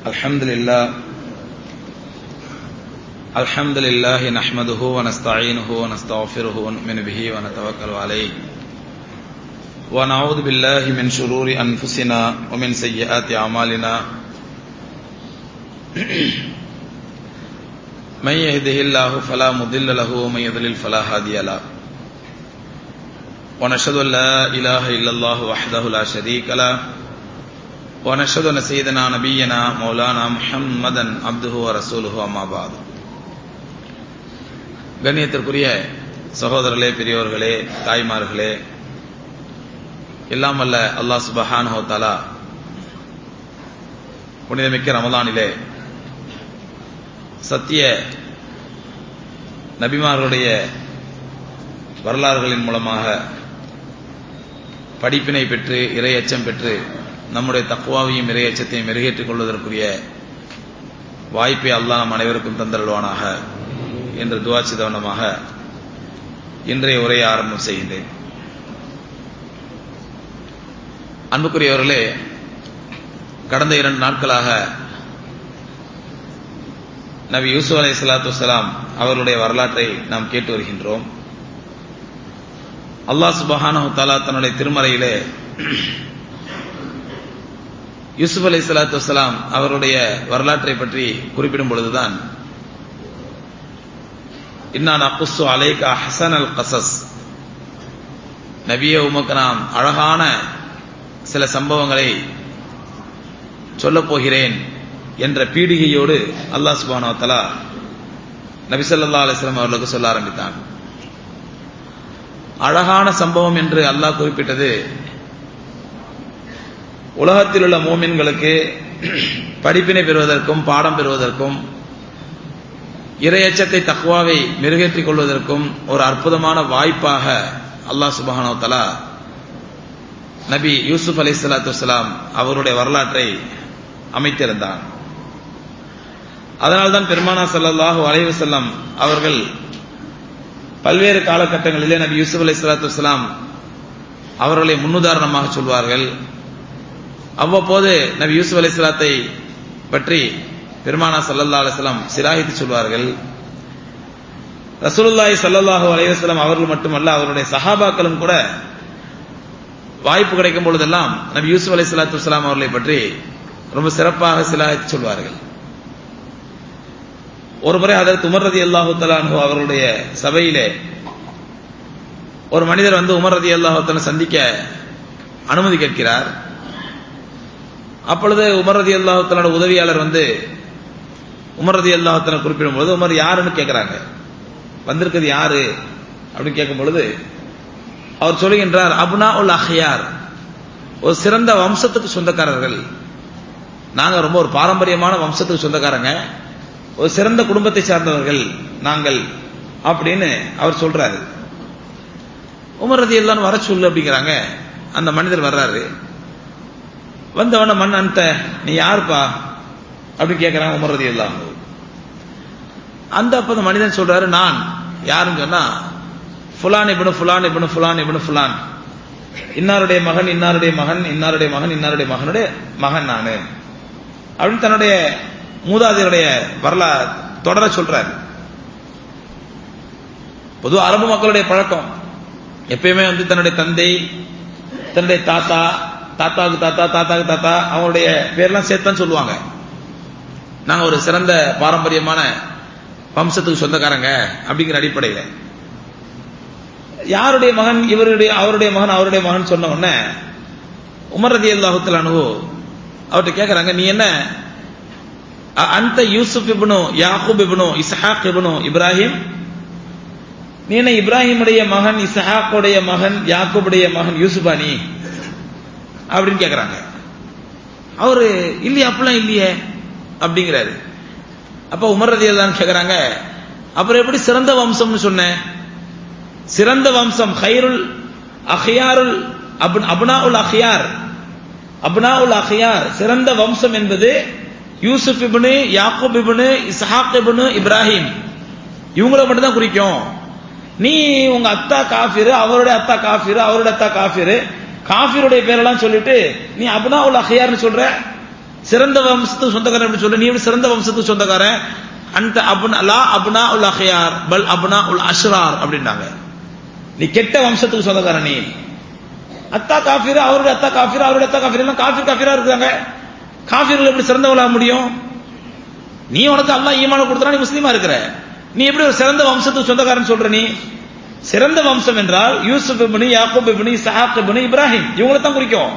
الحمد لله الحمد لله نحمده ونستعينه ونستغفره ونؤمن به ونتوكل عليه ونعوذ بالله من شرور أنفسنا ومن سيئات أعمالنا من يهده الله فلا مضل له ومن يضلل فلا هادي له ونشهد أن لا إله إلا الله وحده لا شريك له ونشهد أن سيدنا نبينا مولانا محمدا عبده ورسوله أما بعد கண்ணியத்திற்குரிய சகோதரர்களே பெரியோர்களே தாய்மார்களே எல்லாம் அல்ல அல்லாஹ் சுபஹானஹு தஆலா புனிதமிக்க ரமலானிலே சத்திய நபிமார்களுடைய வரலாறுகளின் மூலமாக படிப்பினை பெற்று இறையச்சம் பெற்று நம்முடைய தக்குவாவையும் இறையச்சத்தையும் மெருகேற்றிக் கொள்வதற்குரிய வாய்ப்பை அல்லாஹ் நம் அனைவருக்கும் தந்தருள்வானாக என்று துவா சிதவனமாக இன்றைய உரையை ஆரம்பம் செய்கின்றேன் அன்புக்குரியவர்களே கடந்த இரண்டு நாட்களாக நபி யூசுப் அலை சலாத்து வலாம் அவர்களுடைய வரலாற்றை நாம் கேட்டு வருகின்றோம் அல்லாஹ் சுபஹானஹு தாலா தன்னுடைய திருமறையிலே யூசுப் அலை சலாத்து வலாம் அவருடைய வரலாற்றை பற்றி குறிப்பிடும் பொழுதுதான் இன்னான் அக்குசு அலைகா ஹசன் அல் கசஸ் நபிய உமக்கு நாம் அழகான சில சம்பவங்களை சொல்லப் போகிறேன் என்ற பீடிகையோடு அல்லாஹ் சுபானோ தலா நபிசல்லா அலிஸ்லாம் அவர்களுக்கு சொல்ல ஆரம்பித்தான் அழகான சம்பவம் என்று அல்லாஹ் குறிப்பிட்டது உலகத்தில் உள்ள மோமின்களுக்கு படிப்பினை பெறுவதற்கும் பாடம் பெறுவதற்கும் இரையச்சத்தை தக்குவாவை மெருகேற்றிக் கொள்வதற்கும் ஒரு அற்புதமான வாய்ப்பாக அல்லாஹ் சுபஹானோ தலா நபி யூசுப் அலி சலாத்து வலாம் அவருடைய வரலாற்றை அமைத்திருந்தான் அதனால்தான் பெருமானா சல்லாஹூ அலைவசல்லம் அவர்கள் பல்வேறு காலகட்டங்களிலே நபி யூசுப் அலி சலாத்து வலாம் அவர்களை முன்னுதாரணமாக சொல்வார்கள் அவ்வப்போது நபி யூசுப் அலி சலாத்தை பற்றி பெருமானா சல்லல்லா அலிஸ்லாம் சிராகித்து சொல்வார்கள் ரசூலுல்லாய் சல்லல்லாஹு அலைவசலம் அவர்கள் மட்டுமல்ல அவருடைய சஹாபாக்களும் கூட வாய்ப்பு கிடைக்கும் பொழுதெல்லாம் நபி யூசுப் அலி சலாத்து வலாம் அவர்களை பற்றி ரொம்ப சிறப்பாக சிலாகித்து சொல்வார்கள் ஒரு முறை அதற்கு உமர் ரதி அல்லாஹு தலானு அவருடைய சபையிலே ஒரு மனிதர் வந்து உமர் ரதி அல்லாஹு சந்திக்க அனுமதி கேட்கிறார் அப்பொழுது உமர் ரதி அல்லாஹு உதவியாளர் வந்து உமர் ரதி அல்லாஹத்தனை குறிப்பிடும் பொழுது உமர் யாருன்னு கேட்கிறாங்க வந்திருக்கிறது யாரு அப்படின்னு கேட்கும் பொழுது அவர் சொல்லுகின்றார் அப்னா உல் அஹ்யார் ஒரு சிறந்த வம்சத்துக்கு சொந்தக்காரர்கள் நாங்க ரொம்ப ஒரு பாரம்பரியமான வம்சத்துக்கு சொந்தக்காரங்க ஒரு சிறந்த குடும்பத்தை சார்ந்தவர்கள் நாங்கள் அப்படின்னு அவர் சொல்றாரு உமர் ரதி எல்லாம் வர சொல்லு அப்படிங்கிறாங்க அந்த மனிதர் வர்றாரு வந்தவன மண் அந்த நீ யாருப்பா அப்படின்னு கேட்கிறாங்க உமர் ரதி எல்லாம் அந்த அப்ப அந்த மனிதன் சொல்றாரு நான் யாருன்னு சொன்னா ஃபுலான் இபனு ஃபுலான் இபனு ஃபுலான் இபனு ஃபுலான் இன்னாருடைய மகன் இன்னாருடைய மகன் இன்னாருடைய மகன் இன்னாருடைய மகனுடைய மகன் நானு அப்படின்னு தன்னுடைய மூதாதையருடைய வரலா தொடர சொல்றாரு பொதுவாக அரபு மக்களுடைய பழக்கம் எப்பயுமே வந்து தன்னுடைய தந்தை தன்னுடைய தாத்தா தாத்தாவுக்கு தாத்தா தாத்தாவுக்கு தாத்தா அவங்களுடைய பேர்லாம் சேர்த்தான் சொல்லுவாங்க நாங்க ஒரு சிறந்த பாரம்பரியமான வம்சத்துக்கு சொந்தக்காரங்க அப்படிங்கிற அடிப்படையில் யாருடைய மகன் இவருடைய அவருடைய மகன் அவருடைய மகன் சொன்ன உடனே உமர் ரதி அல்லாஹுத்தல் அனுகு அவர்கிட்ட கேட்கறாங்க நீ என்ன அந்த யூசுப் இபனு யாக்கூப் இபனு இசஹாக் இபனு இப்ராஹிம் நீ என்ன இப்ராஹிமுடைய மகன் இசஹாக்குடைய மகன் யாக்கூபுடைய மகன் யூசுபா நீ அப்படின்னு கேட்கறாங்க அவரு இல்லையே அப்படிலாம் இல்லையே அப்படிங்கிறாரு அப்ப உமர் ரதி தான் கேட்கறாங்க அப்புறம் எப்படி சிறந்த வம்சம்னு சொன்னேன் சிறந்த வம்சம் ஹைருல் அஹியாருல் அப்னா உல் அஹியார் அப்னா உல் அஹியார் சிறந்த வம்சம் என்பது யூசுப் இபனு யாக்கூப் இபனு இஸ்ஹாக் இபனு இப்ராஹிம் இவங்கள மட்டும் தான் குறிக்கும் நீ உங்க அத்தா காஃபிரு அவருடைய அத்தா காஃபிரு அவருடைய அத்தா காஃபிரு காஃபிருடைய பேரெல்லாம் சொல்லிட்டு நீ அப்னா உல் அஹியார்னு சொல்ற சிறந்த வம்சத்துக்கு சொந்தக்காரன் எப்படி சொல்ற நீ எப்படி சிறந்த வம்சத்துக்கு சொந்தக்காரன் அந்த அப்னா லா அப்னா உல் அஹ்யார் பல் அப்னா உல் அஷ்ரார் அப்படின்னாங்க நீ கெட்ட வம்சத்துக்கு சொந்தக்காரன் நீ அத்தா காஃபிர் அவருடைய அத்தா காஃபிர் அவருடைய அத்தா காஃபிர் எல்லாம் காஃபிர் காஃபிரா இருக்காங்க காஃபிர்கள் எப்படி சிறந்தவளாக முடியும் நீ உனக்கு அல்லாஹ் ஈமான கொடுத்தா நீ முஸ்லீமா இருக்கிற நீ எப்படி ஒரு சிறந்த வம்சத்துக்கு சொந்தக்காரன் சொல்ற நீ சிறந்த வம்சம் என்றால் யூசுப் இப்னு யாக்கூப் இப்னு இஸ்ஹாக் இப்னு இப்ராஹிம் இவங்களை தான் குறிக்கும்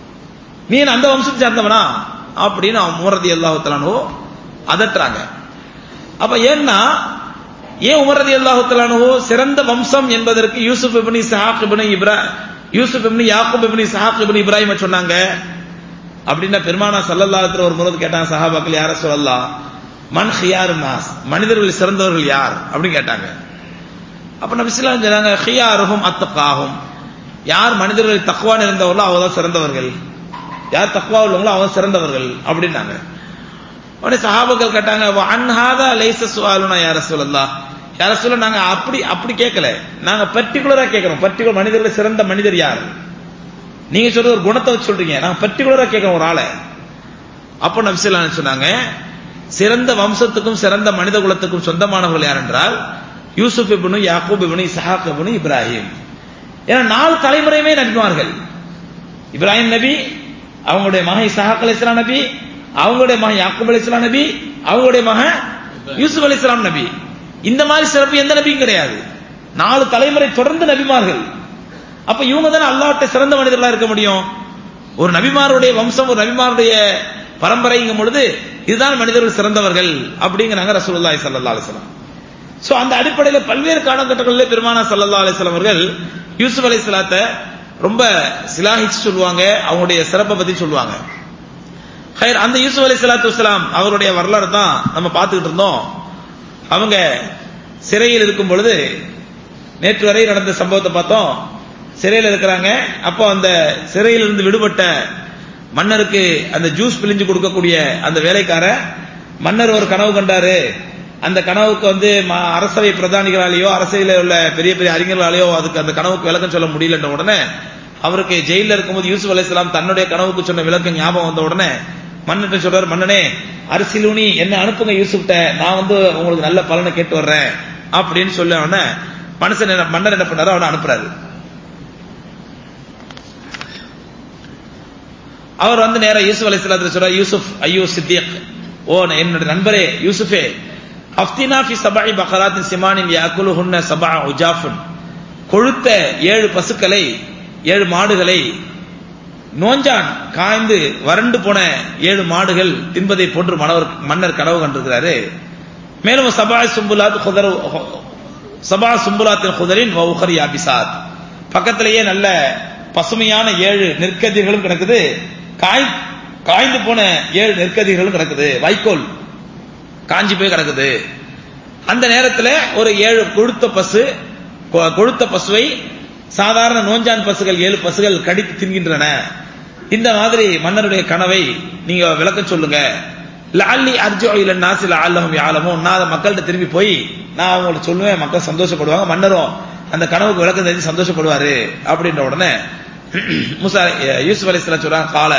நீ என்ன அந்த வம்சத்தை சேர்ந்தவனா அப்படின்னு அவன் உமரதி அல்லாஹுத்தலானோ அதட்டுறாங்க அப்ப ஏன்னா ஏன் உமரதி அல்லாஹுத்தலானோ சிறந்த வம்சம் என்பதற்கு யூசுப் இப்னு இஸ்ஹாக் இப்னு இப்ரா யூசுப் இப்னு யாக்கூப் இப்னு இஸ்ஹாக் இப்னு இப்ராஹிம் சொன்னாங்க அப்படின்னா பெருமானா சல்லல்லாஹு ஒரு முறை கேட்டாங்க சஹாபாக்கள் யார சொல்லலாம் மன் ஹியார் நாஸ் மனிதர்கள் சிறந்தவர்கள் யார் அப்படின்னு கேட்டாங்க அப்ப நபி ஸல்லல்லாஹு சொன்னாங்க ஹியாருஹும் அத்தகாஹும் யார் மனிதர்கள் தக்வா இருந்தவர்களோ அவங்க தான் சிறந்தவர்கள் யார் தக்வா உள்ளவங்களோ அவங்க சிறந்தவர்கள் அப்படின்னாங்க உடனே சஹாபாக்கள் கேட்டாங்க அன்ஹாதா லைச சுவாலுனா யார சொல்லலாம் யார சொல்ல நாங்க அப்படி அப்படி கேட்கல நாங்க பர்டிகுலரா கேட்கிறோம் பர்டிகுலர் மனிதர்கள் சிறந்த மனிதர் யார் நீங்க சொல்றது ஒரு குணத்தை வச்சு சொல்றீங்க நாங்க பர்டிகுலரா கேட்கிறோம் ஒரு ஆளை அப்போ நபிசல்லா சொன்னாங்க சிறந்த வம்சத்துக்கும் சிறந்த மனித குலத்துக்கும் சொந்தமானவர்கள் யார் என்றால் யூசுப் இப்னு யாக்கூப் இப்னு இஸ்ஹாக் இப்னு இப்ராஹிம் ஏன்னா நாலு தலைமுறையுமே நபிமார்கள் இப்ராஹிம் நபி அவங்களுடைய மகன் இஸ்ஹாக் அலைஹிஸ்ஸலாம் நபி அவங்களுடைய மகன் யாக்கூப் அலைஹிஸ்ஸலாம் நபி அவங்களுடைய மகன் யூசுப் அலைஹிஸ்ஸலாம் நபி இந்த மாதிரி சிறப்பு எந்த நபியும் கிடையாது நாலு தலைமுறை தொடர்ந்து நபிமார்கள் அப்ப இவங்க தானே அல்லாஹ்ட்ட சிறந்த மனிதர்களா இருக்க முடியும் ஒரு நபிமாருடைய வம்சம் ஒரு நபிமாருடைய பரம்பரைங்கும் பொழுது இதுதான் மனிதர்கள் சிறந்தவர்கள் அப்படிங்கிறாங்க ரசூலுல்லாஹி ஸல்லல்லாஹு அலைஹி வஸல்லம் சோ அந்த அடிப்படையில் பல்வேறு காலகட்டங்களில் பெருமானா ஸல்லல்லாஹு அலைஹி வஸல்லம் அவர்கள் யூசுப் அலைஹிஸ்ஸலாத்தை ரொம்ப சிலாஹிச்சு சொல்லுவாங்க அவங்களுடைய சிறப்பை பத்தி சொல்லுவாங்க ஹைர் அந்த யூசுப் அலைஹிஸ்ஸலாத்து வஸலாம் அவருடைய வரலாறு தான் நம்ம பார்த்துக்கிட்டு இருந்தோம் அவங்க சிறையில் இருக்கும் பொழுது நேற்று வரை நடந்த சம்பவத்தை பார்த்தோம் சிறையில் இருக்கிறாங்க அப்போ அந்த சிறையில் இருந்து விடுபட்ட மன்னருக்கு அந்த ஜூஸ் பிழிஞ்சு கொடுக்கக்கூடிய அந்த வேலைக்கார மன்னர் ஒரு கனவு கண்டாரு அந்த கனவுக்கு வந்து அரசவை பிரதானிகளாலேயோ அரசவையில் உள்ள பெரிய பெரிய அறிஞர்களாலேயோ அதுக்கு அந்த கனவுக்கு விளக்கம் சொல்ல முடியலன்ற உடனே அவருக்கு ஜெயில இருக்கும்போது யூசுப் அலைஹிஸ்ஸலாம் தன்னுடைய கனவுக்கு சொன்ன விளக்கம் ஞாபகம் வந்த உடனே மன்னிட்ட சொல்றாரு மன்னனே அரசியலூனி என்ன அனுப்புங்க யூசுப்ட நான் வந்து உங்களுக்கு நல்ல பலனை கேட்டு வர்றேன் அப்படின்னு சொல்ல உடனே மனுஷன் என்ன மன்னர் என்ன பண்ணாரு அவனை அனுப்புறாரு அவர் வந்து நேரா யூசுப் அலைஹிஸ்ஸலாத்து சொல்றாரு யூசுப் ஐயோ சித்திக் ஓ என்னுடைய நண்பரே யூசுஃபே அஃப்தினா ஃபி சபஇ பகராத்தின் சிமானின் யாக்குலுஹுன்ன சபஅ உஜாஃபுன் கொழுத்த ஏழு பசுக்களை ஏழு மாடுகளை நோஞ்சான் காய்ந்து வறண்டு போன ஏழு மாடுகள் தின்பதை போன்று மனவர் மன்னர் கனவு கண்டிருக்கிறாரு மேலும் சபா சும்புலாத் குதர் சபா சும்புலாத்தின் குதரின் உஹர் யாபிசாத் பக்கத்திலேயே நல்ல பசுமையான ஏழு நெற்கதிர்களும் கிடக்குது காய் காய்ந்து போன ஏழு நெற்கதிர்களும் கிடக்குது வைக்கோல் காஞ்சி போய் கிடக்குது அந்த நேரத்தில் ஒரு ஏழு கொழுத்த பசு கொழுத்த பசுவை சாதாரண நோஞ்சான் பசுகள் ஏழு பசுகள் கடித்து தின்கின்றன இந்த மாதிரி மன்னருடைய கனவை நீங்க விளக்கம் சொல்லுங்க லாலி அர்ஜோ இல்ல நாசில ஆலமும் யாலமும் நான் அதை மக்கள்கிட்ட திரும்பி போய் நான் அவங்களுக்கு சொல்லுவேன் மக்கள் சந்தோஷப்படுவாங்க மன்னரும் அந்த கனவுக்கு விளக்கம் தெரிஞ்சு சந்தோஷப்படுவாரு அப்படின்ற உடனே முசா யூசுப் அலி சொல்றாங்க கால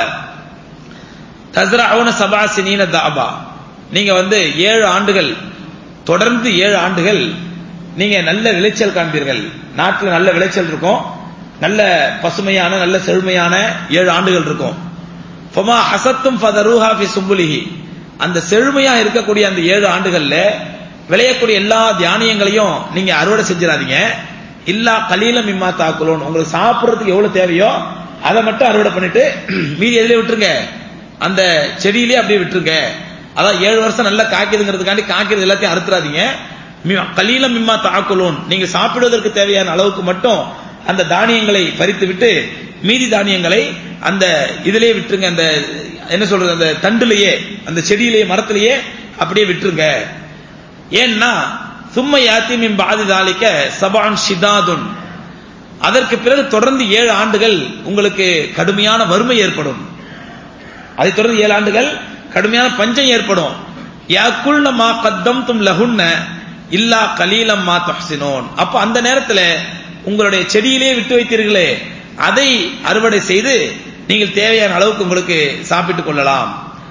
தஸ்ரா அவன சபா சினீன தாபா நீங்க வந்து ஏழு ஆண்டுகள் தொடர்ந்து ஏழு ஆண்டுகள் நீங்க நல்ல விளைச்சல் காண்பீர்கள் நாட்டில் நல்ல விளைச்சல் இருக்கும் நல்ல பசுமையான நல்ல செழுமையான ஏழு ஆண்டுகள் இருக்கும் ஃபமா ஹசத்தும் ஃபதருஹா ஃபி சும்புலிஹி அந்த செழுமையா இருக்கக்கூடிய அந்த ஏழு ஆண்டுகள்ல விளையக்கூடிய எல்லா தியானியங்களையும் நீங்க அறுவடை செஞ்சிடாதீங்க இல்லா கலீலம் இம்மா தாக்குலோன் உங்களுக்கு சாப்பிடுறதுக்கு எவ்வளவு தேவையோ அதை மட்டும் அறுவடை பண்ணிட்டு மீதி எதுல விட்டுருங்க அந்த செடியிலே அப்படியே விட்டுருங்க அதான் ஏழு வருஷம் நல்லா காய்க்குதுங்கிறதுக்காண்டி காய்க்கிறது எல்லாத்தையும் அறுத்துறாதீங்க கலீலம் மிம்மா தாக்குலோன் நீங்க சாப்பிடுவதற்கு தேவையான அளவுக்கு மட்டும் அந்த தானியங்களை பறித்து விட்டு மீதி தானியங்களை அந்த இதிலே விட்டுருங்க அந்த என்ன சொல்றது அந்த தண்டுலயே அந்த செடியிலேயே மரத்திலேயே அப்படியே விட்டுருங்க ஏன்னா சும்ம யாத்திமின் பாதி தாளிக்க சபான் ஷிதாதுன் அதற்கு பிறகு தொடர்ந்து ஏழு ஆண்டுகள் உங்களுக்கு கடுமையான வறுமை ஏற்படும் அதை தொடர்ந்து ஏழு ஆண்டுகள் கடுமையான பஞ்சம் ஏற்படும் யாக்குள்ள மா கத்தம் தும் லகுன்ன இல்லா கலீலம் மா தஹ்சினோன் அப்ப அந்த நேரத்தில் உங்களுடைய செடியிலே விட்டு வைத்தீர்களே அதை அறுவடை செய்து நீங்கள் தேவையான அளவுக்கு உங்களுக்கு சாப்பிட்டுக் கொள்ளலாம்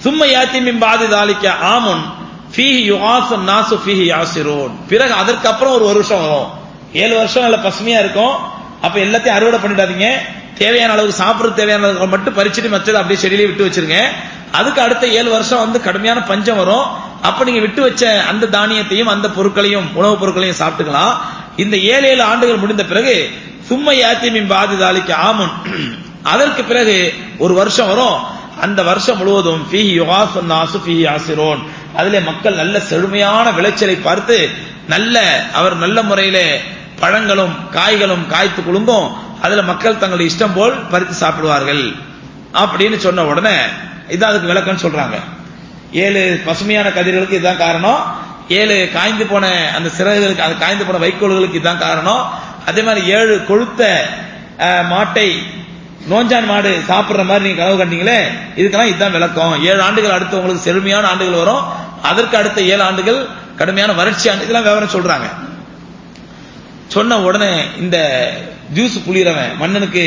சும்ம யாத்தி மின் பாதி தாலிக்க ஆமுன் ஃபீஹி யுகாசு நாசு ஃபீஹி யாசிரோன் பிறகு அதற்கப்புறம் ஒரு வருஷம் வரும் ஏழு வருஷம் நல்ல பசுமையா இருக்கும் அப்ப எல்லாத்தையும் அறுவடை பண்ணிடாதீங்க தேவையான அளவுக்கு சாப்பிடுறது தேவையான அளவுக்கு மட்டும் பறிச்சுட்டு மச்சதை அப்படியே செடியிலே விட்டு வச்சிருங்க அதுக்கு அடுத்த ஏழு வருஷம் வந்து கடுமையான பஞ்சம் வரும் அப்ப நீங்க விட்டு வச்ச அந்த தானியத்தையும் அந்த பொருட்களையும் உணவுப் பொருட்களையும் சாப்பிட்டுக்கலாம் இந்த ஏழு ஏழு ஆண்டுகள் முடிந்த பிறகு சும்மை யாத்தியமின் பாதி தாலிக்கு ஆமுன் அதற்கு பிறகு ஒரு வருஷம் வரும் அந்த வருஷம் முழுவதும் ஃபீஹி யுகாசு நாசு ஃபீஹி ஆசிரோன் அதிலே மக்கள் நல்ல செழுமையான விளைச்சலை பார்த்து நல்ல அவர் நல்ல முறையிலே பழங்களும் காய்களும் காய்த்து குலுங்கும் அதுல மக்கள் தங்களுடைய இஷ்டம் போல் பறித்து சாப்பிடுவார்கள் அப்படின்னு சொன்ன உடனே இதான் அதுக்கு விளக்கம்னு சொல்றாங்க ஏழு பசுமையான கதிர்களுக்கு இதுதான் காரணம் ஏழு காய்ந்து போன அந்த சிறகுகளுக்கு அது காய்ந்து போன வைக்கோல்களுக்கு இதுதான் காரணம் அதே மாதிரி ஏழு கொழுத்த அஹ், மாட்டை நோஞ்சான் மாடு சாப்பிடுற மாதிரி நீங்க கனவு கண்டீங்களே இதுக்கெல்லாம் இதுதான் விளக்கம் ஏழு ஆண்டுகள் அடுத்து உங்களுக்கு செழுமையான ஆண்டுகள் வரும் அதற்கு அடுத்த ஏழு ஆண்டுகள் கடுமையான வறட்சி ஆண்டு இதெல்லாம் விவரம் சொல்றாங்க சொன்ன உடனே இந்த ஜூஸ் புளியறவன் மன்னனுக்கு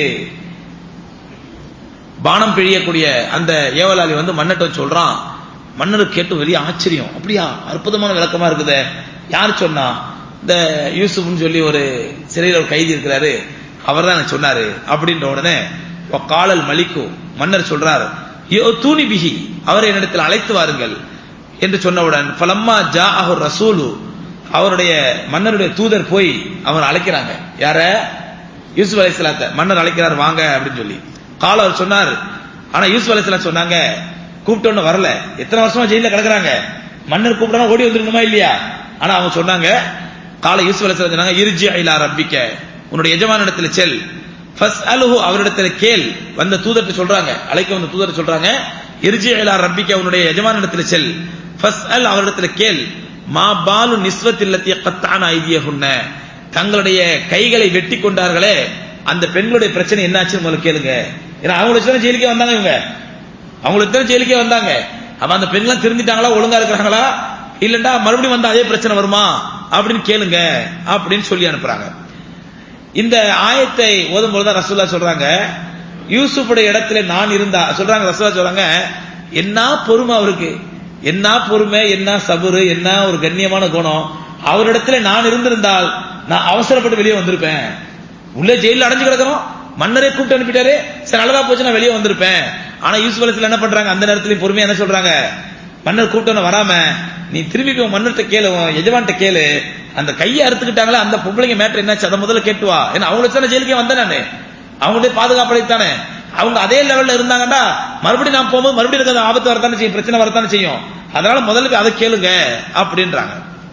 பானம் பிழியக்கூடிய அந்த ஏவலாளி வந்து மன்னட்ட சொல்றான் மன்னருக்கு கேட்டு வெளிய ஆச்சரியம் அப்படியா அற்புதமான விளக்கமா இருக்குதே யார் சொன்னா இந்த யூசுப்னு சொல்லி ஒரு சிறையில் ஒரு கைதி இருக்கிறாரு அவர் தான் எனக்கு சொன்னாரு அப்படின்ற உடனே காலல் மலிக்கு மன்னர் சொல்றார் யோ தூணி பிகி அவரை என்னிடத்தில் அழைத்து வாருங்கள் என்று சொன்னவுடன் பலம்மா ஜா அஹுர் ரசூலு அவருடைய மன்னருடைய தூதர் போய் அவர் அழைக்கிறாங்க யார யூசுப் அலைஹிஸ்ஸலாத்தை மன்னர் அழைக்கிறார் வாங்க அப்படின்னு சொல்லி கால அவர் சொன்னார் ஆனா யூசுப் அலைஹிஸ்ஸலாம் சொன்னாங்க கூப்பிட்டோன்னு வரல எத்தனை வருஷமா ஜெயில கிடக்குறாங்க மன்னர் கூப்பிட்டா ஓடி வந்துருக்கணுமா இல்லையா ஆனா அவங்க சொன்னாங்க கால யூசுப் அலைஹிஸ்ஸலாம் சொன்னாங்க இருஜி ஐலா ரப்பிக்க உன்னுடைய எஜமானிடத்தில் செல் ஃபஸ் அலுஹு அவரிடத்தில் கேள் வந்த தூதர்ட்ட சொல்றாங்க அழைக்க வந்த தூதர் சொல்றாங்க இருஜி ஐலா ரப்பிக்க உன்னுடைய எஜமானிடத்தில் செல் ஃபஸ் அல் அவரிடத்தில் கேள் மா பாலு நிஸ்வத்தில்லத்திய கத்தான ஐதியகுன்ன தங்களுடைய கைகளை வெட்டி கொண்டார்களே அந்த பெண்களுடைய பிரச்சனை என்னாச்சுன்னு முதல்ல கேளுங்க ஏன்னா அவங்களுக்கு தானே ஜெயிலுக்கே வந்தாங்க இவங்க அவங்களுக்கு தானே ஜெயிலுக்கே வந்தாங்க அப்ப அந்த பெண்கள்லாம் திருந்திட்டாங்களா ஒழுங்கா இருக்கிறாங்களா இல்லண்டா மறுபடியும் வந்தா அதே பிரச்சனை வருமா அப்படின்னு கேளுங்க அப்படின்னு சொல்லி அனுப்புறாங்க இந்த ஆயத்தை ஓதும் பொழுதுதான் ரசூல்லா சொல்றாங்க யூசுஃபுடைய இடத்துல நான் இருந்தா சொல்றாங்க ரசூல்லா சொல்றாங்க என்ன பொறுமை அவருக்கு என்ன பொறுமை என்ன சபுரு என்ன ஒரு கண்ணியமான குணம் அவரிடத்துல நான் இருந்திருந்தால் நான் அவசரப்பட்டு வெளியே வந்திருப்பேன் உள்ளே ஜெயில அடைஞ்சு கிடக்கிறோம் மன்னரே கூப்பிட்டு அனுப்பிட்டாரு சரி நல்லதா போச்சு நான் வெளியே வந்திருப்பேன் ஆனா யூசுப் அலைஹிஸ்ஸலாம் என்ன பண்றாங்க அந்த நேரத்திலயும் பொறுமையா என்ன சொல்றாங்க மன்னர் கூப்பிட்டு வராம நீ திரும்பி போய் மன்னர்கிட்ட கேளு உன் எஜமான்ட்ட கேளு அந்த கையை அறுத்துக்கிட்டாங்களே அந்த பொம்பளைங்க மேட்டர் என்னாச்சு அதை முதல்ல கேட்டு வா ஏன்னா அவங்களுக்கு தானே ஜெயிலுக்கே வந்தேன் நானு அவங்களுடைய பாதுகாப்படைத்தானே அவங்க அதே லெவல்ல இருந்தாங்கடா மறுபடியும் நான் போகும்போது மறுபடியும் எனக்கு அந்த ஆபத்து வரத்தானே செய்யும் பிரச்சனை வரத்தானே செய்யும் அதனால முதல்ல போய் அதை கேளுங்க அப்படின்றாங்க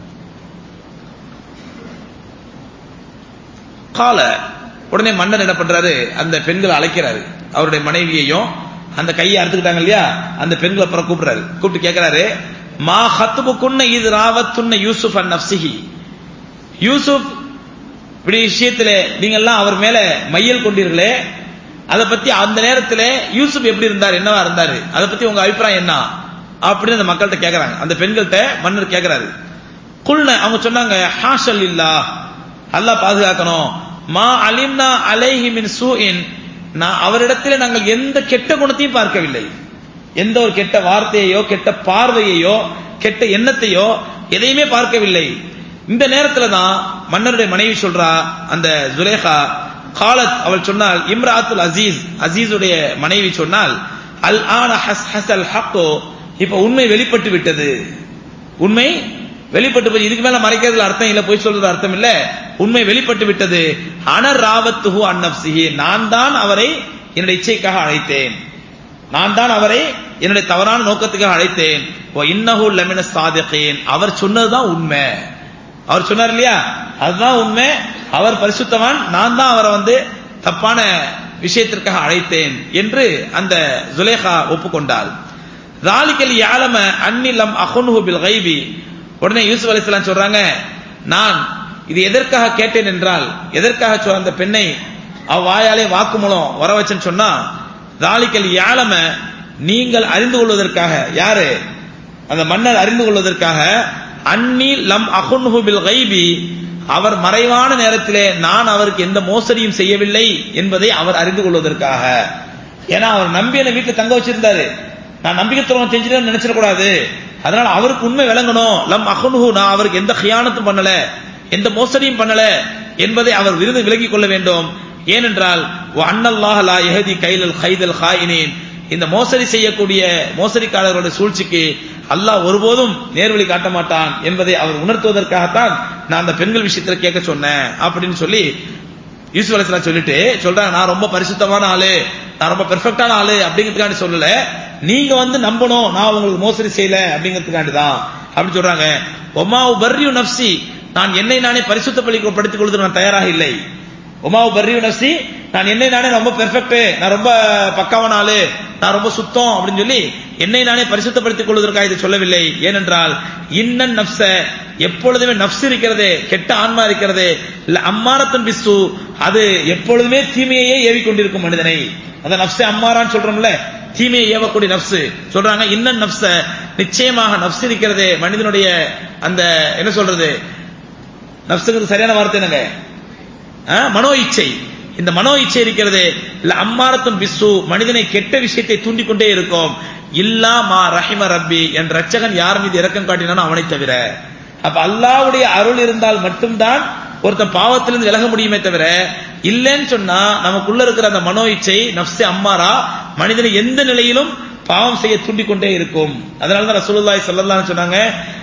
கால உடனே மன்னர் என்ன பண்றாரு அந்த பெண்களை அழைக்கிறாரு அவருடைய மனைவியையும் அந்த கையை அறுத்துக்கிட்டாங்க இல்லையா அந்த பெண்களை அப்புறம் கூப்பிடுறாரு கூப்பிட்டு கேட்கிறாரு மா ஹத்துபுக்குன்ன இது ராவத்துன்ன யூசுப் அன் நப்சிஹி யூசுப் இப்படி விஷயத்துல நீங்க எல்லாம் அவர் மேல மையல் கொண்டீர்களே அதை பத்தி அந்த நேரத்துல யூசுப் எப்படி இருந்தார் என்னவா இருந்தாரு அதை பத்தி உங்க அபிப்பிராயம் என்ன அப்படின்னு அந்த மக்கள்கிட்ட கேக்குறாங்க அந்த பெண்கள்கிட்ட மன்னர் கேக்குறாரு குல்ன அவங்க சொன்னாங்க ஹாஷல் இல்லா அல்லாஹ் பாதுகாக்கணும் மா அலிம்னா அலைஹி மின் சூஇன் நான் அவரிடத்தில் நாங்கள் எந்த கெட்ட குணத்தையும் பார்க்கவில்லை எந்த ஒரு கெட்ட வார்த்தையையோ கெட்ட பார்வையையோ கெட்ட எண்ணத்தையோ எதையுமே பார்க்கவில்லை இந்த நேரத்துல தான் மன்னருடைய மனைவி சொல்றா அந்த ஜுலேஹா காலத் அவள் சொன்னால் இம்ராத்துல் அசீஸ் அசீஸுடைய மனைவி சொன்னால் அல் ஆன ஹஸ் ஹசல் ஹக்கோ இப்ப உண்மை வெளிப்பட்டு விட்டது உண்மை வெளிப்பட்டு போய் இதுக்கு மேல மறைக்கிறதுல அர்த்தம் இல்ல போய் சொல்றது அர்த்தம் இல்ல உண்மை வெளிப்பட்டு விட்டது அனர் ராவத்துஹு அந்நப்சிஹி நான் தான் அவரை என்னுடைய இச்சைக்காக அழைத்தேன் நான் தான் அவரை என்னுடைய தவறான நோக்கத்துக்காக அழைத்தேன் ஓ இன்னஹு லமின சாதிகேன் அவர் சொன்னதுதான் உண்மை அவர் சொன்னார் இல்லையா அதுதான் உண்மை அவர் பரிசுத்தவான் நான் தான் அவரை வந்து தப்பான விஷயத்திற்காக அழைத்தேன் என்று அந்த ஜுலேஹா ஒப்புக்கொண்டாள் ராலிக்கல் யாலம அன்னிலம் அஹுன்ஹு பில் கைபி உடனே யூசுப் அலிஸ்லாம் சொல்றாங்க நான் இது எதற்காக கேட்டேன் என்றால் எதற்காக சொ- அந்த பெண்ணை அவ்வாயாலே வாக்குமூலம் வர வச்சேன்னு சொன்னா தாலிக்கல் யாலம நீங்கள் அறிந்து கொள்வதற்காக யாரு அந்த மன்னர் அறிந்து கொள்வதற்காக அன்னி லம் அஹுன்ஹு பில் கைபி அவர் மறைவான நேரத்திலே நான் அவருக்கு எந்த மோசடியும் செய்யவில்லை என்பதை அவர் அறிந்து கொள்வதற்காக ஏன்னா அவர் நம்பி என்னை வீட்டுல தங்க வச்சிருந்தாரு நான் நம்பிக்கை துரோகம் செஞ்சுட்டேன்னு நினைச்சிடக்கூடாது அதனால அவருக்கு உண்மை விளங்கணும் லம் அஹ்னுஹு நான் அவருக்கு எந்த கியானத்தும் பண்ணல எந்த மோசடியும் பண்ணல என்பதை அவர் விருது விலகிக் கொள்ள வேண்டும் ஏனென்றால் அன்னல்லாஹ் லா யஹதி கைலல் கைதல் ஹாயினீன் இந்த மோசடி செய்யக்கூடிய மோசடிக்காரர்களுடைய சூழ்ச்சிக்கு அல்லாஹ் ஒருபோதும் நேர்வழி காட்ட மாட்டான் என்பதை அவர் உணர்த்துவதற்காகத்தான் நான் அந்த பெண்கள் விஷயத்துல கேட்க சொன்னேன் அப்படின்னு சொல்லி யூசுப் அலிஸ்லாம் சொல்லிட்டு சொல்றாங்க நான் ரொம்ப பரிசுத்தமான ஆளு நான் ரொம்ப பெர்ஃபெக்டான ஆளு அப்படிங்கிறதுக்காண்டி சொல்லல நீங்க வந்து நம்பணும் நான் உங்களுக்கு மோசடி செய்யல அப்படிங்கிறதுக்காண்டி தான் அப்படின்னு சொல்றாங்க ஒமாவு பர்ரியு நப்சி நான் என்னை நானே பரிசுத்தப்படுத்திக் கொள்வது நான் தயாராக இல்லை உமாவு பர்ரியு நப்சி நான் என்னை நானே ரொம்ப பெர்ஃபெக்ட் நான் ரொம்ப பக்காவான ஆளு நான் ரொம்ப சுத்தம் அப்படின்னு சொல்லி என்னை நானே பரிசுத்தப்படுத்திக் கொள்வதற்காக இதை சொல்லவில்லை ஏனென்றால் இன்னன் நப்ச எப்பொழுதுமே நப்ஸ் இருக்கிறதே கெட்ட ஆன்மா இருக்கிறதே இல்ல அம்மாரத்தன் பிஸ்து அது எப்பொழுதுமே தீமையே ஏவிக்கொண்டிருக்கும் மனிதனை அந்த நப்சே அம்மாரான்னு சொல்றோம்ல தீமையை ஏவக்கூடிய நப்சு சொல்றாங்க இன்னன் நப்ச நிச்சயமாக நப்ஸ் இருக்கிறதே மனிதனுடைய அந்த என்ன சொல்றது நப்சுங்கிறது சரியான வார்த்தை என்னங்க மனோ இச்சை இந்த மனோ இச்சை இருக்கிறது இல்ல அம்மாரத்தும் பிஸ்ஸு மனிதனை கெட்ட விஷயத்தை தூண்டிக் கொண்டே இருக்கும் இல்லா மா ரஹிம ரப்பி என் ரச்சகன் யார் மீது இரக்கம் காட்டினானோ அவனை தவிர அப்ப அல்லாவுடைய அருள் இருந்தால் மட்டும்தான் ஒருத்தன் பாவத்திலிருந்து விலக முடியுமே தவிர இல்லைன்னு சொன்னா நமக்குள்ள இருக்கிற அந்த மனோ இச்சை நப்சே அம்மாரா மனிதனை எந்த நிலையிலும் பாவம் செய்ய தூண்டிக் கொண்டே இருக்கும் அதனாலதான் ரசூலுல்லாஹி ஸல்லல்லாஹு சொன்னாங்க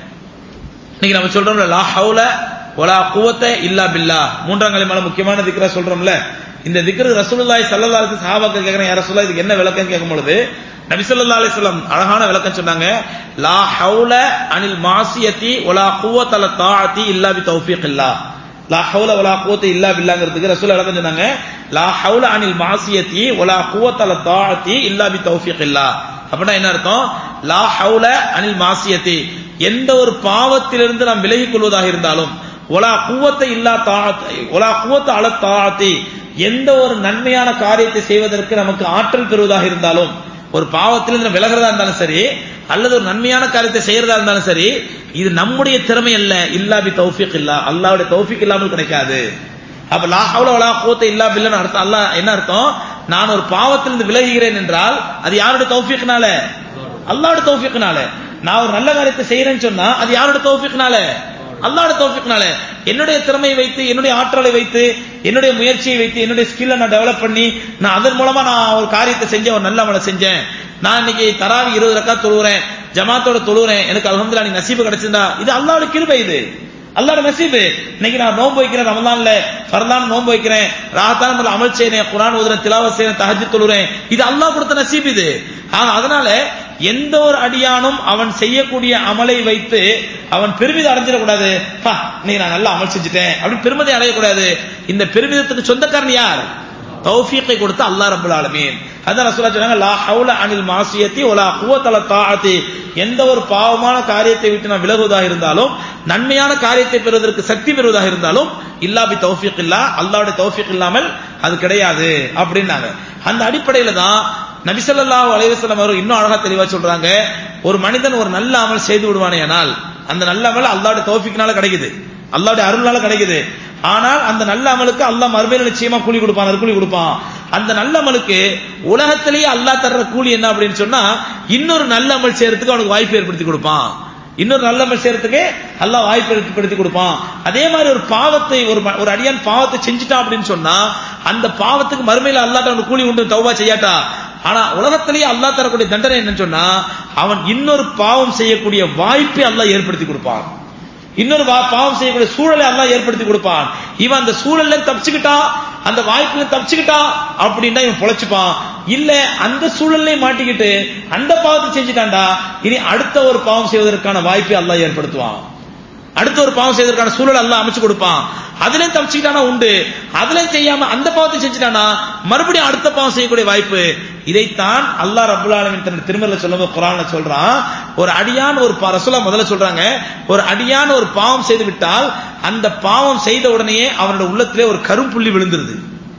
இன்னைக்கு நம்ம சொல்றோம்ல லா ஹவுல ஒலா குவத்த இல்லா பில்லா மூன்றாம் கலிமால முக்கியமான திக்ரா சொல்றோம்ல இந்த திக்ரு ரசூலுல்லாஹி ஸல்லல்லாஹு அலைஹி சஹாபாக்கள் கேக்குறாங்க யா ரசூலுல்லாஹ் இதுக்கு என்ன விளக்கம் கேட்கும் பொழுது நபி ஸல்லல்லாஹு அலைஹி வஸல்லம் அழகான விளக்கம் சொன்னாங்க லா ஹவுல அனில் மாசியத்தி ஒலா குவத்த அல தாஅத்தி இல்லா பி தௌஃபீக் இல்லா லா ஹவுல ஒலா குவத்த இல்லா பில்லாங்கிறதுக்கு ரசூல் விளக்கம் சொன்னாங்க லா ஹவுல அனில் மாசியத்தி ஒலா குவத்த அல தாஅத்தி இல்லா பி தௌஃபீக் இல்லா அப்படின்னா என்ன அர்த்தம் லா ஹவுல அனில் மாசியத்தி எந்த ஒரு பாவத்திலிருந்து நாம் விலகிக் கொள்வதாக இருந்தாலும் ஒலா குவத்தை இல்லா தாழத்தை ஒலா குவத்தை அல தாழத்தை எந்த ஒரு நன்மையான காரியத்தை செய்வதற்கு நமக்கு ஆற்றல் பெறுவதாக இருந்தாலும் ஒரு பாவத்திலிருந்து விலகிறதா இருந்தாலும் சரி அல்லது ஒரு நன்மையான காரியத்தை செய்யறதா இருந்தாலும் சரி இது நம்முடைய திறமை அல்ல இல்லாபி தௌஃபிக் இல்லா அல்லாவுடைய தௌஃபிக் இல்லாமல் கிடைக்காது அப்ப லா ஹவுல வலா குவத்தை இல்லா பில்லன்னு அர்த்தம் அல்லாஹ் என்ன அர்த்தம் நான் ஒரு பாவத்திலிருந்து விலகுகிறேன் என்றால் அது யாருடைய தௌஃபிக்னால அல்லாவுடைய தௌஃபிக்னால நான் ஒரு நல்ல காரியத்தை செய்யறேன்னு சொன்னா அது யாருடைய தௌஃபிக்னால அல்லாட தௌஃபிக்னால என்னுடைய திறமையை வைத்து என்னுடைய ஆற்றலை வைத்து என்னுடைய முயற்சியை வைத்து என்னுடைய ஸ்கில்லை நான் டெவலப் பண்ணி நான் அதன் மூலமா நான் ஒரு காரியத்தை செஞ்சேன் ஒரு நல்ல அவளை செஞ்சேன் நான் இன்னைக்கு தராவி இருபது ரக்கா தொழுகிறேன் ஜமாத்தோட தொழுகிறேன் எனக்கு அலமதுல்லா நீ நசீபு கிடைச்சிருந்தா இது அல்லாவோட கிருபை இது அல்லாட நசீபு இன்னைக்கு நான் நோன்பு வைக்கிறேன் ரமலான்ல ஃபர்லான் நோன்பு வைக்கிறேன் ராத்தான முறையில் அமல் செய்யறேன் குரான் ஓதுறேன் திலாவ செய்யறேன் தஹஜ் தொழுறேன் இது அல்லாஹ் கொடுத்த நசீப் இது அதனால எந்த ஒரு அடியானும் அவன் செய்யக்கூடிய அமலை வைத்து அவன் பெருமிதம் அடைஞ்சிடக்கூடாது இன்னைக்கு நான் நல்லா அமல் செஞ்சுட்டேன் அப்படின்னு பெருமதி அடையக்கூடாது இந்த பெருமிதத்துக்கு சொந்தக்காரன் யார் தௌஃபீக்கை கொடுத்த அல்லாஹ் ரபுல் ஆலமீன் அதான் ரசூலா சொன்னாங்க லா ஹவுல அனில் மாசியத்தி ஒலா குவத்தல தாஅத்தி எந்த ஒரு பாவமான காரியத்தை விட்டு நான் விலகுவதாக இருந்தாலும் நன்மையான காரியத்தை பெறுவதற்கு சக்தி பெறுவதாக இருந்தாலும் இல்லாபி தௌஃபீக் இல்லா அல்லாவுடைய தௌஃபீக் இல்லாமல் அது கிடையாது அப்படின்னாங்க அந்த அடிப்படையில தான் நபிசல்லாஹு அலைவசல்லம் அவர் இன்னும் அழகா தெளிவா சொல்றாங்க ஒரு மனிதன் ஒரு நல்ல அமல் செய்து விடுவானேயானால் அந்த நல்ல அமல் அல்லாவுடைய தௌஃபிக்னால கிடைக்குது அல்லாவுடைய அருள்னால கிடைக்குது ஆனால் அந்த நல்ல அமலுக்கு அல்லாஹ் மறுமையில நிச்சயமா கூலி கொடுப்பான் நற்கூலி கொடுப்பான் அந்த நல்ல அமலுக்கு உலகத்திலேயே அல்லாஹ் தர்ற கூலி என்ன அப்படின்னு சொன்னா இன்னொரு நல்ல அமல் செய்யறதுக்கு அவனுக்கு வாய்ப்பு ஏற்படுத்தி கொடுப்பான் இன்னொரு நல்ல அமல் செய்யறதுக்கு அல்லாஹ் வாய்ப்பு ஏற்படுத்தி கொடுப்பான் அதே மாதிரி ஒரு பாவத்தை ஒரு ஒரு அடியான் பாவத்தை செஞ்சுட்டான் அப்படின்னு சொன்னா அந்த பாவத்துக்கு மறுமையில அல்லாட்ட அவனுக்கு கூலி உண்டு தௌபா செய்யாட்டா ஆனா உலகத்திலேயே அல்லாஹ் தரக்கூடிய தண்டனை என்னன்னு சொன்னா அவன் இன்னொரு பாவம் செய்யக்கூடிய வாய்ப்பை அல்லாஹ் ஏற்படுத்தி கொடுப்பான் இன்னொரு பாவம் செய்யக்கூடிய சூழலை எல்லாம் ஏற்படுத்தி கொடுப்பான் இவன் அந்த சூழல்ல தப்பிச்சுக்கிட்டான் அந்த வாய்ப்புல தப்பிச்சுக்கிட்டான் அப்படின்னா இவன் பொழைச்சுப்பான் இல்ல அந்த சூழல்ல மாட்டிக்கிட்டு அந்த பாவத்தை செஞ்சுட்டான்டா இனி அடுத்த ஒரு பாவம் செய்வதற்கான வாய்ப்பை அல்லாஹ் ஏற்படுத்துவான் அடுத்த ஒரு பாவம் செய்வதற்கான சூழல் எல்லாம் அமைச்சு கொடுப்பான் அதுலயும் தப்பிச்சுக்கிட்டானா உண்டு அதுலயும் செய்யாம அந்த பாவத்தை செஞ்சுட்டானா மறுபடியும் அடுத்த பாவம் செய்யக்கூடிய வாய்ப்பு இதைத்தான் அல்லாஹ் ரபுல் ஆலமின் தன்னுடைய திருமலை சொல்லும் குரான்ல சொல்றான் ஒரு அடியான் ஒரு ரசுலா முதல்ல சொல்றாங்க ஒரு அடியான் ஒரு பாவம் செய்து விட்டால் அந்த பாவம் செய்த உடனே அவனோட உள்ளத்திலே ஒரு கரும்புள்ளி விழுந்துருது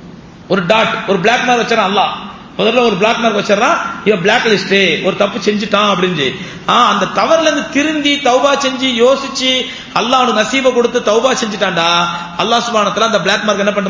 ஒரு டாட் ஒரு பிளாக் மார்க் வச்சான் அல்லாஹ் முதல்ல ஒரு பிளாக் மார்க் வச்சிடறான் இவன் பிளாக் லிஸ்ட் ஒரு தப்பு செஞ்சுட்டான் அப்படின்னு அந்த தவறுல இருந்து திருந்தி தௌபா செஞ்சு யோசிச்சு அல்லாஹ் நசீபை கொடுத்து தௌபா செஞ்சுட்டான்டா அல்லாஹ் சுபானத்துல அந்த பிளாக் மார்க் என்ன பண்றான்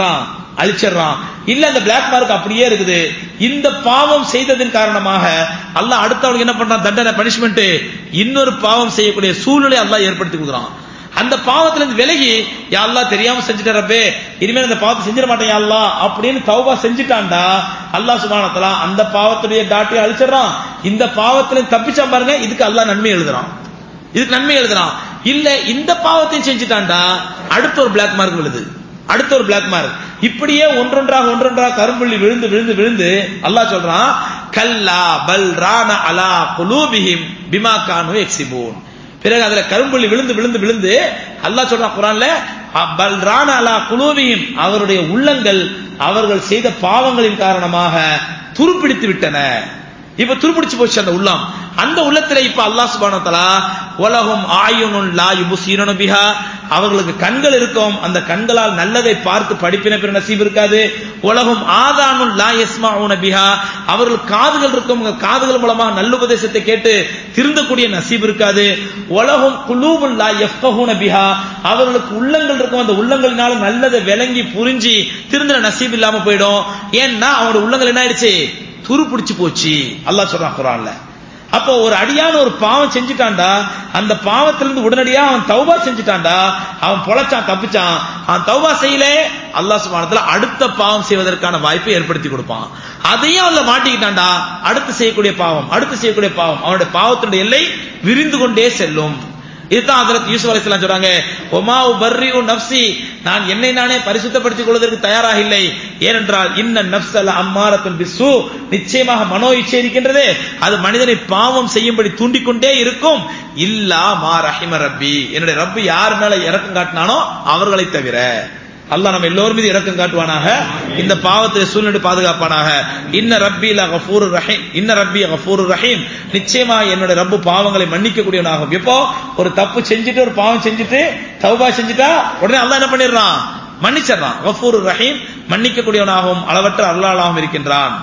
அழிச்சிடுறான் இல்ல அந்த பிளாக் மார்க் அப்படியே இருக்குது இந்த பாவம் செய்ததன் காரணமாக அல்லாஹ் அடுத்தவனுக்கு என்ன பண்றான் தண்டனை பனிஷ்மெண்ட் இன்னொரு பாவம் செய்யக்கூடிய சூழ்நிலை அல்லாஹ் ஏற்படுத்தி கொடுக்குறான் அந்த பாவத்துல இருந்து விலகி யா அல்லாஹ் தெரியாம செஞ்சுட்ட ரப்பே இனிமேல் அந்த பாவத்தை செஞ்சிட மாட்டேன் யா அல்லாஹ் அப்படின்னு தௌபா செஞ்சுட்டான்டா அல்லாஹ் சுப்ஹானஹு வ தஆலா அந்த பாவத்துடைய டாட்டி அழிச்சிடறான் இந்த பாவத்துல இருந்து தப்பிச்சான் பாருங்க இதுக்கு அல்லாஹ் நன்மை எழுதுறான் இதுக்கு நன்மை எழுதுறான் இல்ல இந்த பாவத்தையும் செஞ்சுட்டான்டா அடுத்த ஒரு பிளாக் மார்க் விழுது அடுத்த ஒரு பிளாக் மார்க் இப்படியே ஒன்றொன்றாக ஒன்றொன்றாக கரும்புள்ளி விழுந்து விழுந்து விழுந்து அல்லாஹ் சொல்றான் கல்லா பல் ரான அலா குலூபிஹிம் பிமா கானு எக்ஸிபூன் பிறகு அதுல கரும்புள்ளி விழுந்து விழுந்து விழுந்து அல்லாஹ் சொல்றான் குரான்ல பல் ரான அலா குலூபிஹிம் அவருடைய உள்ளங்கள் அவர்கள் செய்த பாவங்களின் காரணமாக துருப்பிடித்து விட்டன இப்ப துருப்பிடிச்சு போச்சு அந்த உள்ளம் அந்த உள்ளத்துல இப்ப அல்லாஹ் சுப்ஹானஹு வ தஆலா உலகும் ஆயுனுன் லா யுபஸீரன பிஹா அவர்களுக்கு கண்கள் இருக்கும் அந்த கண்களால் நல்லதை பார்த்து படிப்பின பிற நசீப் இருக்காது உலகம் ஆதானுன் லா யஸ்மஊன பிஹா அவர்களுக்கு காதுகள் இருக்கும் உங்க காதுகள் மூலமாக நல்ல உபதேசத்தை கேட்டு திருந்தக்கூடிய நசீப் இருக்காது உலகம் குலூபுன் லா யஃப்கஹூன பிஹா அவர்களுக்கு உள்ளங்கள் இருக்கும் அந்த உள்ளங்களினால நல்லதை விளங்கி புரிஞ்சு திருந்தின நசீப் இல்லாம போயிடும் ஏன்னா அவங்களோட உள்ளங்கள் என்ன ஆயிடுச்சு துரு பிடிச்சு போச்சு அல்லாஹ் சொல்றான் குரான்ல அப்போ ஒரு அடியான ஒரு பாவம் செஞ்சுட்டான்டா அந்த பாவத்திலிருந்து உடனடியா அவன் தௌபா செஞ்சுட்டான்டா அவன் பொழைச்சான் தப்பிச்சான் அவன் தௌபா செய்யல அல்லாஹ் சுபானத்துல அடுத்த பாவம் செய்வதற்கான வாய்ப்பை ஏற்படுத்தி கொடுப்பான் அதையும் அவன்ல மாட்டிக்கிட்டான்டா அடுத்து செய்யக்கூடிய பாவம் அடுத்து செய்யக்கூடிய பாவம் அவனுடைய பாவத்தினுடைய எல்லை விரிந்து கொண்டே செல்லும் இதுதான் ஹஜரத் யூசுப் அலைஹிஸ்ஸலாம் சொல்றாங்க ஒமா உபர்ரிஉ நஃப்ஸி நான் என்னை நானே பரிசுத்தப்படுத்திக் கொள்வதற்கு தயாராக இல்லை ஏனென்றால் இன்ன நஃப்ஸல அம்மாரத்துன் பிஸ்ஸு நிச்சயமாக மனோ இச்சை இருக்கின்றதே அது மனிதனை பாவம் செய்யும்படி தூண்டிக்கொண்டே இருக்கும் இல்லா மா ரஹிம ரப்பி என்னுடைய ரப்பு யார் மேல இறக்கம் காட்டினானோ அவர்களை தவிர அல்லாஹ் நம்ம எல்லோரும் மீது இறக்கம் காட்டுவானாக இந்த பாவத்தை சூழ்நிலை பாதுகாப்பானாக இன்ன ரப்பி கஃபூர் ரஹீம் இன்ன ரப்பி கஃபூர் ரஹீம் நிச்சயமா என்னோட ரப்பு பாவங்களை மன்னிக்க கூடியவனாகும் எப்போ ஒரு தப்பு செஞ்சுட்டு ஒரு பாவம் செஞ்சுட்டு தௌபா செஞ்சுட்டா உடனே அல்லாஹ் என்ன பண்ணிடுறான் மன்னிச்சிடறான் கஃபூர் ரஹீம் மன்னிக்க கூடியவனாகவும் அளவற்ற அல்லாஹாகவும் இருக்கின்றான்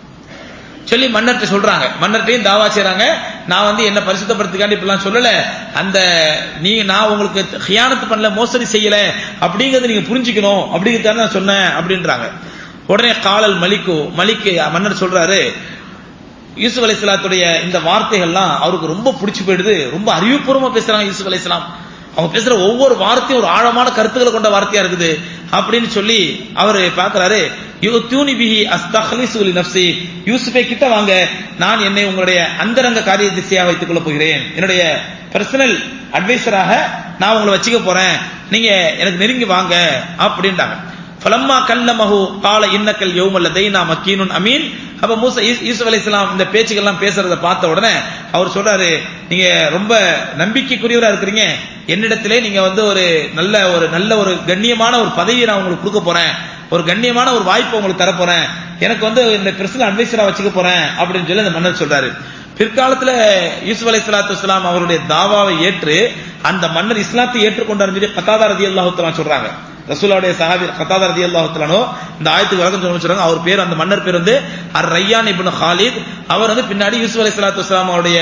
சொல்லி மன்னர்கிட்ட சொல்றாங்க மன்னர்கிட்டையும் தாவா செய்றாங்க நான் வந்து என்ன பரிசுத்தப்படுத்திக்காண்டி இப்படிலாம் சொல்லல அந்த நீங்க நான் உங்களுக்கு ஹியானத்து பண்ணல மோசடி செய்யல அப்படிங்கறத நீங்க புரிஞ்சுக்கணும் அப்படிங்கிறத நான் சொன்னேன் அப்படின்றாங்க உடனே காலல் மலிக்கு மலிக்கு மன்னர் சொல்றாரு யூசுப் அலைஹிஸ்ஸலாத்துடைய இந்த வார்த்தைகள்லாம் அவருக்கு ரொம்ப பிடிச்சு போயிடுது ரொம்ப அறிவுபூர்வமா பேசுறாங்க யூசுப் அலைஹிஸ்ஸலாம் அவங்க பேசுற ஒவ்வொரு வார்த்தையும் ஒரு ஆழமான கருத்துக்களை கொண்ட வார்த்தையா இருக்குது அப்படின்னு சொல்லி அவரு பாக்குறாரு யூனி பிஹி அஸ்தஹ்லிசு லி நஃப்ஸி யூசுஃபே கிட்ட வாங்க நான் என்னை உங்களுடைய அந்தரங்க காரிய திசையா வைத்துக் கொள்ள போகிறேன் என்னுடைய பர்சனல் அட்வைசராக நான் உங்களை வச்சுக்க போறேன் நீங்க எனக்கு நெருங்கி வாங்க அப்படின்றாங்க ஃபலம்மா கல்லமஹு கால இன்னக்கல் யௌமல் தைனா மக்கீனுன் அமீன் அப்ப மூசா யூசுப் அலைஹிஸ்ஸலாம் இந்த பேச்சுக்கெல்லாம் பேசுறத பார்த்த உடனே அவர் சொல்றாரு நீங்க ரொம்ப நம்பிக்கைக்குரியவரா இருக்கிறீங்க என்னிடத்திலே நீங்க வந்து ஒரு நல்ல ஒரு நல்ல ஒரு கண்ணியமான ஒரு பதவியை நான் உங்களுக்கு கொடுக்க போறேன் ஒரு கண்ணியமான ஒரு வாய்ப்பு உங்களுக்கு தர போறேன் எனக்கு வந்து இந்த பர்சனல் அட்வைசரா வச்சுக்க போறேன் அப்படின்னு சொல்லி அந்த மன்னர் சொல்றாரு பிற்காலத்துல யூசுப் அலை சலாத்து வலாம் அவருடைய தாவாவை ஏற்று அந்த மன்னர் இஸ்லாத்தை ஏற்றுக்கொண்டார் சொல்லி கத்தாதா ரதி அல்லாஹுத்தலாம் சொல்றாங்க ரசூலாவுடைய சஹாபி கத்தாதா ரதி அல்லாஹுத்தலானோ இந்த ஆயத்துக்கு வழக்கம் சொல்ல சொல்றாங்க அவர் பேர் அந்த மன்னர் பேர் வந்து அர் ரையான் இப்னு ஹாலித் அவர் வந்து பின்னாடி யூசுப் அலை சலாத்து வலாம் அவருடைய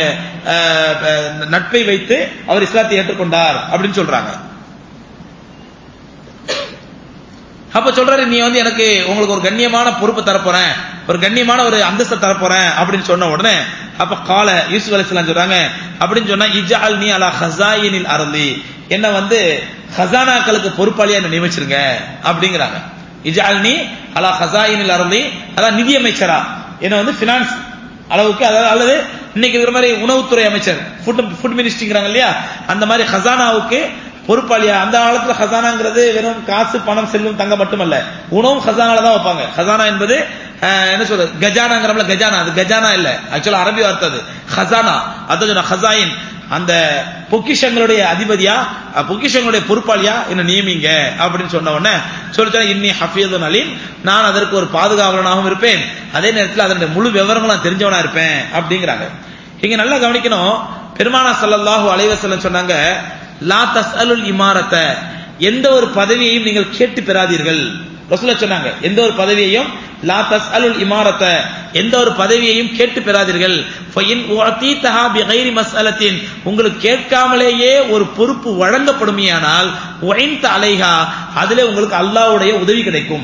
நட்பை வைத்து அவர் இஸ்லாத்தை ஏற்றுக்கொண்டார் அப்படின்னு சொல்றாங்க அப்ப சொல்றாரு நீ வந்து எனக்கு உங்களுக்கு ஒரு கண்ணியமான பொறுப்பு தரப்போறேன் ஒரு கண்ணியமான ஒரு அந்தஸ்தை தரப்போறேன் அப்படின்னு சொன்ன உடனே அப்ப கால யூசுப் அலிஸ்லாம் சொல்றாங்க அப்படின்னு சொன்னா இஜால் நீ அலா ஹசாயினில் அருளி என்ன வந்து ஹசானாக்களுக்கு பொறுப்பாளியா என்ன நியமிச்சிருங்க அப்படிங்கிறாங்க இஜால் நீ அலா ஹசாயினில் அருளி அதான் நிதியமைச்சரா என்ன வந்து பினான்ஸ் அளவுக்கு அதாவது அல்லது இன்னைக்கு இருக்கிற மாதிரி உணவுத்துறை அமைச்சர் ஃபுட் ஃபுட் மினிஸ்ட்ரிங்கிறாங்க இல்லையா அந்த மாதிரி ஹசானாவுக்கு பொறுப்பாளியா அந்த காலத்துல ஹசானாங்கிறது வெறும் காசு பணம் செல்வம் தங்க மட்டுமல்ல உணவும் ஹசானால தான் வைப்பாங்க ஹசானா என்பது என்ன சொல்றது கஜானாங்கிறோம்ல கஜானா அது கஜானா இல்ல ஆக்சுவலா அரபி வார்த்தை அது ஹசானா அதான் ஹசாயின் அந்த பொக்கிஷங்களுடைய அதிபதியா பொக்கிஷங்களுடைய பொறுப்பாளியா என்ன நியமிங்க அப்படின்னு சொன்ன உடனே சொல்லிட்டேன் இன்னி ஹஃபீதுன் அலீம் நான் அதற்கு ஒரு பாதுகாவலனாகவும் இருப்பேன் அதே நேரத்தில் அதனுடைய முழு விவரங்களும் தெரிஞ்சவனா இருப்பேன் அப்படிங்கிறாங்க இங்க நல்லா கவனிக்கணும் பெருமானா சல்லல்லாஹு அலைவசல்லம் சொன்னாங்க லா தஸ் அலுல் இமாரத்த எந்த ஒரு பதவியையும் நீங்கள் கேட்டு பெறாதீர்கள் ரசூல சொன்னாங்க எந்த ஒரு பதவியையும் லா தஸ் அலுல் இமாரத்த எந்த ஒரு பதவியையும் கேட்டு பெறாதீர்கள் மஸ்அலத்தின் உங்களுக்கு கேட்காமலேயே ஒரு பொறுப்பு வழங்கப்படுமையானால் அலைஹா அதிலே உங்களுக்கு அல்லாவுடைய உதவி கிடைக்கும்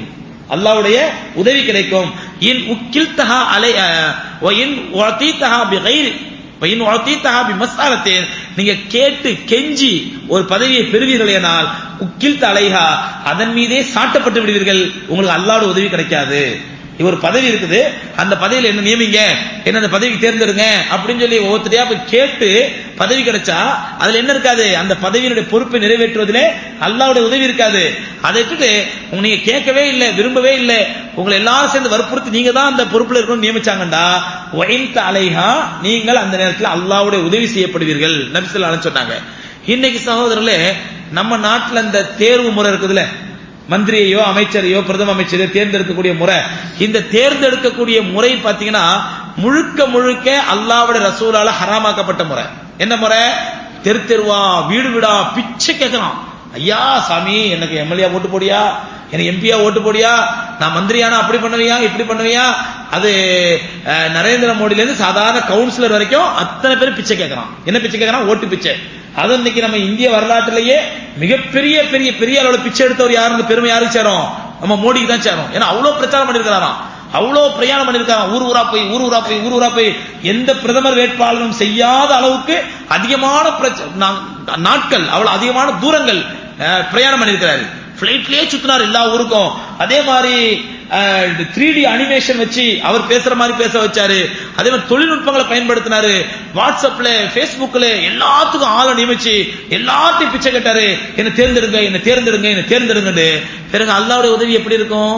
அல்லாஹ்வுடைய உதவி கிடைக்கும் இன் உக்கில்தஹா அலை வ இன் உஅதீதஹா பிகைரி வ இன் உஅதீதஹா பிமஸ்அலத்தின் நீங்க கேட்டு கெஞ்சி ஒரு பதவியை பெறுவீர்களேனால் உக்கில்த அலைஹா அதன் மீதே சாட்டப்பட்டு விடுவீர்கள் உங்களுக்கு அல்லாஹ்வுடைய உதவி கிடைக்காது ஒரு பதவி இருக்குது அந்த பதவியில் என்ன நியமிங்க என்ன அந்த பதவிக்கு தேர்ந்தெடுங்க அப்படின்னு சொல்லி ஒவ்வொருத்தரையா போய் கேட்டு பதவி கிடைச்சா அதுல என்ன இருக்காது அந்த பதவியினுடைய பொறுப்பை நிறைவேற்றுவதிலே அல்லாவுடைய உதவி இருக்காது அதை விட்டுட்டு உங்க நீங்க கேட்கவே இல்லை விரும்பவே இல்லை உங்களை எல்லாரும் சேர்ந்து வற்புறுத்தி நீங்க தான் அந்த பொறுப்புல இருக்கணும்னு நியமிச்சாங்கண்டா ஒயின் அலைஹா நீங்கள் அந்த நேரத்தில் அல்லாவுடைய உதவி செய்யப்படுவீர்கள் நபிசுல்லா சொன்னாங்க இன்னைக்கு சகோதரர்களே நம்ம நாட்டுல இந்த தேர்வு முறை இருக்குதுல்ல மந்திரியையோ அமைச்சரையோ பிரதம அமைச்சரையோ தேர்ந்தெடுக்கக்கூடிய முறை இந்த தேர்ந்தெடுக்கக்கூடிய முறை பாத்தீங்கன்னா முழுக்க முழுக்க அல்லாவுடைய ரசூலால ஹராமாக்கப்பட்ட முறை என்ன முறை தெரு தெருவா வீடு வீடா பிச்சை கேட்கலாம் ஐயா சாமி எனக்கு எம்எல்ஏ ஓட்டு போடியா எனக்கு எம்பியா ஓட்டு போடியா நான் மந்திரியானா அப்படி பண்ணுவியா இப்படி பண்ணுவியா அது அஹ், நரேந்திர மோடில இருந்து சாதாரண கவுன்சிலர் வரைக்கும் அத்தனை பேர் பிச்சை கேட்கறான் என்ன பிச்சை கேட்கறான் ஓட்டு பிச்சை அது இன்னைக்கு நம்ம இந்திய வரலாற்றிலேயே மிகப்பெரிய பெரிய பெரிய அளவுல பிச்சை எடுத்தவர் யாருன்னு பெருமை யாருக்கு சேரும் நம்ம மோடிக்கு தான் சேரும் ஏன்னா அவ்வளவு பிரச்சாரம் பண்ணிருக்காராம் அவ்வளவு பிரயாணம் பண்ணிருக்காங்க ஊர் ஊரா போய் ஊர் ஊரா போய் ஊர் ஊரா போய் எந்த பிரதமர் வேட்பாளரும் செய்யாத அளவுக்கு அதிகமான பிரச்ச- நா- நாட்கள் அவ்வளவு அதிகமான தூரங்கள் அஹ், பிரயாணம் பண்ணிருக்கிறாரு பிளைட்லயே சுத்தினார் எல்லா ஊருக்கும் அதே மாதிரி த்ரீ டி அனிமேஷன் வச்சு அவர் பேசுற மாதிரி பேச வச்சாரு அதே மாதிரி தொழில்நுட்பங்களை பயன்படுத்தினாரு வாட்ஸ்அப்ல Facebookல எல்லாத்துக்கும் ஆளை நியமிச்சு எல்லாத்தையும் பிச்சை கேட்டாரு என்ன தேர்ந்தெடுங்க என்ன தேர்ந்தெடுங்க என்ன தேர்ந்தெடுங்கன்னு பிறகு அல்லாவுடைய உதவி எப்படி இருக்கும்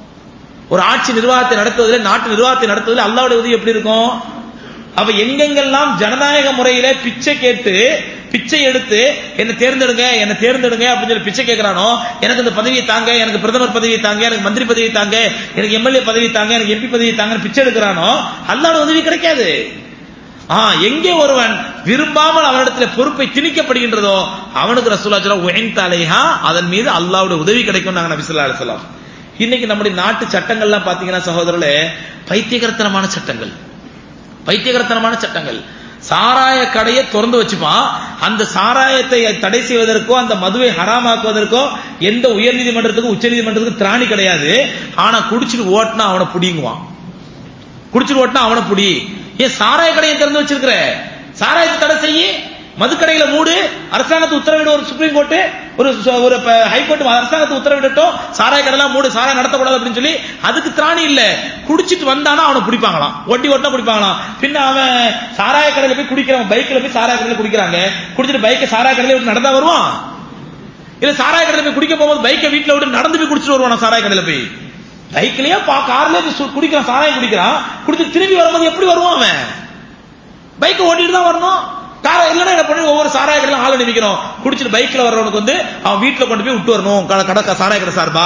ஒரு ஆட்சி நிர்வாகத்தை நடத்துவதில் நாட்டு நிர்வாகத்தை நடத்துவதில் அல்லாவுடைய உதவி எப்படி இருக்கும் அப்ப எங்கெங்கெல்லாம் ஜனநாயக முறையில பிச்சை கேட்டு பிச்சை எடுத்து என்ன தேர்ந்தெடுங்க என்ன தேர்ந்தெடுங்க அப்படின்னு சொல்லி பிச்சை கேட்கிறானோ எனக்கு இந்த பதவியை தாங்க எனக்கு பிரதமர் பதவியை தாங்க எனக்கு மந்திரி பதவி தாங்க எனக்கு எம்எல்ஏ பதவி தாங்க எனக்கு எம்பி பதவி தாங்கன்னு பிச்சை எடுக்கிறானோ அல்லாட உதவி கிடைக்காது ஆ எங்கே ஒருவன் விரும்பாமல் அவனிடத்தில் பொறுப்பை திணிக்கப்படுகின்றதோ அவனுக்கு ரசூலா சொல்ல உயன் தலைஹா அதன் மீது அல்லாவுடைய உதவி கிடைக்கும் நாங்க நபி ஸல்லல்லாஹு அலைஹி வஸல்லம் இன்னைக்கு நம்முடைய நாட்டு சட்டங்கள்லாம் பாத்தீங்கன்னா சகோதரர்களே பைத்தியகரத்தனமான சட்டங்கள் பைத்தியகரத்தனமான சட்டங்கள் சாராய கடையை திறந்து வச்சுப்பான் அந்த சாராயத்தை தடை செய்வதற்கோ அந்த மதுவை ஹராமாக்குவதற்கோ எந்த உயர்நீதிமன்றத்துக்கும் உச்சநீதிமன்றத்துக்கும் திராணி கிடையாது ஆனா குடிச்சிட்டு ஓட்டினா அவனை புடிங்குவான் குடிச்சிட்டு ஓட்டினா அவனை புடி ஏன் சாராய கடையை திறந்து வச்சிருக்கிற சாராயத்தை தடை செய்யி மதுக்கடையில மூடு அரசாங்கத்தை உத்தரவிட ஒரு சுப்ரீம் கோர்ட் ஒரு ச- ஒரு ஹைகோர்ட் அரசாங்கத்தை உத்தரவிடட்டும் சாராய கடைலாம் மூடு சாராயம் நடத்தக்கூடாது அப்படின்னு சொல்லி அதுக்கு திராணி இல்ல குடிச்சிட்டு வந்தானா அவனை பிடிப்பாங்களாம் ஒட்டி ஓட்டினா பிடிப்பாங்களாம் பின்ன அவன் சாராய கடையில போய் குடிக்கிறவன் பைக்ல போய் சாராய கடையில குடிக்கிறாங்க குடிச்சிட்டு பைக்கை சாராய கடையில விட்டு நடந்தா வருவான் இல்ல சாராய கடையில போய் குடிக்க போகும்போது பைக்கை வீட்டுல விட்டு நடந்து போய் குடிச்சிட்டு வருவான் சாராய கடையில போய் பைக்லயே பா கார்லயே போய் சு- குடிக்கிறான் சாராயம் குடிக்கிறான் குடிச்சு திரும்பி வரும்போது எப்படி வருவான் அவன் பைக் ஓட்டிட்டு தான் வரணும் கார இல்லைன்னா என்ன பண்ணி ஒவ்வொரு சாராய கடையில ஆள் நிமிக்கணும் குடிச்சிட்டு பைக்ல வர்றவனுக்கு வந்து அவன் வீட்டுல கொண்டு போய் விட்டு வரணும் கடை கடை சாராய கடை சார்பா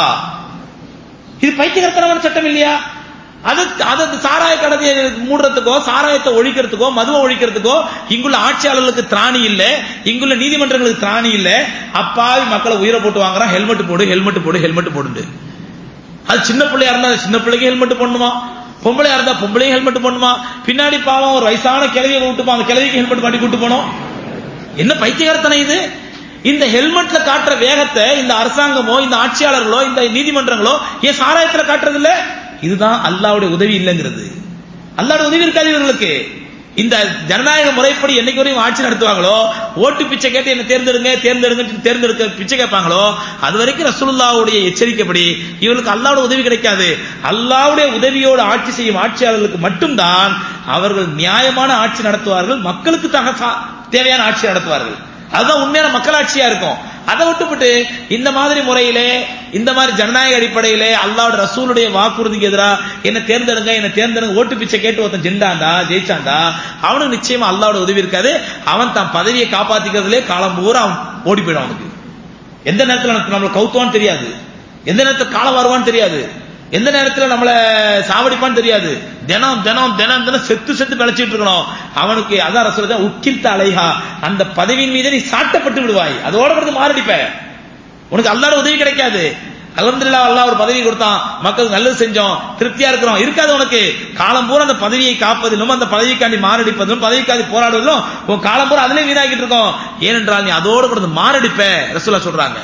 இது பைத்தியகரத்தனமான சட்டம் இல்லையா அது அது அந்த சாராய கடையை மூடுறதுக்கோ சாராயத்தை ஒழிக்கிறதுக்கோ மதுவை ஒழிக்கிறதுக்கோ இங்குள்ள ஆட்சியாளர்களுக்கு திராணி இல்ல இங்குள்ள நீதிமன்றங்களுக்கு திராணி இல்ல அப்பாவி மக்களை உயிரை போட்டு வாங்குறான் ஹெல்மெட் போடு ஹெல்மெட் போடு ஹெல்மெட் போடுண்டு அது சின்ன பிள்ளையா இருந்தா சின்ன பிள்ளைக்கு ஹெல்மெட் பண்ணுமா பொம்பளையா இருந்தா பொம்பளையும் ஹெல்மெட் பண்ணுமா பின்னாடி பாவம் ஒரு வயசான கிழவியை விட்டுப்பா அந்த கிழவிக்கு ஹெல்மெட் மாட்டி கூட்டு போனோம் என்ன பைத்தியகாரத்தனம் இது இந்த ஹெல்மெட்ல காட்டுற வேகத்தை இந்த அரசாங்கமோ இந்த ஆட்சியாளர்களோ இந்த நீதிமன்றங்களோ ஏன் சாராயத்துல காட்டுறது இல்ல இதுதான் அல்லாவுடைய உதவி இல்லைங்கிறது அல்லாவுடைய உதவி இருக்காது இவர்களுக்கு இந்த ஜனநாயக முறைப்படி என்னைக்கு வரையும் ஆட்சி நடத்துவாங்களோ ஓட்டு பிச்சை கேட்டு என்ன தேர்ந்தெடுங்க தேர்ந்தெடுங்க தேர்ந்தெடுக்க பிச்சை கேட்பாங்களோ அது வரைக்கும் ரசூலுல்லாவுடைய எச்சரிக்கைப்படி இவர்களுக்கு அல்லாவுடைய உதவி கிடைக்காது அல்லாவுடைய உதவியோடு ஆட்சி செய்யும் ஆட்சியாளர்களுக்கு மட்டும்தான் அவர்கள் நியாயமான ஆட்சி நடத்துவார்கள் மக்களுக்கு தக சா- தேவையான ஆட்சி நடத்துவார்கள் அதுதான் உண்மையான மக்களாட்சியா இருக்கும் அதை விட்டுவிட்டு இந்த மாதிரி முறையிலே இந்த மாதிரி ஜனநாயக அடிப்படையிலே அல்லாவோட ரசூலுடைய வாக்குறுதிக்கு எதிராக என்ன தேர்ந்தெடுங்க என்ன தேர்ந்தெடுங்க ஓட்டு பிச்சை கேட்டு ஒருத்தன் ஜெண்டாண்டா ஜெயிச்சாண்டா அவனுக்கு நிச்சயமா அல்லாவோட உதவி இருக்காது அவன் தன் பதவியை காப்பாத்திக்கிறதுலே காலம் பூரா அவன் ஓடி போயிடும் அவனுக்கு எந்த நேரத்துல நமக்கு நம்மளை கவுத்துவான்னு தெரியாது எந்த நேரத்துல காலம் வருவான்னு தெரியாது எந்த நேரத்துல நம்மள சாவடிப்பான்னு தெரியாது தினம் தினம் தினம் தினம் செத்து செத்து பிழைச்சிட்டு இருக்கணும் அவனுக்கு அதான் ரசூல் உக்கில்த அலைஹா அந்த பதவியின் மீது நீ சாட்டப்பட்டு விடுவாய் அதோட பிறகு மாரடிப்ப உனக்கு அல்லாட உதவி கிடைக்காது அல்ஹம்துலில்லாஹ் அல்லாஹ் ஒரு பதவி கொடுத்தான் மக்களுக்கு நல்லது செஞ்சோம் திருப்தியா இருக்கிறோம் இருக்காது உனக்கு காலம் பூரா அந்த பதவியை காப்பதிலும் அந்த பதவிக்காண்டி மாரடிப்பதிலும் பதவிக்காண்டி போராடுவதிலும் உன் காலம் பூரா அதிலே வீணாக்கிட்டு இருக்கோம் ஏனென்றால் நீ அதோட கூட மாரடிப்ப ரசூலா சொல்றாங்க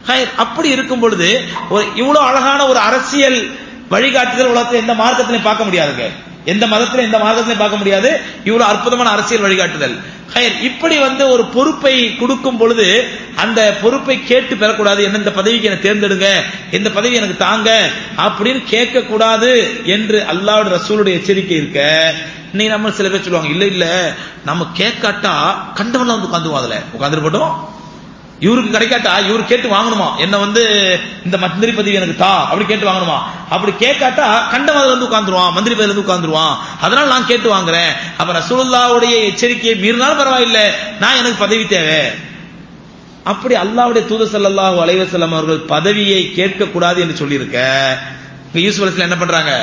ஹைர், அப்படி இருக்கும் பொழுது ஒரு இவ்வளவு அழகான ஒரு அரசியல் வழிகாட்டுதல் உலகத்தில் எந்த மார்க்கத்திலையும் பார்க்க முடியாதுங்க எந்த மதத்திலும் எந்த மார்க்கத்திலையும் பார்க்க முடியாது இவ்வளவு அற்புதமான அரசியல் வழிகாட்டுதல் ஹைர், இப்படி வந்து ஒரு பொறுப்பை கொடுக்கும் பொழுது அந்த பொறுப்பை கேட்டு பெறக்கூடாது என்ன இந்த பதவிக்கு என்ன தேர்ந்தெடுங்க இந்த பதவி எனக்கு தாங்க அப்படின்னு கேட்க கூடாது என்று அல்லாஹ்வுடைய ரசூலுடைய எச்சரிக்கை இருக்க நீ நம்ம சில பேர் சொல்லுவாங்க இல்ல இல்ல நம்ம கேட்காட்டா கண்டவன்ல வந்து உட்காந்துருவோம் அதுல உட்காந்துட்டு போட்டோம் இவருக்கு கிடைக்காட்டா இவரு கேட்டு வாங்கணுமா என்ன வந்து இந்த மந்திரி பதவி எனக்கு தா அப்படி கேட்டு வாங்கணுமா அப்படி கேட்காட்டா கண்டவாதில வந்து உட்கார்ந்துருவான் மந்திரி பதவியில இருந்து உட்கார்ந்துருவான் அதனால நான் கேட்டு வாங்குறேன் அப்ப ரசூலுல்லாவுடைய எச்சரிக்கையை மீறினாலும் பரவாயில்லை நான் எனக்கு பதவி தேவை அப்படி அல்லாஹ்வுடைய தூதர் ஸல்லல்லாஹு அலைஹி வஸல்லம் அவர்கள் பதவியை கேட்க கூடாது என்று சொல்லியிருக்க இங்க யூசுப் அலைஹிஸ்ஸலாம் என்ன பண்றாங்க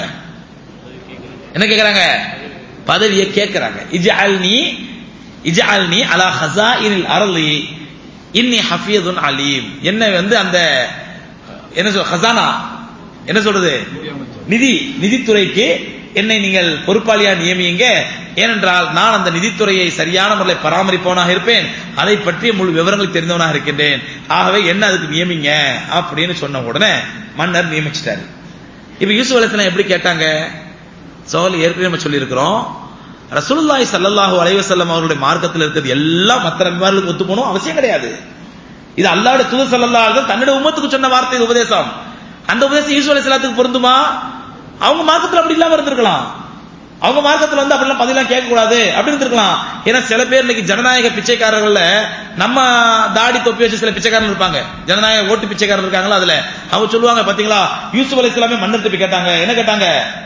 என்ன கேக்குறாங்க பதவியை கேட்கறாங்க இஜ்அல்னி இஜ்அல்னி அலா ஹஸாயினில் அர்லி இன்னி ஹஃபீதுன் அலீம் என்ன வந்து அந்த என்ன சொல் ஹசானா என்ன சொல்றது நிதி நிதித்துறைக்கு என்னை நீங்கள் பொறுப்பாளியா நியமியுங்க ஏனென்றால் நான் அந்த நிதித்துறையை சரியான முறையில் பராமரிப்பவனாக இருப்பேன் அதை பற்றிய முழு விவரங்கள் தெரிந்தவனாக இருக்கின்றேன் ஆகவே என்ன அதுக்கு நியமிங்க அப்படின்னு சொன்ன உடனே மன்னர் நியமிச்சிட்டாரு இப்ப யூசுப் அலைஹிஸ்ஸலாம் எப்படி கேட்டாங்க சோல் ஏற்கனவே நம்ம சொல்லியிருக்கிறோம் ரசூலுல்லாஹி ஸல்லல்லாஹு அலைஹி வஸல்லம் அவர்களுடைய மார்க்கத்தில் இருக்கிறது எல்லாம் மற்ற நபிமார்களுக்கு ஒத்து போகணும் அவசியம் கிடையாது இது அல்லாஹ்வுடைய தூதர் ஸல்லல்லாஹு அலைஹி வஸல்லம் தன்னுடைய உம்மத்துக்கு சொன்ன வார்த்தை இது உபதேசம் அந்த உபதேசம் யூசுப் அலைஹிஸ்ஸலாத்துக்கு பொருந்துமா அவங்க மார்க்கத்தில் அப்படி இல்லாம இருந்திருக்கலாம் அவங்க மார்க்கத்தில் வந்து அப்படிலாம் பதிலாம் கேட்க கூடாது அப்படி இருந்திருக்கலாம் ஏன்னா சில பேர் இன்னைக்கு ஜனநாயக பிச்சைக்காரர்கள்ல நம்ம தாடி தொப்பி வச்சு சில பிச்சைக்காரர்கள் இருப்பாங்க ஜனநாயக ஓட்டு பிச்சைக்காரர் இருக்காங்களா அதுல அவங்க சொல்லுவாங்க பாத்தீங்களா யூசுப் அலைஹிஸ்ஸலாமே மன்னர் தப்பி கேட்டாங்க என்ன கேட்டாங்க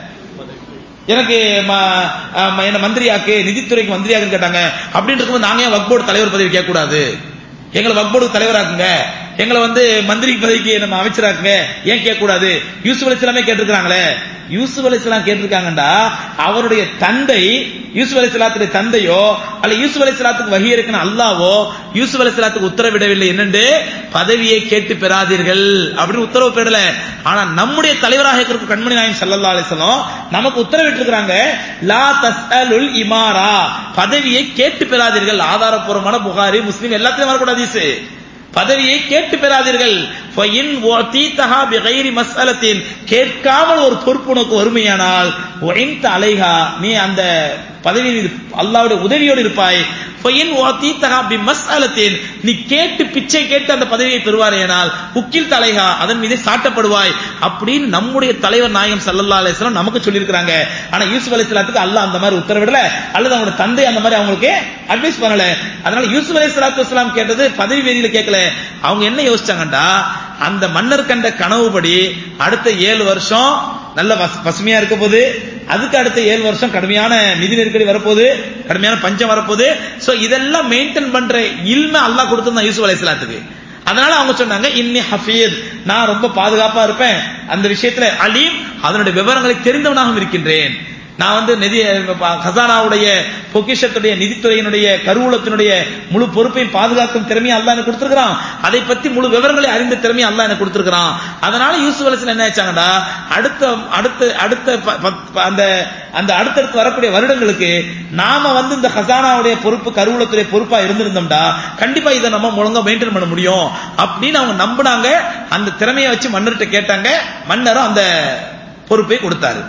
எனக்கு ம- அஹ் என்ன மந்திரியாக்கு நிதித்துறைக்கு மந்திரியாக்குன்னு கேட்டாங்க அப்படின்னு இருக்கும்போது நாங்க ஏன் வக் போர்டு தலைவர் பதவி கேட்க கூடாது எங்களை வக் போர்டு தலைவராக்குங்க எங்களை வந்து மந்திரி பதவிக்கு நம்ம அமைச்சராக்குங்க ஏன் கேட்க கூடாது யூசுப் அலைஹிஸ்ஸலாமே கேட்டிருக்காங்களே யூசுப் அலைஹிஸ்ஸலாம் கேட்டிருக்காங்கடா அவருடைய தந்தை யூசுப் அலைஹிஸ்ஸலாத்துடைய தந்தையோ அல்ல யூசுப் அலைஹிஸ்ஸலாத்துக்கு வகி இருக்குன்னு அல்லாவோ யூசுப் அலைஹிஸ்ஸலாத்துக்கு உத்தரவிடவில்லை என்னண்டு பதவியை கேட்டு பெறாதீர்கள் அப்படின்னு உத்தரவு பெறல ஆனா நம்முடைய தலைவராக இருக்கிற கண்மணி நாயம் ஸல்லல்லாஹு அலைஹி வஸல்லம் நமக்கு உத்தரவிட்டு இருக்காங்க லா தஸ்அலுல் இமாரா பதவியை கேட்டு பெறாதீர்கள் ஆதாரப்பூர்வமான புகாரி முஸ்லிம் எல்லாத்தையும் வரக்கூடாது ஹதீஸ். பதவியை கேட்டு பெறாதீர்கள் فَإِنْ وَأْتِيتَهَا بِغَيْرِ مَسْأَلَةٍ கேட்காமல் ஒரு பொறுப்பு உனக்கு வறுமையானால் وَإِنْتَ عَلَيْهَا நீ அந்த பதவி மீது அல்லாஹ்வுடைய உதவியோடு இருப்பாய் فَإِنْ وَأْتِيتَهَا بِمَسْأَلَةٍ நீ கேட்டு பிச்சை கேட்டு அந்த பதவியை பெறுவாரேனால் உக்கில் தலைஹா அதன் மீது சாட்டப்படுவாய் அப்படின்னு நம்முடைய தலைவர் நாயகம் ஸல்லல்லாஹு அலைஹி வஸல்லம் நமக்கு சொல்லியிருக்காங்க ஆனா யூசுப் அலைஹிஸ்ஸலாத்துக்கு அல்லாஹ் அந்த மாதிரி உத்தரவிடல அல்லது அவங்களோட தந்தை அந்த மாதிரி அவங்களுக்கு அட்வைஸ் பண்ணல அதனால யூசுப் அலைஹிஸ்ஸலாத்து வஸலாம் கேட்டது பதவி வெறியில கேட்கல அவங்க என்ன யோசிச்சாங்கடா அந்த மன்னர் கண்ட கனவுபடி அடுத்த ஏழு வருஷம் நல்ல பஸ்- பசுமையா இருக்க போது அதுக்கு அடுத்த ஏழு வருஷம் கடுமையான நிதி நெருக்கடி வரப்போகுது கடுமையான பஞ்சம் வரப்போகுது சோ இதெல்லாம் மெயின்டைன் பண்ற இல்ம அல்லாஹ் கொடுத்திருந்தான் யூசுப் அலைஹிஸ்ஸலாத்துக்கு அதனால அவங்க சொன்னாங்க இன்னி ஹஃபீத் நான் ரொம்ப பாதுகாப்பா இருப்பேன் அந்த விஷயத்துல அலீம் அதனுடைய விவரங்களை தெரிந்தவனாகவும் இருக்கின்றேன் நான் வந்து நிதி ஹசானாவுடைய பொக்கிஷத்துடைய நிதித்துறையினுடைய கருவூலத்தினுடைய முழு பொறுப்பையும் பாதுகாக்கும் திறமையை அல்லாஹ் எனக்கு கொடுத்திருக்கிறான் அதை பத்தி முழு விவரங்களை அறிந்த திறமையை அல்லாஹ் எனக்கு கொடுத்திருக்கிறான் அதனால யூசுப் அலைஹிஸ்ஸலாம் என்ன ஆச்சாங்கடா அடுத்த அடுத்த அடுத்த ப- ப- ப- அந்த அந்த அடுத்தடுத்து வரக்கூடிய வருடங்களுக்கு நாம வந்து இந்த ஹசானாவுடைய பொறுப்பு கருவூலத்துடைய பொறுப்பா இருந்திருந்தோம்டா கண்டிப்பா இதை நம்ம ஒழுங்கா மெயின்டைன் பண்ண முடியும் அப்படின்னு அவங்க நம்பினாங்க அந்த திறமையை வச்சு மன்னர்கிட்ட கேட்டாங்க மன்னரும் அந்த பொறுப்பை கொடுத்தாரு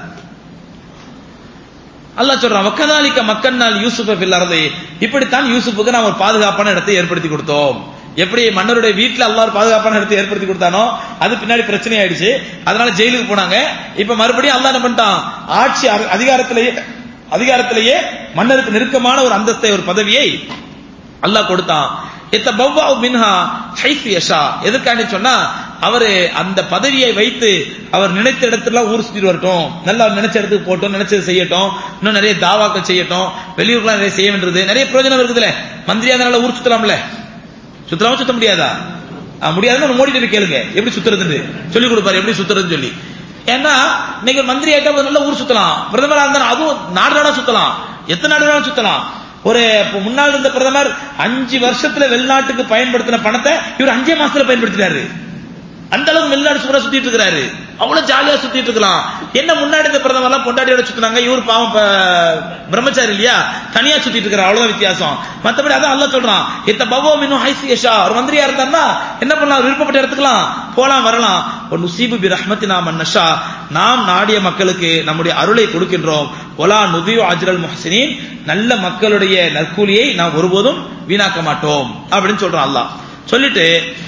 அல்லாஹ் சொல்றான் வக்கதாலிக்க மக்கன்னால் யூசுஃப ஃபில் அர்தி இப்படித்தான் யூசுஃபுக்கு நாம் ஒரு பாதுகாப்பான இடத்தை ஏற்படுத்தி கொடுத்தோம் எப்படி மன்னருடைய வீட்டுல அல்லாஹ் ஒரு பாதுகாப்பான இடத்தை ஏற்படுத்தி கொடுத்தானோ அது பின்னாடி பிரச்சனை ஆயிடுச்சு அதனால ஜெயிலுக்கு போனாங்க இப்ப மறுபடியும் அல்லாஹ் என்ன பண்ணிட்டான் ஆட்சி அர- அதிகாரத்திலேயே அதிகாரத்திலேயே மன்னருக்கு நெருக்கமான ஒரு அந்தஸ்தை ஒரு பதவியை அல்லாஹ் கொடுத்தான் இத்தபவ்வா மின்ஹா ஹைஃப் யஷா எதுக்காண்டி சொன்னா அவரு அந்த பதவியை வைத்து அவர் நினைத்த இடத்துல ஊர் சுத்திட்டு வரட்டும் நல்லா அவர் நினைச்ச இடத்துக்கு போட்டோம் நினைச்சது செய்யட்டும் இன்னும் நிறைய தாவாக்கள் செய்யட்டும் வெளியூர்லாம் நிறைய செய்ய வேண்டியது நிறைய பிரயோஜனம் இருக்குதுல்ல மந்திரியா அதனால ஊர் சுத்தலாம்ல சுத்தலாம சுத்த முடியாதா ஆ, முடியாதுன்னு மோடி போய் கேளுங்க எப்படி சுத்துறதுன்னு சொல்லி கொடுப்பாரு எப்படி சுத்துறதுன்னு சொல்லி ஏன்னா இன்னைக்கு ஒரு மந்திரி ஆயிட்டா ஒரு நல்ல ஊர் சுத்தலாம் பிரதமரா இருந்தா அதுவும் நாடு நாடா சுத்தலாம் எத்தனை நாடு வேணாலும் சுத்தலாம் ஒரு இப்ப முன்னாள் இருந்த பிரதமர் அஞ்சு வருஷத்துல வெளிநாட்டுக்கு பயன்படுத்தின பணத்தை இவர் அஞ்சே மாசத்துல பயன்படுத்திட்டாரு அந்த அளவுக்கு வெளிநாடு சூப்பரா சுத்திட்டு இருக்கிறாரு அவ்வளவு ஜாலியா சுத்திட்டு இருக்கலாம் என்ன முன்னாடி இந்த பிரதமர் எல்லாம் பொண்டாட்டியோட சுத்தினாங்க இவர் பாவம் ப- பிரம்மச்சாரி இல்லையா தனியா சுத்திட்டு இருக்கிறார் அவ்வளவுதான் வித்தியாசம் மத்தபடி அதான் அல்லாஹ் சொல்றான் இத்த பவோ மின்னு ஹைசி யஷா ஒரு மந்திரியா இருந்தாருன்னா என்ன பண்ணலாம் அவர் விருப்பப்பட்ட இடத்துக்கலாம் போலாம் வரலாம் ஒரு நுசீபு பி ரஹ்மத்தினா மன்னஷா நாம் நாடிய மக்களுக்கு நம்முடைய அருளை கொடுக்கின்றோம் ஒலா நுதியோ அஜ்ரல் முஹ்சினின் நல்ல மக்களுடைய நற்கூலியை நாம் ஒருபோதும் வீணாக்க மாட்டோம் அப்படின்னு சொல்றான் அல்லாஹ் சொல்லிட்டு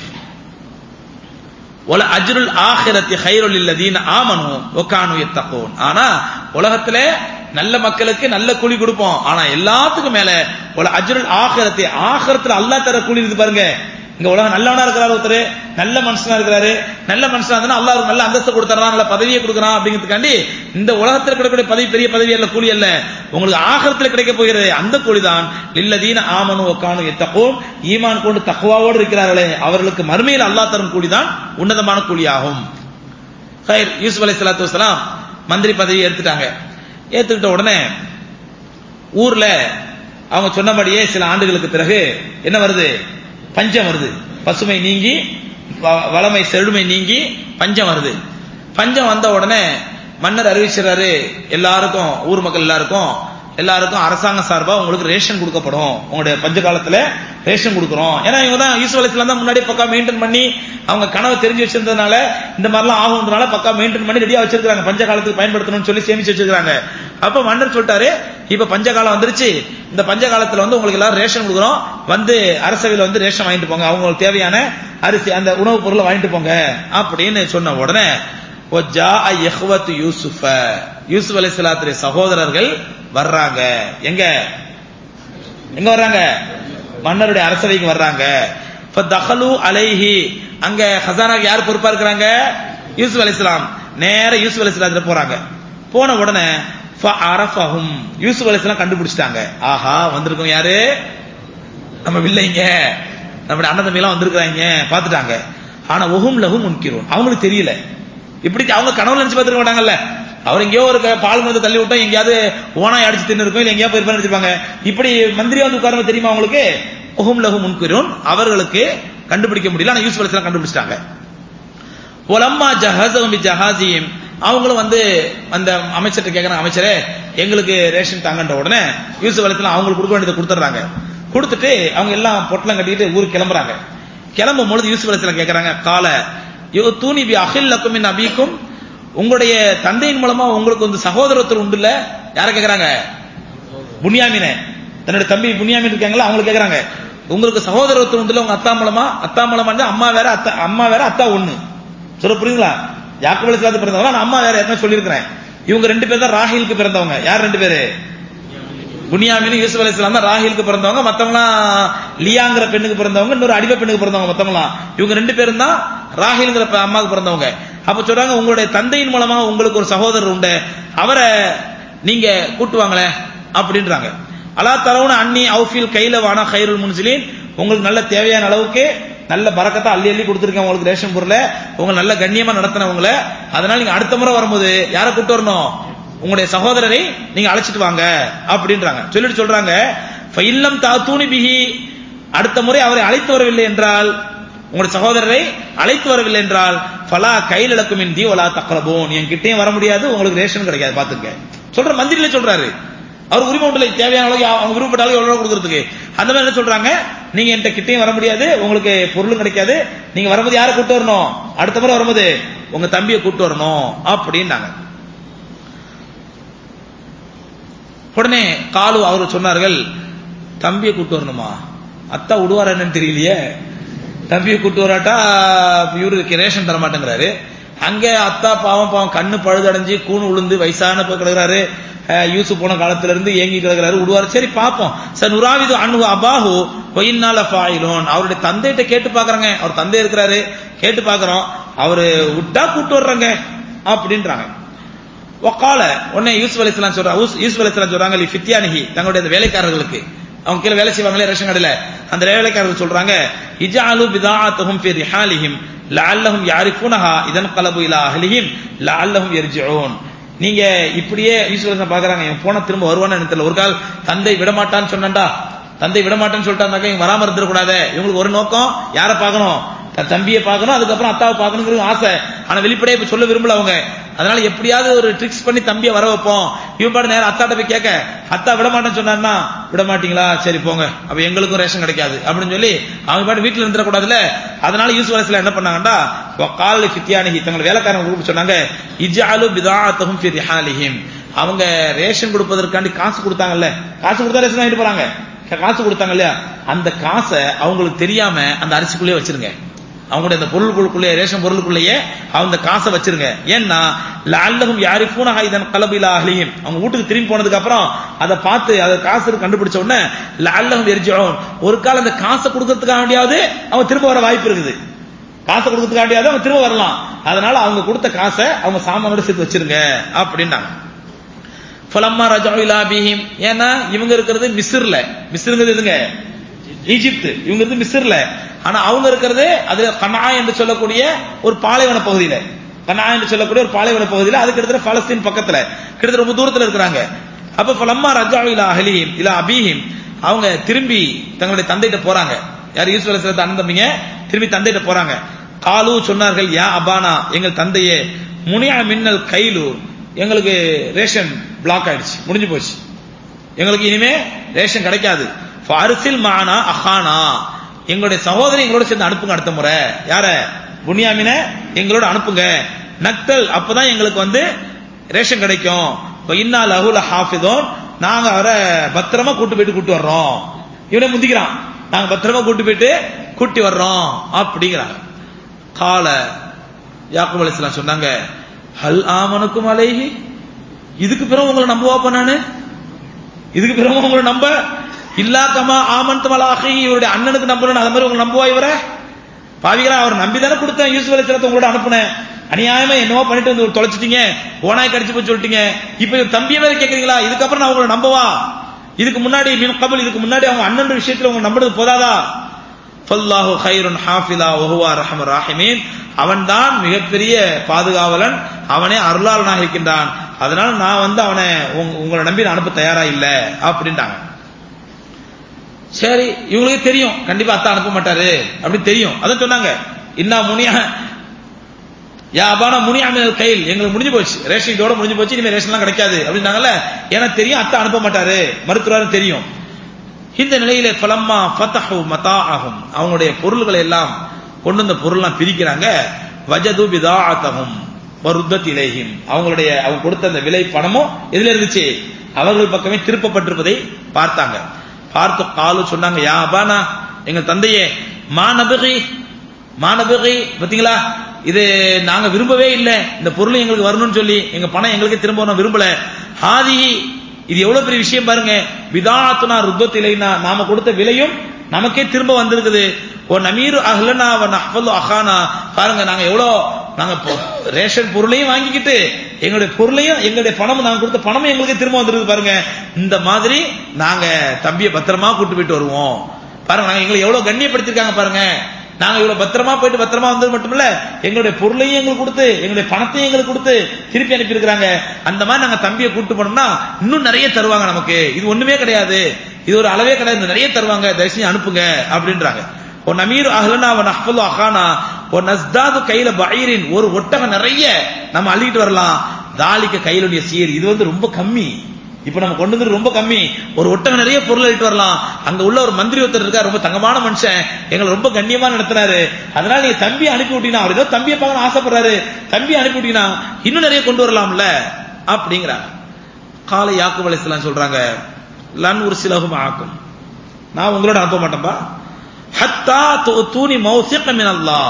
ஒல அஜ்ருல் ஆஹிரத்தி ஹைருல் இல்லதீன் ஆமனு ஒக்கானு எத்தகோன் ஆனா உலகத்துல நல்ல மக்களுக்கு நல்ல கூலி கொடுப்போம் ஆனா எல்லாத்துக்கும் மேல ஒல அஜ்ருல் ஆஹிரத்தி ஆஹிரத்துல அல்லாஹ் தர கூலி இருக்கு பாருங்க இங்க உலகம் நல்லவனா இருக்கிறாரு ஒருத்தர் நல்ல மனுஷனா இருக்கிறாரு நல்ல மனுஷனா இருந்தா அல்லாஹ் ஒரு நல்ல அந்தஸ்து கொடுத்துறான் நல்ல பதவியை கொடுக்குறான் அப்படிங்கிறதுக்காண்டி இந்த உலகத்துல கிடைக்கக்கூடிய பதவி பெரிய பதவி அல்ல கூலி அல்ல உங்களுக்கு ஆகரத்துல கிடைக்க போகிறது அந்த கூலி தான் லில்லதீன ஆமனு ஒக்கானு எத்தகோன் ஈமான் கொண்டு தக்குவாவோடு இருக்கிறார்களே அவர்களுக்கு மறுமையில் அல்லாஹ் தரும் கூலி தான் உன்னதமான கூலியாகும் ஹைர் யூசுப் அலை சலாத்து வசலாம் மந்திரி பதவி எடுத்துட்டாங்க ஏத்துக்கிட்ட உடனே ஊர்ல அவங்க சொன்னபடியே சில ஆண்டுகளுக்கு பிறகு என்ன வருது பஞ்சம் வருது பசுமை நீங்கி வ- வளமை செழுமை நீங்கி பஞ்சம் வருது பஞ்சம் வந்த உடனே மன்னர் அறிவிச்சிடறாரு எல்லாருக்கும் ஊர் மக்கள் எல்லாருக்கும் எல்லாருக்கும் அரசாங்கம் சார்பா உங்களுக்கு ரேஷன் கொடுக்கப்படும் உங்களுடைய பஞ்ச காலத்துல ரேஷன் கொடுக்குறோம் ஏன்னா இவங்க தான் ஈஸ்வர வயசுல தான் முன்னாடி பக்கா மெயின்டைன் பண்ணி அவங்க கனவை தெரிஞ்சு வச்சிருந்ததுனால இந்த மாதிரிலாம் ஆகுன்றனால பக்கா மெயின்டைன் பண்ணி ரெடியா வச்சிருக்காங்க பஞ்ச காலத்துக்கு பயன்படுத்தணும்னு சொல்லி சேமிச்சு வச்சிருக்காங்க அப்ப மன்னர் சொல்லிட்டாரு இப்ப பஞ்ச காலம் வந்துருச்சு இந்த பஞ்ச காலத்துல வந்து உங்களுக்கு எல்லாரும் ரேஷன் கொடுக்குறோம் வந்து அரசவையில வந்து ரேஷன் வாங்கிட்டு போங்க அவங்களுக்கு தேவையான அரிசி அந்த உணவுப் பொருளை வாங்கிட்டு போங்க அப்படின்னு சொன்ன உடனே وَجَاءَ يَخْوَةُ யூசுஃப யூசுப் அலைஹிஸ்ஸலாத்துடைய சகோதரர்கள் வர்றாங்க எங்க எங்க வர்றாங்க மன்னருடைய அரசவைக்கு வர்றாங்க ஃபதஹலு அலைஹி அங்க ஹசானாக்கு யார் பொறுப்பா இருக்கிறாங்க யூசுப் அலைஹிஸ்ஸலாம் நேர யூசுப் அலைஹிஸ்ஸலாத்துல போறாங்க போன உடனே ஃபஅரஃபஹும் யூசுப் அலைஹிஸ்ஸலாம் கண்டுபிடிச்சிட்டாங்க ஆஹா வந்திருக்கோம் யாரு நம்ம வில்லைங்க நம்முடைய அண்ணன் தம்பி எல்லாம் வந்திருக்கிறாங்க பார்த்துட்டாங்க ஆனா ஒஹும் லஹும் முன்கிறோம் அவங்களுக்கு தெரியல இப்படி அவங்க கனவுல நினைச்சு பார்த்துருக்க மாட்டாங்கல்ல அவர் எங்கேயோ ஒரு க- பால் மருந்து தள்ளி விட்டோம் எங்கேயாவது ஓனாய் அடிச்சு தின்னு இருக்கும் இல்ல எங்கேயா போய் நினைச்சிருப்பாங்க இப்படி மந்திரி வந்து உட்காருங்க தெரியுமா அவங்களுக்கு ஒஹும் லஹும் முன்கிறோன் அவர்களுக்கு கண்டுபிடிக்க முடியல ஆனா யூசுப் அலைஹிஸ்ஸலாம் கண்டுபிடிச்சிட்டாங்க ஒலம்மா ஜஹாசகம் பி ஜஹாசியும் அவங்களும் வந்து அந்த அமைச்சர்கிட்ட கேட்கறாங்க அமைச்சரே எங்களுக்கு ரேஷன் தாங்கன்ற உடனே யூசுப் அலைஹிஸ்ஸலாம் அவங்களுக்கு கொடுக்க வேண்டியதை கொடுத்துட்றாங்க கொடுத்துட்டு அவங்க எல்லாம் பொட்டலம் கட்டிட்டு ஊருக்கு கிளம்புறாங்க கிளம்பும் பொழுது யூசுப் அலைஹிஸ்ஸலாம் கேட்கறாங்க கால யோ தூணி பி அகில் லக்கும் மின் அபீக்கும் உங்களுடைய தந்தையின் மூலமா உங்களுக்கு வந்து சகோதரத்துவம் உண்டு இல்ல யார கேக்குறாங்க புனியாமினே தன்னுடைய தம்பி புனியாமின் இருக்காங்களா அவங்களுக்கு கேக்குறாங்க உங்களுக்கு சகோதரத்துவம் உண்டுல உங்க அத்தா மூலமா அத்தா மூலமா இருந்தா அம்மா வேற அத்தா அம்மா வேற அத்தா ஒண்ணு சொல்ல புரியுங்களா யாக்கோபு அலைஹிஸ்ஸலாத்து பிறந்தவங்க ஆனா அம்மா வேற ஏற்கனவே சொல்லியிருக்கிறேன் இவங்க ரெண்டு பேர் தான் ராஹிலுக்கு பிறந்தவங்க யார் ரெண்டு பேரு புனியாமின் யூசுப் அலைஹிஸ்ஸலாம் தான் ராஹிலுக்கு பிறந்தவங்க மத்தவங்கலாம் லியாங்கிற பெண்ணுக்கு பிறந்தவங்க இன்னொரு அடிமை பெண்ணுக்கு பிறந்தவங்க மத்தவங்கலாம் இவங்க ரெண்டு பேரும் தான் ராஹில்ங்கிற ப- அம்மாவுக்கு பிறந்தவங்க அப்ப சொல்றாங்க உங்களுடைய தந்தையின் மூலமா உங்களுக்கு ஒரு சகோதரர் உண்டு அவரை நீங்க கூட்டுவாங்களே அப்படின்றாங்க அலா தரவுன அன்னி அவுஃபில் கைல வானா கைருல் முன்சிலின் உங்களுக்கு நல்ல தேவையான அளவுக்கு நல்ல பறக்கத்தா அள்ளி அள்ளி கொடுத்துருக்கேன் உங்களுக்கு ரேஷன் பொருளை உங்க நல்ல கண்ணியமா நடத்தினவங்கள அதனால நீங்க அடுத்த முறை வரும்போது யாரை கூட்டு வரணும் உங்களுடைய சகோதரரை நீங்க அழைச்சிட்டு வாங்க அப்படின்றாங்க சொல்லிட்டு சொல்றாங்க இல்லம் தாத்தூனி பிஹி அடுத்த முறை அவரை அழைத்து வரவில்லை என்றால் உங்களுடைய சகோதரரை அழைத்து வரவில்லை என்றால் ஃபலா கையில் இழக்கும் இந்தி வலா தக்கரபோன் என் கிட்டேயும் வர முடியாது உங்களுக்கு ரேஷன் கிடைக்காது பாத்துக்க சொல்ற மந்திரில சொல்றாரு அவர் உரிமை உண்டுல தேவையான அளவுக்கு அவங்க விருப்பப்பட்ட அளவுக்கு எவ்வளவு கொடுக்கறதுக்கு அந்த மாதிரி என்ன சொல்றாங்க நீங்க என்கிட்ட கிட்டேயும் வர முடியாது உங்களுக்கு பொருளும் கிடைக்காது நீங்க வரும்போது யாரை கூட்டு வரணும் அடுத்த முறை வரும்போது உங்க தம்பியை கூட்டு வரணும் அப்படின்னாங்க உடனே காலு அவர் சொன்னார்கள் தம்பியை கூட்டு வரணுமா அத்தா விடுவாரா என்னன்னு தெரியலையே தம்பியை கூட்டு வராட்டா இவருக்கு ரேஷன் தர மாட்டேங்கிறாரு அங்கே அத்தா பாவம் பாவம் கண்ணு பழுதடைஞ்சு கூணு உளுந்து வயசான போய் கிடக்குறாரு அஹ் யூசுப் போன காலத்துல இருந்து ஏங்கி கிடக்குறாரு விடுவாரு சரி பாப்போம் சார் நுராவிது அனு அபாஹு ஒயின்னால ஃபாயிலோன் அவருடைய தந்தைகிட்ட கேட்டு பாக்குறாங்க அவர் தந்தை இருக்கிறாரு கேட்டு பாக்குறோம் அவரு விட்டா கூட்டு வர்றாங்க அப்படின்றாங்க ஒக்கால உடனே யூசுப் அலிஸ்லாம் சொல்றாங்க யூசுப் அலிஸ்லாம் சொல்றாங்க லி ஃபித்யானிஹி தங்களுடைய அந்த வேலைக்காரர்களுக்கு அவங்க கீழே வேலை செய்வாங்களே ரேஷன் கடையில அந்த வேலைக்காரர்கள் சொல்றாங்க இஜாலு பிதாஅத்துஹும் ஃபி ரிஹாலிஹிம் லஅல்லஹும் யாரிஃபூனஹா இதன் கலபு இலா அஹ்லிஹிம் லஅல்லஹும் யர்ஜிஊன் நீங்க இப்படியே யூசுப் அலிஸ்லாம் பாக்குறாங்க இவன் போன திரும்ப வருவான்னு எனக்கு தெரியல ஒரு கால் தந்தை விடமாட்டான்னு சொன்னண்டா தந்தை விடமாட்டேன்னு சொல்லிட்டாங்க இவங்க வராம இருந்துடக்கூடாது இவங்களுக்கு ஒரு நோக்கம் யாரை பார்க்கணும் தன் தம்பியை பார்க்கணும் அதுக்கப்புறம் அத்தாவை பார்க்கணுங்கிறது ஆசை ஆனா வெளிப்படையா இப்ப சொல்ல விரும்பல அவங்க அதனால எப்படியாவது ஒரு ட்ரிக்ஸ் பண்ணி தம்பியை வர வைப்போம் இவன் பாட்டு நேரம் அத்தாட்ட போய் கேட்க அத்தா விட மாட்டேன்னு சொன்னாருன்னா விட மாட்டீங்களா சரி போங்க அப்ப எங்களுக்கும் ரேஷன் கிடைக்காது அப்படின்னு சொல்லி அவங்க பாட்டு வீட்டுல இருந்துடக்கூடாதுல அதனால யூஸ் வயசுல என்ன பண்ணாங்கடா கால் ஃபித்தியானிஹி தங்கள் வேலைக்காரங்க கூப்பிட்டு சொன்னாங்க இஜாலு பிதாத்தகும் ஃபி ரிஹாலிஹிம் அவங்க ரேஷன் கொடுப்பதற்காண்டி காசு கொடுத்தாங்கல்ல காசு கொடுத்தா ரேஷன் வாங்கிட்டு போறாங்க காசு கொடுத்தாங்க இல்லையா அந்த காசை அவங்களுக்கு தெரியாம அந்த அரிசிக்குள்ளேயே வச்சிருங்க அவங்களுடைய அந்த பொருளுக்குள்ளே ரேஷன் பொருளுக்குள்ளேயே அந்த காசை வச்சிருங்க ஏன்னா லல்லஹும் யாரிஃபூன ஹைதன் கலபிலா அஹ்லிஹிம் அவங்க வீட்டுக்கு திரும்பி போனதுக்கு அப்புறம் அதை பார்த்து அதை காசு கண்டுபிடிச்ச உடனே லல்லஹும் எரிஜோன் ஒரு காலம் அந்த காசை கொடுக்கறதுக்காக வேண்டியாவது அவங்க திரும்ப வர வாய்ப்பு இருக்குது காசை கொடுக்கறதுக்காக வேண்டியாவது அவங்க திரும்ப வரலாம் அதனால அவங்க கொடுத்த காசை அவங்க சாமானோட சேர்த்து வச்சிருங்க அப்படின்னாங்க ஃபலம்மா ரஜாவு இலா பிஹிம் ஏன்னா இவங்க இருக்கிறது மிஸ்ர்ல மிஸ்ருங்கிறது எதுங்க ஈஜிப்து இவங்க இருந்து மிஸ்ர்ல ஆனா அவங்க இருக்கிறது அது கனா என்று சொல்லக்கூடிய ஒரு பாலைவன பகுதியில கனா என்று சொல்லக்கூடிய ஒரு பாலைவன பகுதியில அதுக்கு கிட்டத்தட்ட பலஸ்தீன் பக்கத்துல கிட்டத்தட்ட ரொம்ப தூரத்துல இருக்கிறாங்க அப்ப ஃபலம்மா ரஜாவு இலா அஹ்லிஹிம் இலா அபீஹிம் அவங்க திரும்பி தங்களுடைய தந்தைகிட்ட போறாங்க யார் ஈஸ்வர சிலத்தை அனந்தமிங்க திரும்பி தந்தைகிட்ட போறாங்க காலு சொன்னார்கள் யா அபானா எங்கள் தந்தையே முனியா மின்னல் கைலு எங்களுக்கு ரேஷன் பிளாக் ஆயிடுச்சு முடிஞ்சு போச்சு எங்களுக்கு இனிமே ரேஷன் கிடைக்காது ஃபாரிசில் மானா அஹானா எங்களுடைய சகோதரி எங்களோட சேர்ந்து அனுப்புங்க அடுத்த முறை யார புனியாமின எங்களோட அனுப்புங்க நக்தல் அப்பதான் எங்களுக்கு வந்து ரேஷன் கிடைக்கும் இன்னா லஹுல ஹாஃபிதோன் நாங்க அவரை பத்திரமா கூட்டு போயிட்டு கூட்டு வர்றோம் இவனே முந்திக்கிறான் நாங்க பத்திரமா கூட்டு போயிட்டு கூட்டி வர்றோம் அப்படிங்கிறாங்க கால யாக்கூப் அலிஸ்லாம் சொன்னாங்க ஹல் ஆமனுக்கும் அலைஹி இதுக்கு பிறகு உங்களை நம்புவாப்ப நானு இதுக்கு பிறகு உங்களை நம்ப இல்லாக்கமா ஆமன் மலாஹி இவருடைய அண்ணனுக்கு நம்பணும் அது மாதிரி உங்களை நம்புவா இவரை பாவிகளா அவர் நம்பி தானே கொடுத்தேன் யூசுப் அலிஸ்லத்தை உங்களோட அனுப்புனேன் அநியாயமா என்னவோ பண்ணிட்டு வந்து தொலைச்சிட்டீங்க ஓனாய் கடிச்சு போய் சொல்லிட்டீங்க இப்ப இவர் தம்பிய வேற கேக்குறீங்களா இதுக்கப்புறம் நான் உங்களை நம்பவா இதுக்கு முன்னாடி மின் கபல் இதுக்கு முன்னாடி அவங்க அண்ணன் விஷயத்துல உங்க நம்புறது போதாதா ஃபல்லாஹு ஹைருன் ஹாஃபிலா ஒஹுவா ரஹம் ராஹிமீன் அவன்தான் மிகப்பெரிய பாதுகாவலன் அவனே அருளாளனாக இருக்கின்றான் அதனால நான் வந்து அவனை உங்களை நம்பி நான் அனுப்ப தயாரா இல்ல அப்படின்ட்டாங்க சரி இவங்களுக்கு தெரியும் கண்டிப்பா அத்தா அனுப்ப மாட்டாரு அப்படின்னு தெரியும் அதான் சொன்னாங்க இன்னா முனியா யா அபானா முனியாமினல் கையில் எங்களுக்கு முடிஞ்சு போச்சு ரேஷன் இதோட முடிஞ்சு போச்சு இனிமே ரேஷன்லாம் கிடைக்காது அப்படின்னாங்கல்ல ஏன்னா தெரியும் அத்தா அனுப்ப மாட்டாரு மறுக்கிறாரு தெரியும் இந்த நிலையிலே பலம்மா ஃபத்தஹு மதா ஆகும் அவங்களுடைய பொருள்களை எல்லாம் கொண்டு வந்த பொருள்லாம் பிரிக்கிறாங்க வஜது பிதாத்தகும் வருத்தத் இலைஹிம் அவங்களுடைய அவங்க கொடுத்த அந்த விலை பணமும் எதுல இருந்துச்சு அவர்கள் பக்கமே திருப்பப்பட்டிருப்பதை பார்த்தாங்க பார்த்து காலு சொன்னாங்க யா அபானா எங்க தந்தையே மாநபகி மாநபகி பாத்தீங்களா இது நாங்க விரும்பவே இல்லை இந்த பொருள் எங்களுக்கு வரணும்னு சொல்லி எங்க பணம் எங்களுக்கு திரும்ப வரணும் விரும்பல ஹாதிஹி இது எவ்வளவு பெரிய விஷயம் பாருங்க விதாத்துனா ருத்தத்திலைனா நாம கொடுத்த விலையும் நமக்கே திரும்ப வந்திருக்குது ஓ நமீரு அஹ்லனா வ நஹ்ஃபலு அஹானா பாருங்க நாங்க எவ்வளோ நாங்க ரேஷன் பொருளையும் வாங்கிக்கிட்டு எங்களுடைய பொருளையும் எங்களுடைய பணம் நாங்க கொடுத்த பணமும் எங்களுக்கு திரும்ப வந்திருக்கு பாருங்க இந்த மாதிரி நாங்க தம்பியை பத்திரமா கூட்டு போயிட்டு வருவோம் பாருங்க நாங்க எங்களை எவ்வளவு கண்ணியப்படுத்திருக்காங்க பாருங்க நாங்க இவ்வளவு பத்திரமா போயிட்டு பத்திரமா வந்தது மட்டுமில்ல எங்களுடைய பொருளையும் எங்களுக்கு கொடுத்து எங்களுடைய பணத்தையும் எங்களுக்கு கொடுத்து திருப்பி அனுப்பி இருக்கிறாங்க அந்த மாதிரி நாங்க தம்பியை கூட்டு போனோம்னா இன்னும் நிறைய தருவாங்க நமக்கு இது ஒண்ணுமே கிடையாது இது ஒரு அளவே கிடையாது நிறைய தருவாங்க தயவுசெய்து அனுப்புங்க அப்படின்றாங்க ஒரு நமீர் அஹ்லனா அவன் அஹ்ஃபலு அஹானா ஒரு நஸ்தாது கையில பயிரின் ஒரு ஒட்டகம் நிறைய நம்ம அள்ளிட்டு வரலாம் தாலிக்க கையிலுடைய சீர் இது வந்து ரொம்ப கம்மி இப்ப நம்ம கொண்டு வந்து ரொம்ப கம்மி ஒரு ஒட்டகம் நிறைய பொருள் எடுத்து வரலாம் அங்க உள்ள ஒரு மந்திரி ஒருத்தர் இருக்கா ரொம்ப தங்கமான மனுஷன் எங்களை ரொம்ப கண்ணியமா நடத்தினாரு அதனால நீங்க தம்பியை அனுப்பி விட்டீங்கன்னா அவர் ஏதோ தம்பியை பார்க்க ஆசைப்படுறாரு தம்பியை அனுப்பி விட்டீங்கன்னா இன்னும் நிறைய கொண்டு வரலாம்ல அப்படிங்கிறாங்க காலை யாக்குப் அலைஹிஸ்ஸலாம் சொல்றாங்க லன் ஒரு சிலகும் ஆக்கும் நான் உங்களோட அனுப்ப மாட்டேன்பா ஹத்தா தூணி மௌசிக்க மின் அல்லாஹ்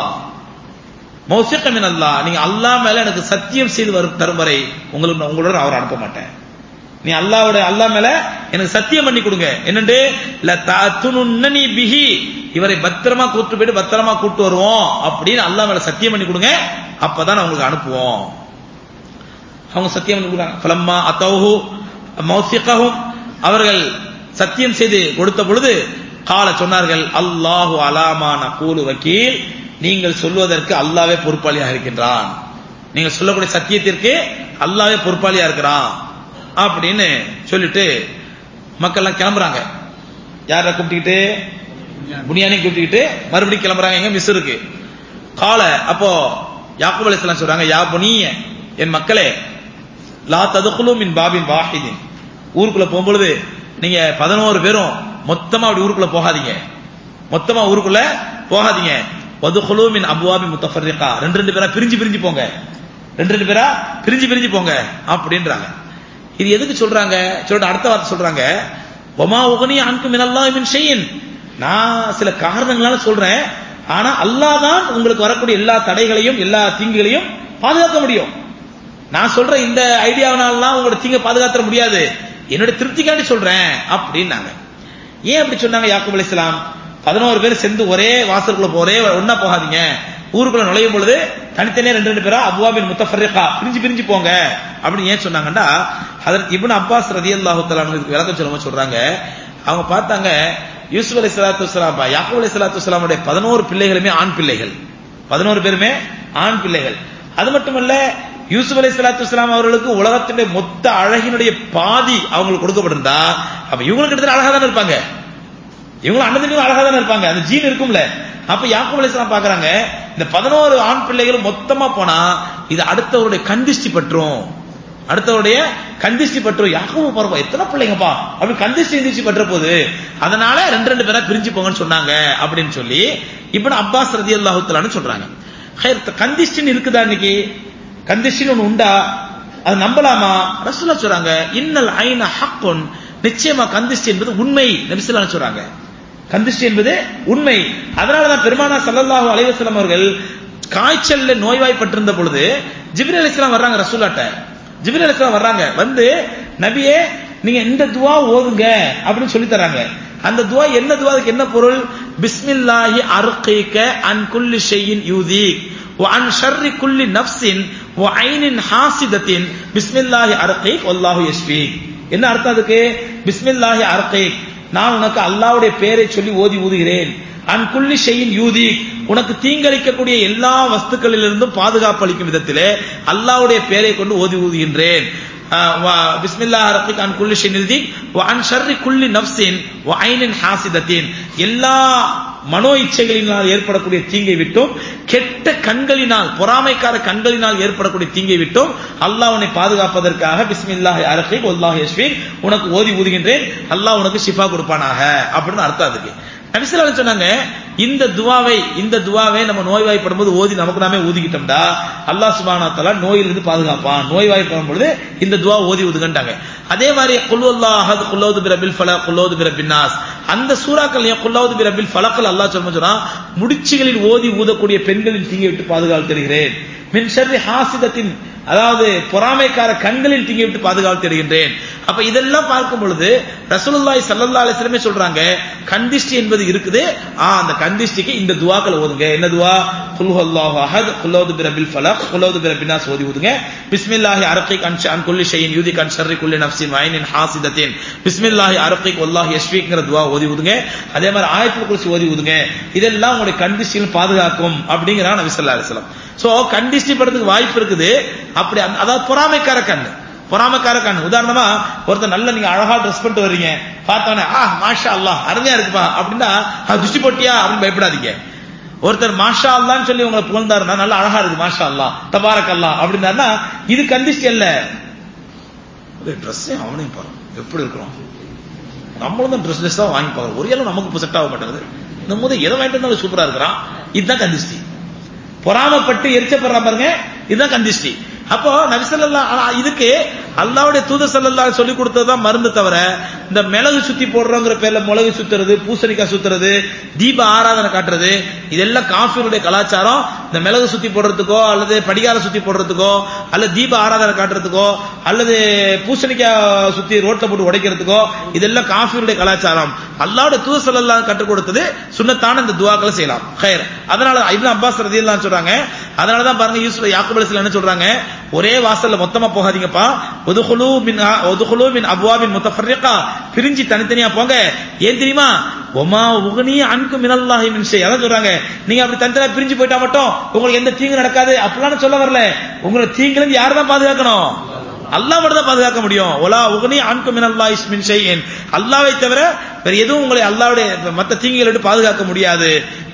மௌசிக்க மின் அல்லாஹ் நீங்க அல்லாஹ் மேல எனக்கு சத்தியம் செய்து வரும் தரும் வரை உங்களுக்கு உங்களோட அவர் அனுப்ப மாட்டேன் நீ அல்லாவோட அல்லாஹ் மேல எனக்கு சத்தியம் பண்ணி கொடுங்க என்னண்டு ல தத்துனுன்னி பிஹி இவரை பத்திரமா கூட்டு போயிட்டு பத்திரமா கூட்டு வருவோம் அப்படின்னு அல்லாஹ் மேல சத்தியம் பண்ணி கொடுங்க அப்பதான் நான் உங்களுக்கு அனுப்புவோம் அவங்க சத்தியம் பண்ணி கொடுக்குறாங்க ஃபலம்மா அத்தௌஹு மௌசிகஹும் அவர்கள் சத்தியம் செய்து கொடுத்த பொழுது கால சொன்னார்கள் அல்லாஹு அலாமா நகூலு வக்கீல் நீங்கள் சொல்வதற்கு அல்லாவே பொறுப்பாளியாக இருக்கின்றான் நீங்கள் சொல்லக்கூடிய சத்தியத்திற்கு அல்லாவே பொறுப்பாளியா இருக்கிறான் அப்படின்னு சொல்லிட்டு மக்கள் எல்லாம் கிளம்புறாங்க யார கூப்பிட்டுக்கிட்டு புனியானி கூப்பிட்டுக்கிட்டு மறுபடியும் கிளம்புறாங்க எங்க மிஸ் இருக்கு கால அப்போ யாக்கூப் அலைஹிஸ்ஸலாம் சொல்றாங்க யா புனிய என் மக்களே லா ததுகுலு மின் பாபின் வாஹிதின் ஊருக்குள்ள போகும்பொழுது நீங்க பதினோரு பேரும் மொத்தமா அப்படி ஊருக்குள்ள போகாதீங்க மொத்தமா ஊருக்குள்ள போகாதீங்க வதுகுலு மின் அபுவாபி முத்தஃபர்ரிகா ரெண்டு ரெண்டு பேரா பிரிஞ்சு பிரிஞ்சு போங்க ரெண்டு ரெண்டு பேரா பிரிஞ்சு பிரிஞ்சு போங்க அப்படின்றாங்க இது எதுக்கு சொல்றாங்க சொல்லிட்டு அடுத்த வார்த்தை சொல்றாங்க ஒமா உகனி அன்கு மினல்லாஹி மின் ஷையின் நான் சில காரணங்களால சொல்றேன் ஆனா அல்லாஹ் தான் உங்களுக்கு வரக்கூடிய எல்லா தடைகளையும் எல்லா தீங்குகளையும் பாதுகாக்க முடியும் நான் சொல்ற இந்த ஐடியாவினாலாம் உங்களோட தீங்க பாதுகாத்துற முடியாது என்னோட திருப்திக்காண்டி சொல்றேன் அப்படின்னாங்க ஏன் அப்படி சொன்னாங்க யாக்கூப் அலைஹிஸ்ஸலாம் பதினோரு பேர் சேர்ந்து ஒரே வாசலுக்குள்ள போறே ஒன்னா போகாதீங்க ஊருக்குள்ள நுழையும் பொழுது தனித்தனியா ரெண்டு ரெண்டு பேரா அபுவாபின் முத்தஃபர்ரிகா பிரிஞ்சு பிரிஞ்சு போங்க அப்படின்னு ஏன் சொன்னாங்கன்னா ஹதரத் இப்னு அப்பாஸ் ரதியல்லாஹு தஆலா இதுக்கு விளக்கம் சொல்லும்போது சொல்றாங்க அவங்க பார்த்தாங்க யூசுப் அலைஹி ஸலாத்து வஸலாம் யாக்கூப் அலைஹி ஸலாத்து வஸலாமுடைய 11 பிள்ளைகளுமே ஆண் பிள்ளைகள் 11 பேருமே ஆண் பிள்ளைகள் அது மட்டுமல்ல யூசுப் அலைஹி ஸலாத்து வஸலாம் அவர்களுக்கு உலகத்தினுடைய மொத்த அழகினுடைய பாதி அவங்களுக்கு கொடுக்கப்பட்டிருந்தா அப்ப இவங்களுக்கு கிட்டத்தட்ட அழகா தானே இருப்பாங்க இவங்களும் அண்ணன் தம்பியும் அழகா தானே இருப்பாங்க அந்த ஜீன் இருக்கும்ல அப்ப யாக்கூப் அலைஹிஸ்ஸலாம் பாக்குறாங்க இந்த பதினோரு ஆண் பிள்ளைகளும் மொத்தமா போனா இது அடுத்தவருடைய கந்திஷ்டி பற்றும் அடுத்தவருடைய கந்திஷ்டி பற்றும் யாக்கூப் பருவம் எத்தனை பிள்ளைங்கப்பா அப்படி கந்திஷ்டி எந்திரிச்சு பற்ற போது அதனால ரெண்டு ரெண்டு பேரா பிரிஞ்சு போங்கன்னு சொன்னாங்க அப்படின்னு சொல்லி இப்ப அப்பாஸ் ரதி அல்லாஹுத்தலான்னு சொல்றாங்க ஹைர், கந்திஷ்டின்னு இருக்குதா இன்னைக்கு கந்திஷ்டின்னு ஒண்ணு உண்டா அது நம்பலாமா ரசூலா சொல்றாங்க இன்னல் ஐன ஹக்குன் நிச்சயமா கந்திஷ்டி என்பது உண்மை நபிசுல்லா சொல்றாங்க கந்திஷ்டி என்பது உண்மை அதனாலதான் பெருமானா ஸல்லல்லாஹு அலைஹி வஸல்லம் அவர்கள் காய்ச்சல்ல நோய்வாய்ப்பட்டிருந்த பொழுது ஜிப்ரீல் அலைஹிஸ்ஸலாம் வர்றாங்க ரசூலாட்ட ஜிப்ரீல் அலைஹிஸ்ஸலாம் வர்றாங்க வந்து நபியே நீங்க இந்த துவா ஓதுங்க அப்படின்னு சொல்லி தராங்க அந்த துவா என்ன துவா அதுக்கு என்ன பொருள் பிஸ்மில்லாஹி அர்கீக அன் குல்லி ஷையின் யூதீக் وعن شر كل نفس وعين حاسدة بسم الله أرقيك والله يشفيك என்ன அர்த்தம் அதுக்கு பிஸ்மில்லாஹி அர்கீக் நான் உனக்கு அல்லாஹ்வுடைய பெயரை சொல்லி ஓதி ஊதுகிறேன் அன் குல்லி ஷையின் யூதி உனக்கு தீங்களிக்கக்கூடிய எல்லா வஸ்துக்களிலிருந்தும் பாதுகாப்பு அளிக்கும் விதத்திலே அல்லாஹ்வுடைய பெயரை கொண்டு ஓதி ஊதுகின்றேன் பிஸ்மில்லாஹ் ரப்பிக் அன் குல்லி ஷையின் யூதி அன் ஷர்ரி குல்லி நஃப்ஸின் வ ஐனின் ஹாசிதத்தின் எல்லா மனோ இச்சைகளினால் ஏற்படக்கூடிய தீங்கை விட்டும் கெட்ட கண்களினால் பொறாமைக்கார கண்களினால் ஏற்படக்கூடிய தீங்கை விட்டும் அல்லாஹ் உன்னை பாதுகாப்பதற்காக பிஸ்மில்லாஹி அரஃபிக் வல்லாஹி யஸ்ஃபீக் உனக்கு ஓதி ஊதுகின்றேன் அல்லாஹ் உனக்கு ஷிஃபா கொடுப்பானாக அப்படின்னு அர்த்தம் அதுக்கு நபிசல்லா சொன்னாங்க இந்த துவாவை இந்த துவாவை நம்ம நோய்வாய்ப்படும் போது ஓதி நமக்கு நாமே ஊதிக்கிட்டோம்டா அல்லாஹ் சுபானா தலா நோயிலிருந்து பாதுகாப்பான் நோய்வாய்ப்படும் பொழுது இந்த துவா ஓதி ஊதுகண்டாங்க அதே மாதிரி குல்லு அஹத் குல்லோது பிரபில் ஃபல குல்லோது பிரபின்னாஸ் அந்த சூறாக்கள் குல்லோது பிரபில் ஃபலக்கல் அல்லாஹ் சொல்ல சொன்னா முடிச்சுகளில் ஓதி ஊதக்கூடிய பெண்களின் தீங்கை விட்டு பாதுகாப்பு தருகிறேன் மின் ஷர்ரி ஹாசிதத்தின் அதாவது பொறாமைக்கார கண்களில் தீங்கி விட்டு பாதுகாப்பு தருகின்றேன் அப்ப இதெல்லாம் பார்க்கும் பொழுது ரசூலுல்லாஹி ஸல்லல்லாஹு அலைஹி வஸல்லம் சொல்றாங்க கந்திஷ்டி என்பது இருக்குது ஆ அந்த கந்திஷ்டிக்கு இந்த துவாக்களை ஓதுங்க என்ன துவா குல் ஹுவல்லாஹு அஹத் குல் அவுது பிரபில் ஃபலக் குல் அவுது பிரபின் நாஸ் ஓதி ஊதுங்க பிஸ்மில்லாஹி அரகிக் அன் அன் குல்லி ஷையின் யூதிக் அன் ஷர்ரி குல்லி நஃப்ஸின் வைனின் ஹாசிதத்தின் பிஸ்மில்லாஹி அரகிக் வல்லாஹி யஷ்ஃபீக்ங்கிற துவா ஓதி ஊதுங்க அதே மாதிரி ஆயத்துல் குர்சி ஓதி ஊதுங்க இதெல்லாம் உங்களுடைய கந்திஷ்டியில் பாதுகாக்கும் அப்படிங்கிறாங்க நபி ஸல்லல்லாஹு அலைஹி வஸல்லம் சோ கண்டிஷ்டி படுறதுக்கு வாய்ப்பு இருக்குது அப்படி அந்த- அதாவது பொறாமைக்கார கண்ணு பொறாமைக்கார கண்ணு உதாரணமா ஒருத்தர் நல்ல நீங்க அழகா ட்ரெஸ் பண்ணிட்டு வர்றீங்க பார்த்தோன்னே ஆ மாஷா அல்லாஹ் அருமையா இருக்குப்பா அப்படின்னா "ஆ, துஷ்டி போட்டியா அப்படின்னு பயப்படாதீங்க ஒருத்தர் மாஷா அல்லான்னு சொல்லி உங்களை புகழ்ந்தாருன்னா நல்ல அழகா இருக்கு மாஷா அல்லாஹ் தபாரக் அல்லாஹ் அப்படின்னாருன்னா இது கந்திஷ்டி அல்ல ட்ரெஸ் அவனையும் பாரு எப்படி இருக்கிறோம் நம்மளும் தான் ட்ரெஸ் ட்ரெஸ் தான் வாங்கி பார்க்கறோம் ஒரு ஏழும் நமக்கு இப்போ செட் ஆக மாட்டேங்குது இந்த போது எதை வாங்கிட்டு வந்தாலும் சூப்பரா இருக்கிறான் இதுதான் கந்திஷ்டி பொறாமப்பட்டு எரிச்சப்படுறான் பாருங்க இதுதான் கந்திஷ்டி அப்போ நபிசல்லா இதுக்கு அல்லாவுடைய தூத சல்லல்லா சொல்லி கொடுத்ததுதான் மருந்து தவிர இந்த மிளகு சுத்தி போடுறோங்கிற பேர்ல மிளகு சுத்துறது பூசணிக்காய் சுத்துறது தீப ஆராதனை காட்டுறது இதெல்லாம் காஃபியுடைய கலாச்சாரம் இந்த மிளகு சுத்தி போடுறதுக்கோ அல்லது படிகார சுத்தி போடுறதுக்கோ அல்லது தீப ஆராதனை காட்டுறதுக்கோ அல்லது பூசணிக்காய் சுத்தி ரோட்ல போட்டு உடைக்கிறதுக்கோ இதெல்லாம் காஃபியுடைய கலாச்சாரம் அல்லாவுடைய தூத சல்லல்லா கற்றுக் கொடுத்தது சுன்னத்தான இந்த துவாக்களை செய்யலாம் ஹைர் அதனால இப்னு அப்பாஸ் ரதியல்லாஹு சொல்றாங்க அதனால தான் பாருங்க யூசுப் யாக்கூப் அலைஹிஸ்ஸலாம் என்ன சொல்றாங்க ஒரே வாசல்ல மொத்தமா போகாதீங்கப்பா ஒதுகுலு மின் ஒதுகுலு மின் அப்வாபின் முத்தஃபர்ரிகா பிரிஞ்சு தனித்தனியா போங்க ஏன் தெரியுமா ஒமா உகனி அன்கு மினல்லாஹி மின் ஷை அதான் சொல்றாங்க நீங்க அப்படி தனித்தனியா பிரிஞ்சு போயிட்டா மட்டும் உங்களுக்கு எந்த தீங்கு நடக்காது அப்படிலாம் சொல்ல வரல உங்களை தீங்குல இருந்து யார் தான் பாதுகாக்கணும் அல்லாஹ் மட்டும் தான் பாதுகாக்க முடியும் ஒலா உகனி அன்கு மினல்லாஹி மின் ஷைஇன் அல்லாஹ்வை தவிர வேற எதுவும் உங்களை அல்லாஹ்வுடைய மத்த தீங்குகளை விட்டு பாதுகாக்க முடியாது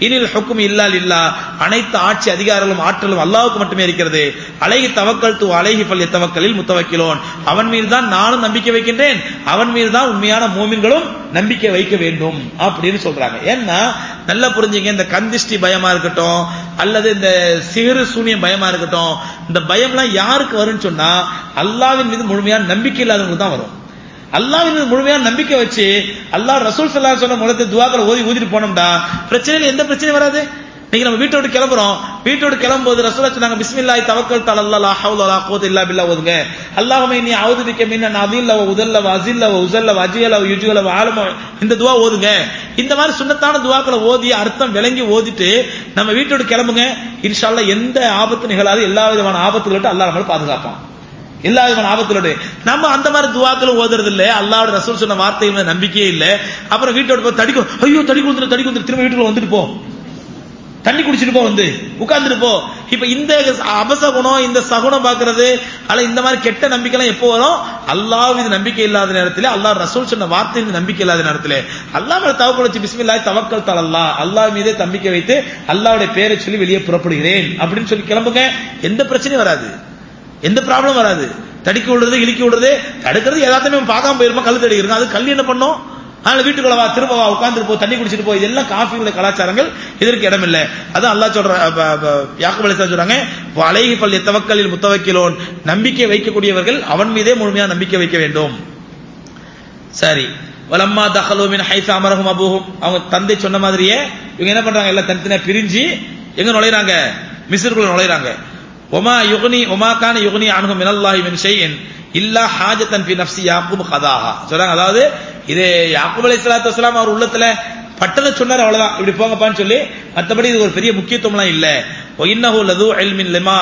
இனில் ஹுக்கும் இல்லா இல்லா அனைத்து ஆட்சி அதிகாரங்களும் ஆற்றலும் அல்லாவுக்கு மட்டுமே இருக்கிறது அழகி தவக்கல் து அழகி பள்ளி தவக்கலில் முத்தவக்கிலோன் அவன் மீது தான் நானும் நம்பிக்கை வைக்கின்றேன் அவன் மீது தான் உண்மையான மூமின்களும் நம்பிக்கை வைக்க வேண்டும் அப்படின்னு சொல்றாங்க ஏன்னா நல்லா புரிஞ்சுங்க இந்த கந்திஷ்டி பயமா இருக்கட்டும் அல்லது இந்த சிறு சூனியம் பயமா இருக்கட்டும் இந்த பயம்லாம் யாருக்கு வரும்னு சொன்னா அல்லாவின் மீது முழுமையான நம்பிக்கை இல்லாதவங்களுக்கு தான் வரும் அல்லாவின் மீது முழுமையான நம்பிக்கை வச்சு அல்லாஹ் ரசூல் சல்லா சொன்ன முகத்தை துவாக்களை ஓதி ஊதிட்டு போனோம்டா பிரச்சனையில எந்த பிரச்சனையும் வராது நீங்க நம்ம வீட்டோட கிளம்புறோம் வீட்டோட கிளம்பும்போது ரசூலா சொன்னாங்க பிஸ்மில்லாஹி தவக்கல் தலல்லா லா ஹவுல லா குவத்த இல்லா பில்லா ஓதுங்க அல்லாஹுமே நீ அவுது பிக்க மின்ன அதில்ல வ உதல்ல வ அசில்ல வ உசல்ல வ அஜியல வ யுஜுல வ ஆலம இந்த துவா ஓதுங்க இந்த மாதிரி சுன்னத்தான துவாக்களை ஓதி அர்த்தம் விளங்கி ஓதிட்டு நம்ம வீட்டோட கிளம்புங்க இன்ஷால்லா எந்த ஆபத்து நிகழாது எல்லா விதமான ஆபத்துகள்ட்ட அல்லாஹ் நம்மளை பாதுகாப்பான் எல்லா விதமான ஆபத்துகளோடு நம்ம அந்த மாதிரி துவாக்களும் ஓதுறது இல்ல அல்லாவோட ரசூல் சொன்ன வார்த்தைகள் மேல நம்பிக்கையே இல்ல அப்புறம் வீட்டோட போய் தடிக்கும் ஐயோ தடி கொடுத்துரு தடி கொடுத்துரு திரும்ப வீட்டுக்குள்ள வந்துட்டு போ தண்ணி குடிச்சிட்டு போ வந்து உட்கார்ந்துட்டு போ இப்ப இந்த அபசகுணம் இந்த சகுனம் பாக்குறது அல்ல இந்த மாதிரி கெட்ட நம்பிக்கை எல்லாம் எப்போ வரும் அல்லாஹ் மீது நம்பிக்கை இல்லாத நேரத்தில் அல்லாஹ் ரசூல் சொன்ன வார்த்தை மீது நம்பிக்கை இல்லாத நேரத்தில் அல்லாஹ் மேல தவக்கல் வச்சு பிஸ்மில்லாஹ் தவக்கல் தலல்லா அல்லாஹ் மீதே நம்பிக்கை வைத்து அல்லாஹ்வுடைய பேரை சொல்லி வெளியே புறப்படுகிறேன் அப்படின்னு சொல்லி கிளம்புங்க எந்த பிரச்சனையும் வராது எந்த ப்ராப்ளம் வராது தடுக்கி விடுறது இழுக்கி விடுறது தடுக்கிறது எல்லாத்தையுமே பார்க்காம போயிருமா கல் தடிக்கிறது அது கல் என்ன பண்ணும் அதனால வீட்டுக்குள்ள வா திரும்ப வா உட்கார்ந்துட்டு போ தண்ணி குடிச்சிட்டு போ இதெல்லாம் காஃபியுடைய கலாச்சாரங்கள் இதற்கு இடம் இல்லை அதான் அல்லாஹ் சொல்ற யாக்குப் அலைஹிஸ்ஸலாம் சொல்றாங்க அலைஹி பள்ளி தவக்கலில் முத்தவக்கிலோன் நம்பிக்கை வைக்கக்கூடியவர்கள் அவன் மீதே முழுமையா நம்பிக்கை வைக்க வேண்டும் சரி வலம்மா தஹலு மின் ஹைஃபா அமரஹும் அபூஹும் அவங்க தந்தை சொன்ன மாதிரியே இவங்க என்ன பண்றாங்க எல்லாம் தனித்தனியா பிரிஞ்சு எங்க நுழைறாங்க மிஸ்ருக்குள்ள நுழைறாங்க ஒமா யுகனி ஒமா கான யுகனி அனுகும் மினல்லாஹி மின் ஷைஇன் இல்லா ஹாஜத்தன் ஃபி நஃப்சி யாக்கூப் கதாஹா சொல்றாங்க அதாவது இது யாக்கூப் அலைஹிஸ்ஸலாத்து வஸலாம் அவர் உள்ளத்துல பட்டத சொன்னார் அவ்வளவுதான் இப்படி போங்கப்பான்னு சொல்லி மத்தபடி இது ஒரு பெரிய முக்கியத்துவம்லாம் இல்ல ஒயின்னஹு லது இல்மின் லிமா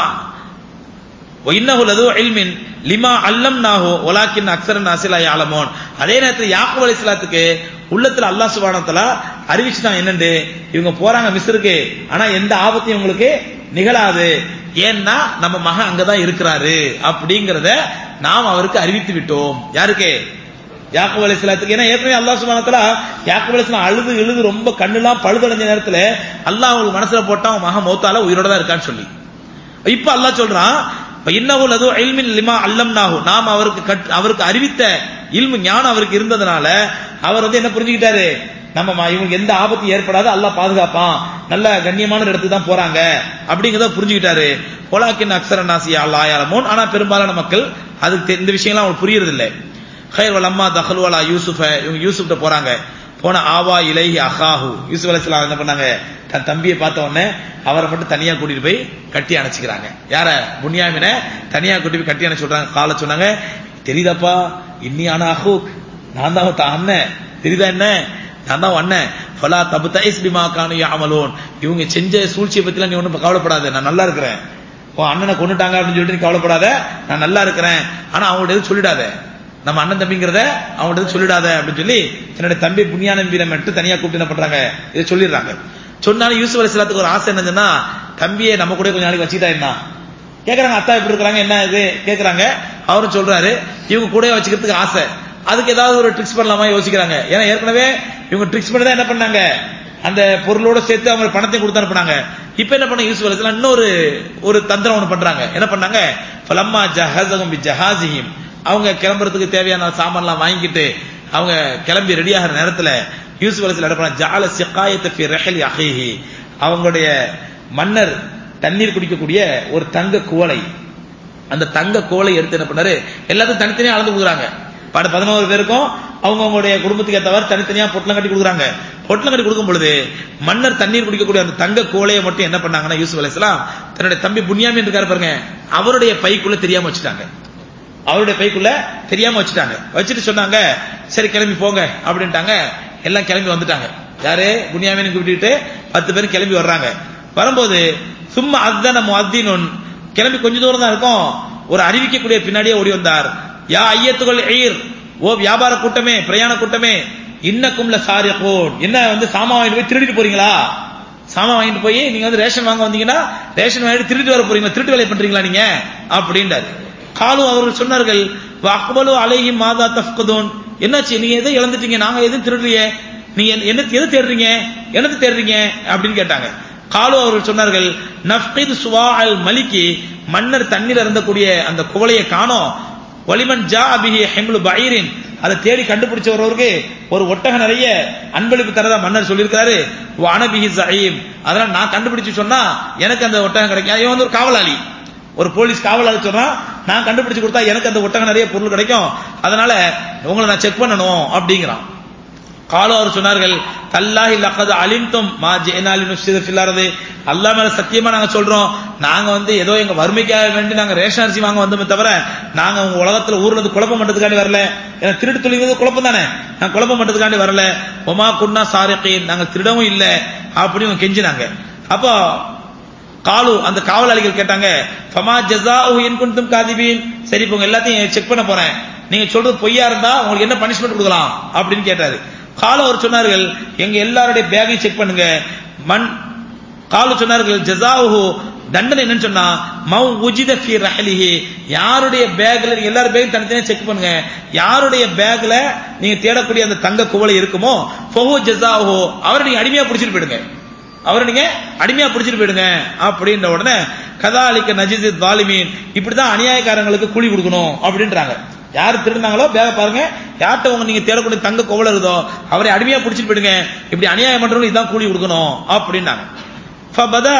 ஒயின்னஹு லது இல்மின் லிமா அல்லம்னாஹு வலாக்கின் அக்ஸரன் நாசிலா யாலமோன் அதே நேரத்தில் யாக்கூப் அலைஹிஸ்ஸலாத்துக்கு உள்ளத்துல அல்லாஹ் சுப்ஹானஹு வ தஆலா அறிவிச்சுட்டான் என்னண்டு இவங்க போறாங்க மிஸ்ருக்கு ஆனா எந்த ஆபத்தையும் உங்களுக்கு நிகழாது ஏன்னா நம்ம மகன் அங்கதான் இருக்கிறாரு அப்படிங்கறத நாம் அவருக்கு அறிவித்து விட்டோம் யாருக்கு யாக்குப் அலைஹிஸ்ஸலாத்துக்கு ஏன்னா ஏற்கனவே அல்லாஹ் சுப்ஹானஹு வ தஆலா யாக்குப் அலைஹிஸ்ஸலாம் அழுது இழுது ரொம்ப கண்ணெல்லாம் பழுதடைஞ்ச நேரத்துல அல்லாஹ் அவங்களுக்கு மனசுல போட்டா அவன் மகன் மௌத்தால உயிரோட தான் இருக்கான்னு சொல்லி இப்ப அல்லாஹ் சொல்றான் இன்னஹு லது இல்மின் லிமா அல்லம்னாஹு நாம் அவருக்கு கட்- அவருக்கு அறிவித்த இல்மு ஞானம் அவருக்கு இருந்ததுனால அவர் வந்து என்ன புரிஞ்சுக்கிட்டாரு நம்ம ம- இவங்களுக்கு எந்த ஆபத்து ஏற்படாது அல்லாஹ் பாதுகாப்பான் நல்ல கண்ணியமான ஒரு இடத்துக்கு தான் போறாங்க அப்படிங்கறத புரிஞ்சுக்கிட்டாரு போலாக்கின் அக்ஸர நாசி அல்லா யாலமோன் ஆனா பெரும்பாலான மக்கள் அதுக்கு தெ- இந்த விஷயம்லாம் அவங்களுக்கு புரியறது இல்லை ஹைர் வல் அம்மா தஹலு அலா யூசுஃப இவங்க யூசுஃப்ட்ட போறாங்க போன ஆவா இலைஹி அஹாஹு யூசுப் அலைஹிஸ்ஸலாம் என்ன பண்ணாங்க தன் தம்பியை பார்த்த உடனே அவரை மட்டும் தனியா கூட்டிட்டு போய் கட்டி அணைச்சிக்கிறாங்க யார புன்யாமின தனியா கூட்டி போய் கட்டி அணைச்சு விடுறாங்க கால சொன்னாங்க தெரியுதாப்பா இன்னி ஆனா அஹூக் நான் தான் உன் அண்ணன் தெரியுதா என்ன நான் தான் உன் அண்ணன் ஃபலா தபுதைஸ் பிமா கானு யாமலோன் இவங்க செஞ்ச சூழ்ச்சியை பத்திலாம் நீ ஒன்றும் கவலைப்படாத நான் நல்லா இருக்கிறேன் உன் அண்ணனை கொண்டுட்டாங்க அப்படின்னு சொல்லிட்டு நீ கவலைப்படாத நான் நல்லா இருக்கிறேன் ஆனா அவங்கள்ட்ட எதுவும் சொல்லிடாத நம்ம அண்ணன் தம்பிங்கிறத அவங்கள்ட்ட எதுவும் சொல்லிடாத அப்படின்னு சொல்லி தன்னுடைய தம்பி புண்ணியா நம்பியை மட்டும் தனியா கூப்பிட்டு என்ன பண்றாங்க இதை சொல்லிடுறாங்க சொன்னாலும் யூசுப் அலிஸ்லாத்துக்கு ஒரு ஆசை என்னதுன்னா தம்பியை நம்ம கூட கொஞ்ச நாளைக்கு வச்சுக்கிட்டா என்ன கேக்குறாங்க அத்தா எப்படி இருக்கிறாங்க என்ன இது கேக்குறாங்க அவரும் சொல்றாரு இவங்க கூட வச்சுக்கிறதுக்கு ஆசை அதுக்கு ஏதாவது ஒரு ட்ரிக்ஸ் பண்ணலாமா யோசிக்கிறாங்க ஏன்னா ஏற்கனவே இவங்க ட்ரிக்ஸ் பண்ணி தான் என்ன பண்ணாங்க அந்த பொருளோட சேர்த்து அவங்க பணத்தை கொடுத்து அனுப்புனாங்க இப்ப என்ன பண்ண யூசுப் அலிஸ்லாம் இன்னொரு ஒரு தந்திரம் ஒண்ணு பண்றாங்க என்ன பண்ணாங்க ஃபலம்மா ஜஹஸஹும் பிஜஹாஸிஹிம் அவங்க கிளம்புறதுக்கு தேவையான சாமான்லாம் வாங்கிட்டு அவங்க கிளம்பி ரெடி ஆகிற நேரத்துல யூசுப் அலிஸ்லாம் என்ன பண்ணாங்க ஜால சிகாயத்தை ஃபி ரஹலி அஹீஹி அவங்களுடைய மன்னர் தண்ணீர் குடிக்கக்கூடிய ஒரு தங்க குவளை அந்த தங்க கோலை எடுத்து என்ன பண்ணாரு எல்லாத்தையும் தனித்தனியா அளந்து கொடுக்குறாங்க பட பதினோரு பேருக்கும் அவங்க அவங்களுடைய குடும்பத்துக்கு ஏற்றவாறு தனித்தனியா பொட்டலம் கட்டி கொடுக்குறாங்க பொட்டலம் கட்டி கொடுக்கும் பொழுது மன்னர் தண்ணீர் குடிக்கக்கூடிய அந்த தங்க கோலையை மட்டும் என்ன பண்ணாங்கன்னா யூசுப் அலைஹிஸ்ஸலாம் தன்னுடைய தம்பி புன்யாமின் இருக்காரு பாருங்க அவருடைய பைக்குள்ள தெரியாம வச்சுட்டாங்க அவருடைய பைக்குள்ள தெரியாம வச்சுட்டாங்க வச்சுட்டு சொன்னாங்க சரி கிளம்பி போங்க அப்படின்ட்டாங்க எல்லாம் கிளம்பி வந்துட்டாங்க யாரு புனியாமின் கூப்பிட்டு பத்து பேர் கிளம்பி வர்றாங்க வரும்போது சும்மா அத்தன முஅத்தினுன் கிளம்பி கொஞ்ச தூரம் தான் இருக்கும் ஒரு அறிவிக்கக்கூடிய பின்னாடியே ஓடி வந்தார் யா ஐயத்துகள் எயிர் ஓ வியாபார கூட்டமே பிரயாண கூட்டமே இன்னக்கும்ல சாரியகோன் என்ன வந்து சாமா வாங்கிட்டு போய் திருடிட்டு போறீங்களா சாமா வாங்கிட்டு போய் நீங்க வந்து ரேஷன் வாங்க வந்தீங்கன்னா ரேஷன் வாங்கிட்டு திருட்டு வர போறீங்களா திருட்டு வேலை பண்றீங்களா நீங்க அப்படின்றாரு காலு அவர்கள் சொன்னார்கள் அக்பலு அலைஹி மாதா தஃப்கதோன் என்னாச்சு நீங்க எதை இழந்துட்டீங்க நாங்க எதுவும் திருடுறியே நீங்க என்ன எது தேடுறீங்க என்னது தேடுறீங்க அப்படின்னு கேட்டாங்க காலு அவர்கள் சொன்னார்கள் நஃப்கித் சுவா அல் மலிக்கி மன்னர் தண்ணீர் இருந்தக்கூடிய அந்த குவளையை காணோம் ஒலிமன் ஜா அபிஹி ஹெம்லு பைரின் அதை தேடி கண்டுபிடிச்ச ஒருவருக்கு ஒரு ஒட்டக நிறைய அன்பளிப்பு தரதா மன்னர் சொல்லியிருக்காரு அனபிஹி ஜஹீம் அதெல்லாம் நான் கண்டுபிடிச்சு சொன்னா எனக்கு அந்த ஒட்டகம் கிடைக்கும் இவன் வந்து ஒரு காவலாளி ஒரு போலீஸ் காவலாளி சொன்னா நான் கண்டுபிடிச்சு கொடுத்தா எனக்கு அந்த ஒட்டகம் நிறைய பொருள் கிடைக்கும் அதனால உங்களை நான் செக் பண்ணணும் அப்படிங்கிறான் காலோ அவர் சொன்னார்கள் தல்லாஹி லக்கது அலிம்தும் மா ஜெயனாலி நுஷ்டித ஃபில்லாரது அல்லா மேல சத்தியமா நாங்க சொல்றோம் நாங்க வந்து ஏதோ எங்க வறுமைக்காக வேண்டி நாங்க ரேஷன் அரிசி வாங்க வந்தோமே தவிர நாங்க உங்க உலகத்துல ஊர்ல இருந்து குழப்பம் பண்றதுக்காண்டி வரல ஏன்னா திருட்டு தொழில் குழப்பம் தானே நான் குழப்பம் பண்றதுக்காண்டி வரல ஒமா குன்னா சாரக்கீன் நாங்க திருடவும் இல்ல அப்படின்னு கெஞ்சினாங்க அப்போ காலு அந்த காவலாளிகள் கேட்டாங்க ஃபமா ஜஸாஉ இன் குன்தும் காதிபீன் சரி இப்போ உங்க எல்லாத்தையும் செக் பண்ண போறேன் நீங்க சொல்றது பொய்யா இருந்தா உங்களுக்கு என்ன பனிஷ்மெண்ட் கொடுக்கலாம் அப்படின்னு கேட்டாரு காலு அவர் சொன்னார்கள் எங்க எல்லாருடைய பேக்கையும் செக் பண்ணுங்க மண் காலு சொன்னார்கள் ஜஸாஉஹு தண்டனை என்னன்னு சொன்னா மௌ உஜித ஃபி ரஹலிஹி யாருடைய பேக்ல நீங்க எல்லாரும் பேக்கையும் தனித்தனியா செக் பண்ணுங்க யாருடைய பேக்ல நீங்க தேடக்கூடிய அந்த தங்க குவளை இருக்குமோ ஃபஹு ஜஸாஉஹு அவரை நீங்க அடிமையா பிடிச்சிட்டு போயிடுங்க அவரை நீங்க அடிமையா பிடிச்சிட்டு போயிடுங்க அப்படின்ற உடனே கதாலிக்க நஜித் வாலிமீன் இப்படிதான் அநியாயக்காரங்களுக்கு கூலி கொடுக்கணும் அப்படின்றாங்க யார் திருடினாங்களோ பேக பாருங்க யார்கிட்ட உங்க நீங்க தேடக்கூடிய தங்க கோவல இருக்குதோ அவரை அடிமையா பிடிச்சிட்டு போயிடுங்க இப்படி அநியாயம் பண்றவங்க இதான் கூலி கொடுக்கணும் அப்படின்னாங்க ஃபபத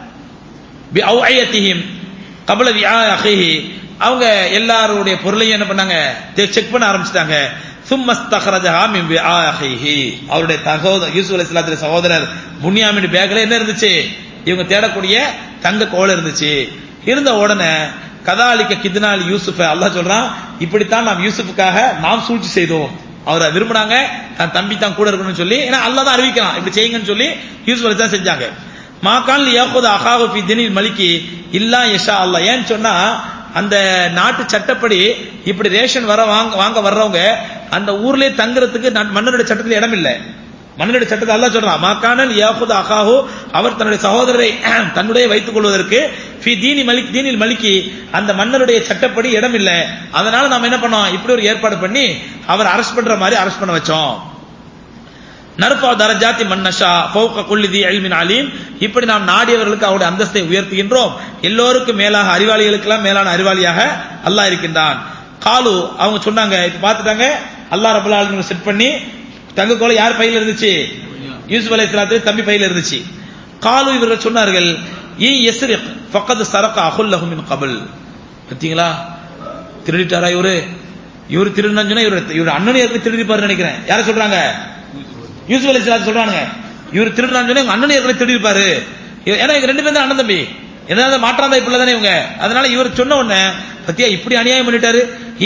பி அவ்ஐயத்திஹிம் கபல விஆ அஹிஹி அவங்க எல்லாருடைய பொருளையும் என்ன பண்ணாங்க செக் பண்ண ஆரம்பிச்சிட்டாங்க சும்மஸ்தஹரஜஹா மின் விஆ அஹிஹி அவருடைய சகோதரர் யூசுப் அலைஹிஸ்ஸலாத்துடைய சகோதரர் புன்யாமின் பேக்ல என்ன இருந்துச்சு இவங்க தேடக்கூடிய தங்க கோல் இருந்துச்சு இருந்த உடனே கதாலிக்க கித்னால் யூசுஃப அல்லாஹ் சொல்றான் இப்படித்தான் நாம் யூசுஃபுக்காக நாம் சூழ்ச்சி செய்தோம் அவரை விரும்பினாங்க தன் தம்பி தான் கூட இருக்கணும்னு சொல்லி ஏன்னா அல்லாஹ் தான் அறிவிக்கிறான் இப்படி செய்யுங்கன்னு சொல்லி யூசுப் அலி தான் செஞ்சாங்க மாக்கான் யாஹுத் அகாஹு ஃபி தினில் மலிக்கி இல்லா யஷா அல்லாஹ் ஏன்னு சொன்னா அந்த நாட்டு சட்டப்படி இப்படி ரேஷன் வர வாங்க வாங்க வர்றவங்க அந்த ஊர்லயே தங்குறதுக்கு மன்னருடைய சட்டத்தில் இடம் இல்லை மன்னருடைய சட்டத்தை அல்லா சொல்றான் மாக்கானல் யாஹுத் அகாஹு அவர் தன்னுடைய சகோதரரை தன்னுடைய வைத்துக் கொள்வதற்கு ஃபி தீனி மலிக் தீனில் மலிக்கி அந்த மன்னருடைய சட்டப்படி இடம் இல்லை அதனால நாம என்ன பண்ணோம் இப்படி ஒரு ஏற்பாடு பண்ணி அவர் அரெஸ்ட் பண்ற மாதிரி அரெஸ்ட் பண்ண வச்சோம் நர்பா தரஜாத்தி மன்னஷா ஃபௌக குல்லிதி அல்மின் அலீம் இப்படி நாம் நாடியவர்களுக்கு அவருடைய அந்தஸ்தை உயர்த்துகின்றோம் எல்லோருக்கும் மேலாக அறிவாளிகளுக்கெல்லாம் மேலான அறிவாளியாக அல்லாஹ் இருக்கின்றான் காலு அவங்க சொன்னாங்க இப்ப பாத்துட்டாங்க அல்லாஹ் ரபுல் ஆலமீன் செட் பண்ணி தங்க கோலை யார் பையில இருந்துச்சு யூசுப் அலை தம்பி பையில இருந்துச்சு காலு இவர்கள் சொன்னார்கள் ஈ எஸ்ரிக் ஃபக்கத் சரக அஹுல்லஹு மின் கபல் பாத்தீங்களா திருடிட்டாரா இவரு இவர் திருடினா சொன்னா இவர் இவர் அண்ணன் ஏற்கனவே திருடிப்பாரு நினைக்கிறேன் யார சொல்றாங்க யூசுப் அலி சொல்றாங்க இவர் திருடினான்னு சொன்னா எங்க அண்ணன் ஏற்கனவே திருடிப்பாரு ஏன்னா இவங்க ரெண்டு பேரும் தான் அண்ணன் தம்பி ஏதாவது மாற்றாந்தா இப்படி தானே இவங்க அதனால இவர் சொன்ன உடனே பத்தியா இப்படி அநியாயம் பண்ணிட்டாரு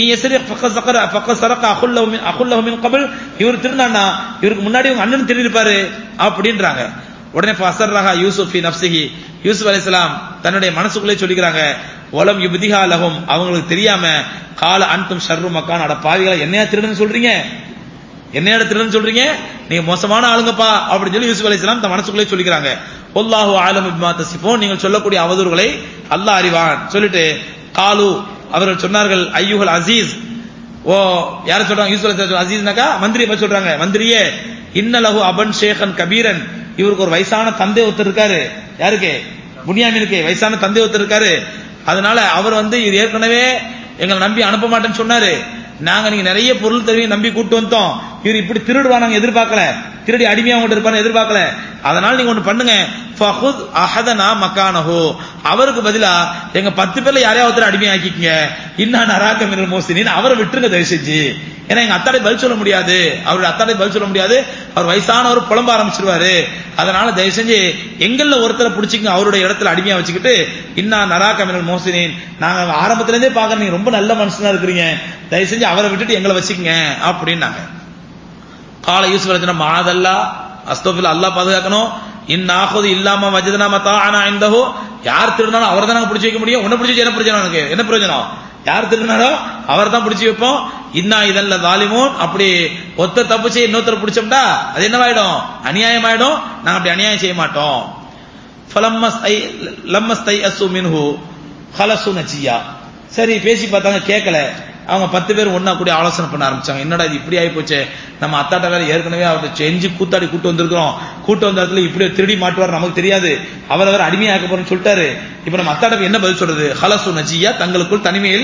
இவர் திருநாண்டா இவருக்கு முன்னாடி உங்க அண்ணன் திருடிப்பாரு அப்படின்றாங்க உடனே அசர்ரஹா யூசுஃபி நப்சிஹி யூசுப் அலிஸ்லாம் தன்னுடைய மனசுக்குள்ளே சொல்லிக்கிறாங்க ஒலம் யுபதிகா லகும் அவங்களுக்கு தெரியாம கால அன்தும் ஷர்ரு மக்கான் அட பாவிகளா என்னையா திருடுன்னு சொல்றீங்க என்னையா திருடுன்னு சொல்றீங்க நீங்க மோசமான ஆளுங்கப்பா அப்படின்னு சொல்லி யூசுப் அலிஸ்லாம் தன் மனசுக்குள்ளே சொல்லிக்கிறாங்க ஒல்லாஹு ஆலம் இப்மா தசிப்போம் நீங்கள் சொல்லக்கூடிய அவதூறுகளை அல்லாஹ் அறிவான் சொல்லிட்டு காலு அவர்கள் சொன்னார்கள் ஐயுகள் அசீஸ் ஓ யார சொல்றாங்க யூசுப் அசீஸ்னாக்கா மந்திரி பத்தி சொல்றாங்க மந்திரியே இன்னலகு அபன் ஷேகன் கபீரன் இவருக்கு ஒரு வயசான தந்தை ஒருத்தர் இருக்காரு யாருக்கு புனியாமினுக்கு வயசான தந்தை ஒருத்தர் இருக்காரு அதனால அவர் வந்து இது ஏற்கனவே எங்களை நம்பி அனுப்ப மாட்டேன்னு சொன்னாரு நாங்க நீங்க நிறைய பொருள் தருவீங்க நம்பி கூட்டு வந்தோம் இவர் இப்படி திருடுவா நாங்க எதிர்பார்க்கல திருடி அடிமையா அவங்க இருப்பாரு எதிர்பார்க்கல அதனால நீங்க ஒண்ணு பண்ணுங்க ஃபஹுத் அஹதனா மக்கானஹு அவருக்கு பதிலா எங்க பத்து பேர்ல யாரையாவது ஒருத்தர் அடிமை ஆக்கிக்கங்க இன்னா நராக்க மினல் மோசினின்னு அவரை விட்டுருங்க தயவு செஞ்சு ஏன்னா எங்க அத்தாடை பதில் சொல்ல முடியாது அவருடைய அத்தாடை பதில் சொல்ல முடியாது அவர் வயசானவர் புலம்ப ஆரம்பிச்சிருவாரு அதனால தயவு செஞ்சு எங்கள்ல ஒருத்தரை பிடிச்சிங்க அவருடைய இடத்துல அடிமையா வச்சுக்கிட்டு இன்னா நராக்க மினல் மோசினின் நாங்க ஆரம்பத்துல இருந்தே பாக்குற நீங்க ரொம்ப நல்ல மனுஷனா இருக்கிறீங்க தயவு செஞ்சு அவரை விட்டுட்டு எங்களை வச்சுக்கங்க அப்படின்னாங்க கால யூசுப் அலிஜனா மாதல்லா அஸ்தோபில் அல்லாஹ் பாதுகாக்கணும் இன்னாகுது இல்லாம வஜதனா மத்தா ஆனா இந்தஹோ யார் திருடினாலும் அவர் தான் நாங்க பிடிச்சி வைக்க முடியும் உன்ன பிடிச்சி வச்சு என்ன பிரயோஜனம் எனக்கு என்ன பிரயோஜனம் யார் திருடினாரோ அவர் தான் பிடிச்சி வைப்போம் இன்னா இதல்ல தாலிமோன் அப்படி ஒத்த தப்பு செய்ய இன்னொருத்தர் பிடிச்சோம்டா அது என்னவாயிடும் அநியாயம் ஆயிடும் நாங்க அப்படி அநியாயம் செய்ய மாட்டோம் ஃபலம்மஸ் ஐ லம்மஸ் தை அசு மின்ஹு ஹலசு நச்சியா சரி பேசி பார்த்தாங்க கேட்கல அவங்க பத்து பேர் ஒன்னா கூடி ஆலோசனை பண்ண ஆரம்பிச்சாங்க என்னடா இது இப்படி ஆகி போச்சே நம்ம அத்தாட்ட வேற ஏற்கனவே அவர்கிட்ட செஞ்சு கூத்தாடி கூட்டு வந்திருக்கிறோம் கூட்டு வந்த இடத்துல இப்படி திருடி மாட்டுவார் நமக்கு தெரியாது அவரை வேற அடிமையாக்க போறோம்னு சொல்லிட்டாரு இப்ப நம்ம அத்தாட்ட என்ன பதில் சொல்றது ஹலசு நஜியா தங்களுக்குள் தனிமையில்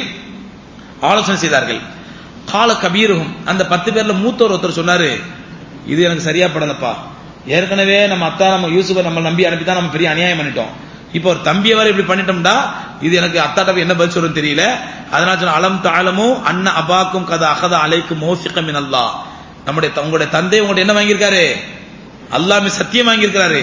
ஆலோசனை செய்தார்கள் கால கபீரும் அந்த பத்து பேர்ல மூத்தவர் ஒருத்தர் சொன்னாரு இது எனக்கு சரியா படலப்பா ஏற்கனவே நம்ம அத்தா நம்ம யூசுஃபை நம்ம நம்பி அனுப்பி தான் நம்ம பெரிய அநியாயம் பண்ணிட்டோம் இப்போ ஒரு தம்பியை வரை இப்படி பண்ணிட்டோம்டா இது எனக்கு அத்தாட்ட என்ன பதில் சொல்றது தெரியல அதனால சொன்ன அலம் தாளமும் அண்ணா அபாக்கும் கதை அகத அலைக்கும் மோசிக்கம் அல்லா நம்முடைய உங்களுடைய தந்தை உங்கள்ட்ட என்ன வாங்கியிருக்காரு அல்லாமே சத்தியம் வாங்கியிருக்கிறாரு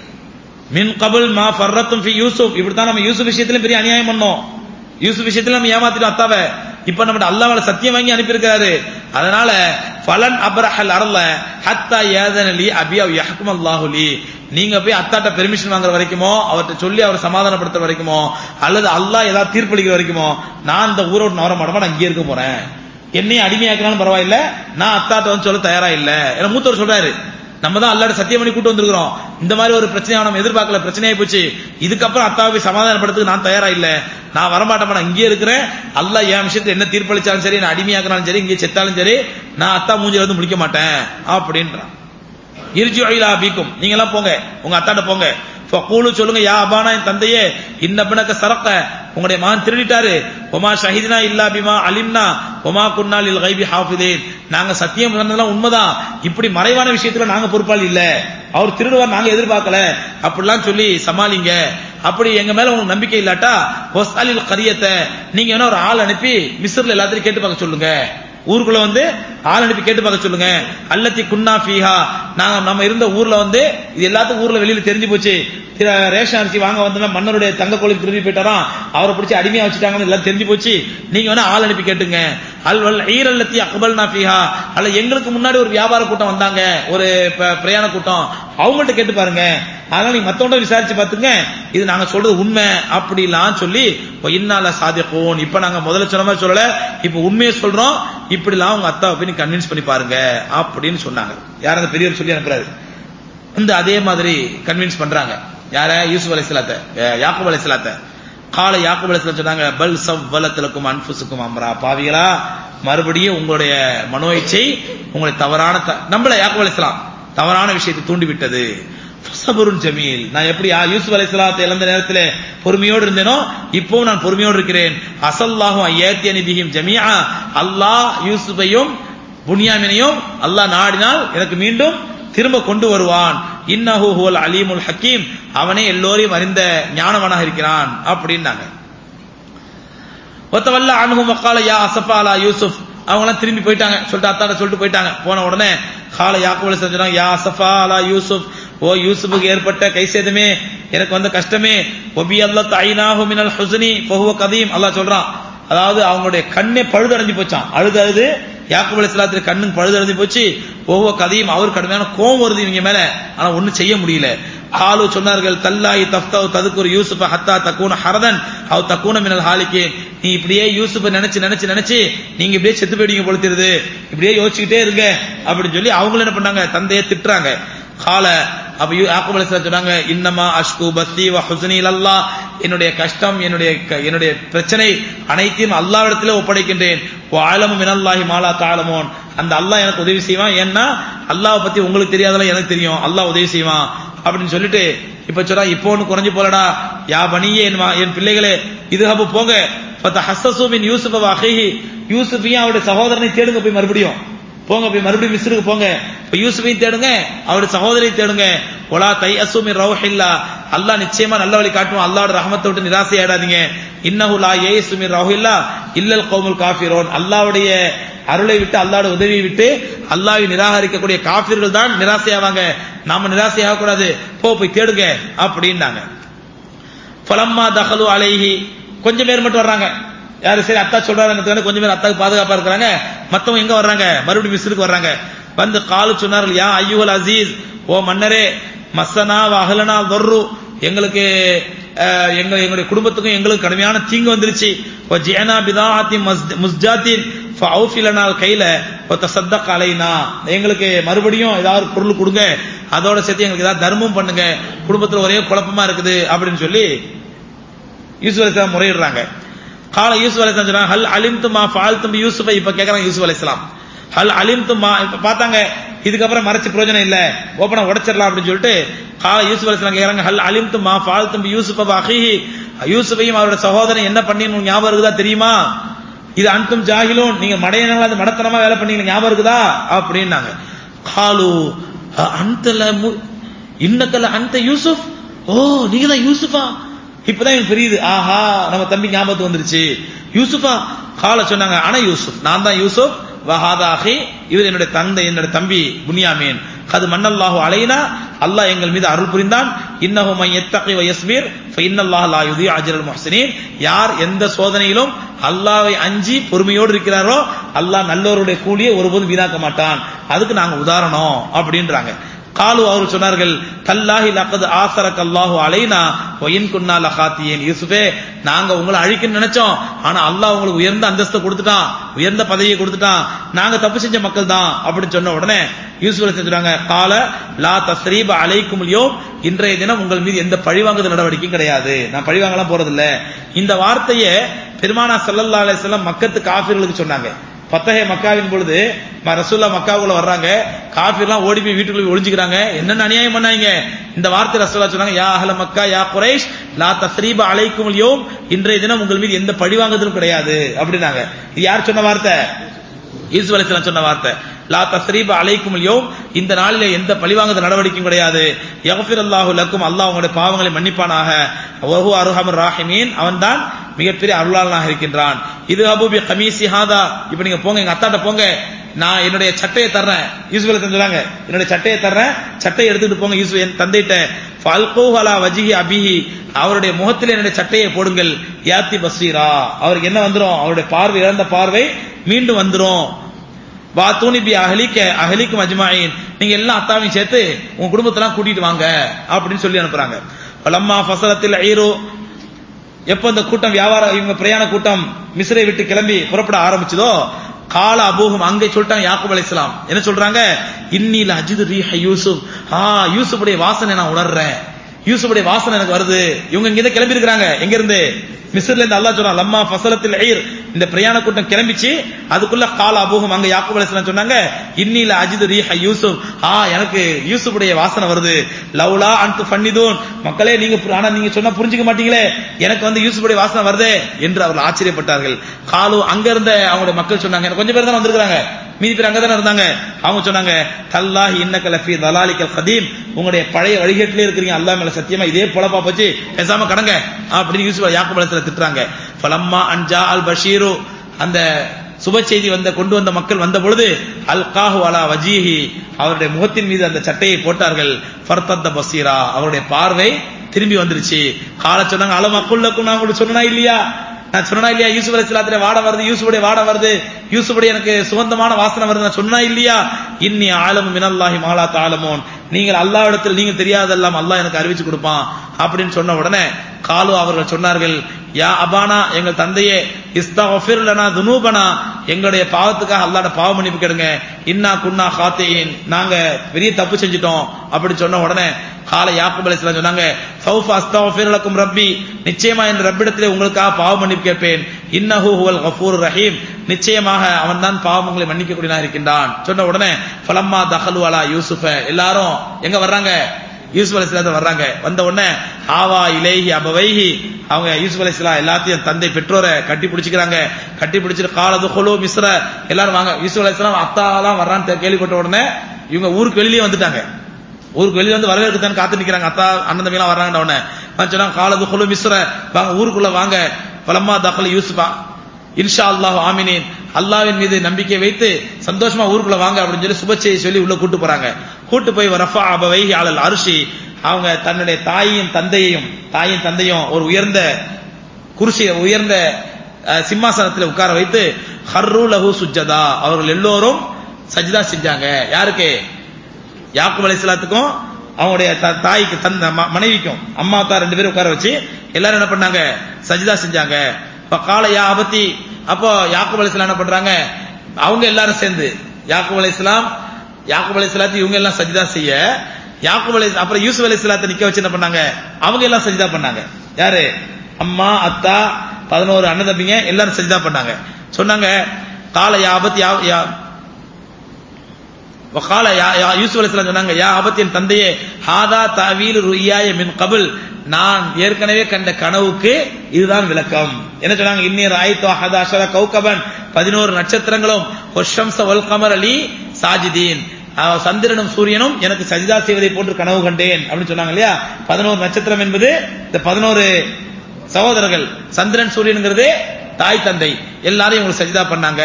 மின் கபுல் மா ஃபர்ரத்தும் ஃபி யூசுப் இப்படித்தான் நம்ம யூசுப் விஷயத்திலும் பெரிய அநியாயம் பண்ணோம் யூசுப் விஷயத்துல நம்ம ஏமாத்திட்டோம் அத்தாவை இப்ப நம்ம அல்லாவால சத்தியம் வாங்கி அனுப்பியிருக்கிறாரு அதனால பலன் அப்ரஹல் அரல ஹத்தா ஏதனலி அபி அவ் யஹ்கும் அல்லாஹுலி நீங்க போய் அத்தாட்ட பெர்மிஷன் வாங்குற வரைக்குமோ அவர்கிட்ட சொல்லி அவர் சமாதானப்படுத்துற வரைக்குமோ அல்லது அல்லாஹ் ஏதாவது தீர்ப்பளிக்கிற வரைக்குமோ நான் இந்த ஊரோட நவர மாட்டோமா நான் இங்கே இருக்க போறேன் என்னையும் அடிமையாக்கினாலும் பரவாயில்ல நான் அத்தாட்ட வந்து சொல்ல தயாரா இல்ல ஏன்னா மூத்தவர் சொல்றாரு நம்ம தான் அல்லாட சத்தியம் பண்ணி கூட்டு வந்திருக்கிறோம் இந்த மாதிரி ஒரு பிரச்சனையை நம்ம எதிர்பார்க்கல பிரச்சனையாயி போச்சு இதுக்கப்புறம் அத்தாவை சமாதானப்படுத்துக்கு நான் தயாரா இல்ல நான் வரமாட்டேன் நான் இங்கே இருக்கிறேன் அல்லா என் விஷயத்துல என்ன தீர்ப்பளிச்சாலும் சரி நான் அடிமையாக்கினாலும் சரி இங்கே செத்தாலும் சரி நான் அத்தா மூஞ்சில வந்து முடிக்க மாட்டேன் அப்படின்றான் இருஜி அயிலா பீக்கும் நீங்க எல்லாம் போங்க உங்க அத்தாட்ட போங்க ஃபக்கூலு சொல்லுங்க யா அபானா என் தந்தையே இன்ன பிணக்க சரக்க உங்களுடைய மகன் திருடிட்டாரு ஒமா ஷஹிதினா இல்லா பிமா அலிம்னா ஒமா குன்னால் இல் கைபி ஹாஃபிதேன் நாங்க சத்தியம் பண்ணதெல்லாம் உண்மைதான் இப்படி மறைவான விஷயத்துல நாங்க பொறுப்பாளி இல்ல அவர் திருடுவார் நாங்க எதிர்பார்க்கல அப்படிலாம் சொல்லி சமாளிங்க அப்படி எங்க மேல உங்களுக்கு நம்பிக்கை இல்லாட்டா ஒசாலில் கரியத்தை நீங்க வேணா ஒரு ஆள் அனுப்பி மிஸ்ர்ல எல்லாத்தையும் கேட்டு பார்க்க சொல்லுங்க ஊருக்குள்ள வந்து ஆள் அனுப்பி கேட்டு பார்க்க சொல்லுங்க அல்லத்தி குன்னா ஃபீஹா நாங்க நம்ம இருந்த ஊர்ல வந்து இது எல்லாத்துக்கும் ஊர்ல வெளியில தெரிஞ்சு போச்சு ரேஷன் அரிசி வாங்க வந்தோம்னா மன்னருடைய தங்க கோழி திரும்பி போயிட்டாராம் அவரை பிடிச்சி அடிமையா வச்சுட்டாங்கன்னு எல்லாம் தெரிஞ்சு போச்சு நீங்க வேணா ஆள் அனுப்பி கேட்டுங்க அல் வல் ஈரல்லத்தி அக்பல் நாஃபிஹா அல்ல எங்களுக்கு முன்னாடி ஒரு வியாபார கூட்டம் வந்தாங்க ஒரு பிரயாண கூட்டம் அவங்கள்ட்ட கேட்டு பாருங்க அதனால நீங்க மத்தவங்க விசாரிச்சு பாத்துங்க இது நாங்க சொல்றது உண்மை அப்படிலாம் சொல்லி இன்னால சாதிப்போம் இப்ப நாங்க முதல்ல சொன்ன மாதிரி சொல்லல இப்ப உண்மையை சொல்றோம் இப்படிலாம் உங்க அத்தாவை போய் நீ கன்வின்ஸ் பண்ணி பாருங்க அப்படின்னு சொன்னாங்க யார் அந்த பெரியவர் சொல்லி அனுப்புறாரு இந்த அதே மாதிரி கன்வின்ஸ் பண்றாங்க யார யூசுப் அலி சலாத்த யாக்குப் அலி சலாத்த கால யாக்குப் அலி சொன்னாங்க பல் சவ் வலத்திலக்கும் அன்புசுக்கும் அம்ரா பாவிகளா மறுபடியும் உங்களுடைய மனோ இச்சை உங்களை தவறான நம்மள யாக்குப் அலி தவறான விஷயத்தை தூண்டிவிட்டது சபருன் ஜமீல் நான் எப்படி யூசுப் அலி சலாத்தை இழந்த நேரத்தில் பொறுமையோடு இருந்தேனோ இப்போ நான் பொறுமையோடு இருக்கிறேன் அசல்லாஹும் ஐயாத்தி அனிபிஹிம் ஜமியா அல்லாஹ் யூசுஃபையும் புனியாமினையும் அல்லாஹ் நாடினால் எனக்கு மீண்டும் திரும்ப கொண்டு வருவான் இன்னஹு ஹுவல் அலீமுல் ஹக்கீம் அவனே எல்லோரையும் அறிந்த ஞானவனாக இருக்கிறான் அப்படின்னாங்க ஒத்தவல்ல அனுகு மக்கால யா அசஃபா அலா யூசுப் அவங்க எல்லாம் திரும்பி போயிட்டாங்க சொல்லிட்டு அத்தாட சொல்லிட்டு போயிட்டாங்க போன உடனே கால யாக்குவல செஞ்சாங்க யா அசஃபா அலா யூசுப் ஓ யூசுஃபுக்கு ஏற்பட்ட கை சேதமே எனக்கு வந்த கஷ்டமே ஒபி அல்லா தாயினாஹு மினல் ஹுஸ்னி ஃபஹுவ கதீம் அல்லாஹ் சொல்றான் அதாவது அவங்களுடைய கண்ணே பழுதடைஞ்சு போச்சான் அழுது அழுது யாக்குப் அலிஸ்லாத்துல கண்ணு பழுதடைஞ்சு போச்சு ஒவ்வொரு கதையும் அவர் கடுமையான கோவம் வருது இவங்க மேல ஆனா ஒண்ணும் செய்ய முடியல ஆலு சொன்னார்கள் தல்லாய் தஃப்தாவ் ததுக்குர் யூசுப் ஹத்தா தக்கூன ஹரதன் அவ் தக்கூன மினல் ஹாலிக்கு நீ இப்படியே யூசுப் நினைச்சு நினைச்சு நினைச்சு நீங்க இப்படியே செத்து போயிடுங்க பொழுத்திருது இப்படியே யோசிச்சுக்கிட்டே இருங்க அப்படின்னு சொல்லி அவங்களும் என்ன பண்ணாங்க தந்தையை திட்டுறாங்க கால அப்ப யாக்குப் அலிஸ்லாம் சொன்னாங்க இன்னமா அஷ்கு பஸ்தி வ ஹுஸ்னி அல்லா என்னுடைய கஷ்டம் என்னுடைய என்னுடைய பிரச்சனை அனைத்தையும் அல்லாவிடத்திலே ஒப்படைக்கின்றேன் ஆலமும் மினல்லாஹி மாலா தாளமோன் அந்த அல்லாஹ் எனக்கு உதவி செய்வான் ஏன்னா அல்லாஹ் பத்தி உங்களுக்கு தெரியாதெல்லாம் எனக்கு தெரியும் அல்லாஹ் உதவி செய்வான் அப்படின்னு சொல்லிட்டு இப்ப சொல்றா இப்போ ஒண்ணு குறைஞ்சு போலடா யா பனியே என் என் பிள்ளைகளே இது ஹபு போங்க ஹஸ்ஸசூமின் யூசுப் அஹிஹி யூசுஃபையும் அவருடைய சகோதரனை தேடுங்க போய் மறுபடியும் போங்க போய் மறுபடியும் மிஸ்ருக்கு போங்க இப்ப யூசுஃபையும் தேடுங்க அவருடைய சகோதரையும் தேடுங்க ஒலா தை அசூமி ரவுஹில்லா அல்லாஹ் நிச்சயமா நல்ல வழி காட்டுவோம் அல்லாவோட ரஹமத்தை விட்டு நிராசையாடாதீங்க இன்னஹு லா ஏசுமி ரவுஹில்லா இல்லல் கௌமுல் காஃபிரோன் அல்லாவுடைய அருளை விட்டு அல்லாவோட உதவியை விட்டு அல்லாவை நிராகரிக்கக்கூடிய காஃபிர்கள் தான் நிராசையாவாங்க நாம நிராசையாக கூடாது போ போய் தேடுங்க அப்படின்னாங்க ஃபலம்மா தஹலு அலைஹி கொஞ்சம் பேர் மட்டும் வர்றாங்க யாரு சரி அத்தா சொல்றாங்க கொஞ்சம் பேர் அத்தாக்கு பாதுகாப்பா இருக்கிறாங்க மத்தவங்க எங்க வர்றாங்க மறுபடியும் மிஸ்ருக்கு வர்றாங்க வந்து காலு சொன்னார்கள் யா ஐயுல் அசீஸ் ஓ மன்னரே மசனா அகலனா தொர்ரு எங்களுக்கு எங்க எங்களுடைய குடும்பத்துக்கும் எங்களுக்கு கடுமையான தீங்கு வந்துருச்சு ஜேனா பிதாத்தி முஸ்ஜாத்தின் ஃபவுஃபிலனால் கையில தசத்தக் அலைனா எங்களுக்கு மறுபடியும் ஏதாவது பொருள் கொடுங்க அதோட சேர்த்து எங்களுக்கு ஏதாவது தர்மம் பண்ணுங்க குடும்பத்துல ஒரே குழப்பமா இருக்குது அப்படின்னு சொல்லி யூசுப் முறையிடுறாங்க கால யூசுப் அலைஹிஸ்ஸலாம் சொன்னாங்க ஹல் அலிம்து மா ஃபால்தும் யூசுஃபை இப்ப கேக்குறாங்க யூசுப் அலைஹிஸ்ஸலாம் ஹல் அலிம்து மா இப்ப பார்த்தாங்க இதுக்கப்புறம் மறைச்சு பிரயோஜனம் இல்ல ஓபனா உடைச்சிடலாம் அப்படின்னு சொல்லிட்டு கால யூசுப் அலைஹிஸ்ஸலாம் கேக்குறாங்க ஹல் அலிம்து மா ஃபால்தும் யூசுஃப அஹிஹி யூசுஃபையும் அவரோட சகோதரன் என்ன பண்ணி ஞாபகம் இருக்குதா தெரியுமா இது அன்தும் ஜாகிலூன் நீங்க மடையனங்களா அந்த மடத்தனமா வேலை பண்ணீங்க ஞாபகம் இருக்குதா அப்படின்னாங்க காலு அந்தல இன்னக்கல அந்த யூசுப் ஓ நீங்க தான் யூசுஃபா இப்பதான் எனக்கு தெரியுது ஆஹா நம்ம தம்பி ஞாபகத்து வந்துருச்சு யூசுஃபா கால சொன்னாங்க ஆனா யூசுப் நான் தான் யூசுப் வஹாதாஹி இவர் என்னுடைய தந்தை என்னுடைய தம்பி புனியாமீன் அது மன்னல்லாஹு அலைனா அல்லாஹ் எங்கள் மீது அருள் புரிந்தான் இன்னஹு மை யத்தகி வ யஸ்பிர் ஃப இன்னல்லாஹ லா யுதி அஜ்ரல் முஹ்சினீன் யார் எந்த சோதனையிலும் அல்லாஹ்வை அஞ்சி பொறுமையோடு இருக்கிறாரோ அல்லாஹ் நல்லவருடைய கூலியை ஒருபோதும் வீணாக்க மாட்டான் அதுக்கு நாங்க உதாரணம் அப்படின்றாங்க காலு அவர் சொன்னார்கள் கல்லாஹி லக்கது ஆசரக் அல்லாஹு அலைனா ஒயின் குன்னா லஹாத்தியேன் யூசுஃபே நாங்க உங்களை அழிக்கணும்னு நினைச்சோம் ஆனா அல்லாஹ் உங்களுக்கு உயர்ந்த அந்தஸ்தை கொடுத்துட்டான் உயர்ந்த பதவியை கொடுத்துட்டான் நாங்க தப்பு செஞ்ச மக்கள் தான் அப்படின்னு சொன்ன உடனே யூசுஃப் செஞ்சுறாங்க கால லா தஸ்ரீப அலைக்கும் இன்றைய தினம் உங்கள் மீது எந்த பழிவாங்குதல் நடவடிக்கையும் கிடையாது நான் பழிவாங்கலாம் போறதில்ல இந்த வார்த்தையை பெருமானா சல்லல்லா அலைஹிஸ்ஸலாம் மக்கத்து காஃபிர்களுக்கு சொன்னாங்க பத்தகை மக்காவின் பொழுது ரசூல்லா மக்காவுக்குள்ள வர்றாங்க காஃபிர்லாம் ஓடி போய் வீட்டுக்குள்ள போய் ஒளிஞ்சுக்கிறாங்க என்னென்ன அநியாயம் பண்ணாங்க இந்த வார்த்தை ரசூல்லா சொன்னாங்க யா அஹல மக்கா யா குரைஷ் லா தஸ்ரீப அலைக்கும் யோம் இன்றைய தினம் உங்கள் மீது எந்த பழிவாங்குதலும் கிடையாது அப்படின்னாங்க இது யார் சொன்ன வார்த்தை ஈசு அலிஸ்லாம் சொன்ன வார்த்தை லா தஸ்ரீப அலைக்கும் யோம் இந்த நாளிலே எந்த பழிவாங்குதல் நடவடிக்கையும் கிடையாது யஃபிர் அல்லாஹு லக்கும் அல்லாஹ் உங்களுடைய பாவங்களை மன்னிப்பானாக வஹு அருஹமர் ராஹிமீன் அவன்தான் மிகப்பெரிய அருளாளனாக இருக்கின்றான் இது அபூபி கமீசி ஹாதா இப்ப நீங்க போங்க எங்க அத்தாட்ட போங்க நான் என்னுடைய சட்டையை தர்றேன் யூசுஃபுல சொல்றாங்க என்னுடைய சட்டையை தர்றேன் சட்டையை எடுத்துட்டு போங்க யூசு என் தந்தைட்ட ஃபல்கோஹலா வஜிஹி அபிஹி அவருடைய முகத்தில் என்னுடைய சட்டையை போடுங்கள் யாத்தி பஸ்ரீரா அவருக்கு என்ன வந்துரும் அவருடைய பார்வை இழந்த பார்வை மீண்டும் வந்துரும் வா தூணிபி அகலிக்க அகலிக்கும் அஜ்மாயின் நீங்க எல்லாம் அத்தாவையும் சேர்த்து உங்க குடும்பத்தெல்லாம் கூட்டிட்டு வாங்க அப்படின்னு சொல்லி அனுப்புறாங்க லம்மா ஃபசலத்தில் ஐரோ எப்ப இந்த கூட்டம் வியாபார இவங்க பிரயாண கூட்டம் மிஸ்ரை விட்டு கிளம்பி புறப்பட ஆரம்பிச்சதோ கால அபூகம் அங்கே சொல்லிட்டாங்க யாக்கூப் அலைஹிஸ்ஸலாம் என்ன சொல்றாங்க இன்னில அஜிது ரீஹ யூசுப் ஆ யூசுஃபுடைய வாசனை நான் உணர்றேன் யூசுஃபுடைய வாசனை எனக்கு வருது இவங்க இங்க கிளம்பி இருக்கிறாங்க எங்க இருந்து மிஸ்ர்ல இருந்து அல்லாஹ் சொல்றான் லம்மா ஃபசலத்தில் ஐர் இந்த பிரயாண கூட்டம் கிளம்பிச்சு அதுக்குள்ள கால அபூகம் அங்க யாக்கூப் அலைஹிஸ்ஸலாம் சொன்னாங்க இன்னில அஜிது ரீஹ யூசுப் ஆ எனக்கு யூசுஃபுடைய வாசனை வருது லவ்லா அன்து ஃபன்னிதூன் மக்களே நீங்க ஆனா நீங்க சொன்னா புரிஞ்சுக்க மாட்டீங்களே எனக்கு வந்து யூசுஃபுடைய வாசனை வருதே என்று அவர்கள் ஆச்சரியப்பட்டார்கள் காலு அங்க இருந்த அவங்களுடைய மக்கள் சொன்னாங்க எனக்கு கொஞ்சம் பேர் தான் வந்திருக்காங்க மீதி பேர் அங்கதானே இருந்தாங்க அவங்க சொன்னாங்க தல்லாஹ் இன்னக்க லஃபி தலாலிக்கல் கதீம் உங்களுடைய பழைய வழிகேட்டிலே இருக்கிறீங்க அல்லாஹ் மேல சத்தியமா இதே பொழப்பா போச்சு பேசாம கடங்க அப்படின்னு யூசுப் யாக்கூப் அலைஹிஸ்ஸலாம் திட்டுறாங்க ஃபலம்மா அன்ஜா அல் பஷீரு அந்த சுப செய்தி வந்த கொண்டு வந்த மக்கள் வந்த பொழுது அல் காஹு அலா வஜீஹி அவருடைய முகத்தின் மீது அந்த சட்டையை போட்டார்கள் ஃபர்தத்த பசீரா அவருடைய பார்வை திரும்பி வந்துருச்சு கால சொன்னாங்க அலம் அக்குள்ளக்கும் நான் உங்களுக்கு சொன்னா இல்லையா நான் சொன்னா இல்லையா யூசுப் அலைஹிஸ்ஸலாத்துடைய வாட வருது யூசுஃபுடைய வாட வருது யூசுஃபுடைய எனக்கு சுகந்தமான வாசனை வருது நான் சொன்னா இல்லையா இன்னி ஆலமு மினல்லாஹி மாலா தாலமோன் நீங்கள் அல்லாஹ்விடத்தில் நீங்க தெரியாதெல்லாம் அல்லாஹ் எனக்கு அறிவிச்சு கொடுப்பான் அப்படின்னு சொன்ன உடனே காலு அவர்கள் சொன்னார்கள் யா அபானா எங்கள் தந்தையே இஸ்தஃபிர் லனா துனூபனா எங்களுடைய பாவத்துக்காக அல்லாஹ்ட பாவ மன்னிப்பு கேளுங்க இன்னா குன்னா காத்தேயின் நாங்க பெரிய தப்பு செஞ்சிட்டோம் அப்படி சொன்ன உடனே கால யாக்கூப் அலைஹிஸ்ஸலாம் சொன்னாங்க சௌஃப அஸ்தஃபிர் லக்கும் ரப்பி நிச்சயமா என் ரப்பிடத்திலே உங்களுக்காக பாவ மன்னிப்பு கேட்பேன் இன்னஹு ஹுவல் கஃபூர் ரஹீம் நிச்சயமாக அவன் தான் பாவங்களை மன்னிக்கக்கூடியவனாக இருக்கின்றான் சொன்ன உடனே ஃபலம்மா தஹலு அலா யூசுஃப எல்லாரும் எங்க வர்றாங்க யூசுப் அலைஹிஸ்ஸலாம் வர்றாங்க வந்த உடனே ஆவா இலேஹி அபவைஹி அவங்க யூசுப் அலைஹிஸ்ஸலாம் எல்லாத்தையும் தந்தை பெற்றோரை கட்டி பிடிச்சிக்கிறாங்க கட்டி பிடிச்சிட்டு காலது ஹொலோ மிஸ்ர எல்லாரும் வாங்க யூசுப் அலைஹிஸ்ஸலாம் அத்தாலாம் வர்றான்னு கேள்விப்பட்ட உடனே இவங்க ஊருக்கு வெளியிலே வந்துட்டாங்க ஊருக்கு வெளியில வந்து வரவேற்கு தான் காத்து நிக்கிறாங்க அத்தா அண்ணன் தம்பி எல்லாம் வர்றாங்க உடனே சொன்னாங்க காலது ஹொலோ மிஸ்ர வாங்க ஊருக்குள்ள வாங்க பலம்மா தகல் யூசுஃபா இன்ஷா அல்லாஹ் ஆமினின் அல்லாவின் மீது நம்பிக்கை வைத்து சந்தோஷமா ஊருக்குள்ள வாங்க அப்படின்னு சொல்லி சுபச்செய்தி சொல்லி உள்ள கூட்டு போறாங்க கூட்டு போய் ரஃபா அபவை ஆளல் அரிசி அவங்க தன்னுடைய தாயையும் தந்தையையும் தாயும் தந்தையும் ஒரு உயர்ந்த குருசி உயர்ந்த சிம்மாசனத்தில் உட்கார வைத்து ஹர்ரு லஹு சுஜதா அவர்கள் எல்லோரும் சஜிதா செஞ்சாங்க யாருக்கு யாக்கூப் அலைஹிஸ்ஸலாத்துக்கும் அவங்களுடைய தாய்க்கு தந்த மனைவிக்கும் அம்மா தான் ரெண்டு பேரும் உட்கார வச்சு எல்லாரும் என்ன பண்ணாங்க சஜிதா செஞ்சாங்க இப்ப கால யா அபத்தி அப்போ யாக்கூப் அலைஹிஸ்ஸலாம் என்ன பண்றாங்க அவங்க எல்லாரும் சேர்ந்து யாக்கூப் அலைஹிஸ்ஸலாம் யாக்கூப் அலைஹிஸ்ஸலாத்து இவங்க எல்லாம் சஜிதா செய்ய யாக்கூப் அலை அப்புறம் யூசுப் அலைஹிஸ்ஸலாத்தை நிக்க வச்சு என்ன பண்ணாங்க அவங்க எல்லாம் சஜிதா பண்ணாங்க யாரு அம்மா அத்தா பதினோரு அண்ணன் தம்பிங்க எல்லாரும் சஜிதா பண்ணாங்க சொன்னாங்க கால யாபத் யா யா வகால யா யா யூசுப் அலைஹிஸ்ஸலாம் சொன்னாங்க யா ஆபத் என் தந்தையே ஹாதா தவீல் ருய்யாய மின் கபில் நான் ஏற்கனவே கண்ட கனவுக்கு இதுதான் விளக்கம் என்ன சொன்னாங்க இன்னியர் ஆயித்தோ ஹதா அஷர கௌகபன் பதினோரு நட்சத்திரங்களும் ஹொஷம்ச வல் கமர் அலி சாஜிதீன் அஹ் சந்திரனும் சூரியனும் எனக்கு சஜிதா செய்வதை போன்று கனவு கண்டேன் அப்படின்னு சொன்னாங்க இல்லையா பதினோரு நட்சத்திரம் என்பது இந்த பதினோரு சகோதரர்கள் சந்திரன் சூரியனுங்கிறது தாய் தந்தை எல்லாரையும் உங்களுக்கு சஜிதா பண்ணாங்க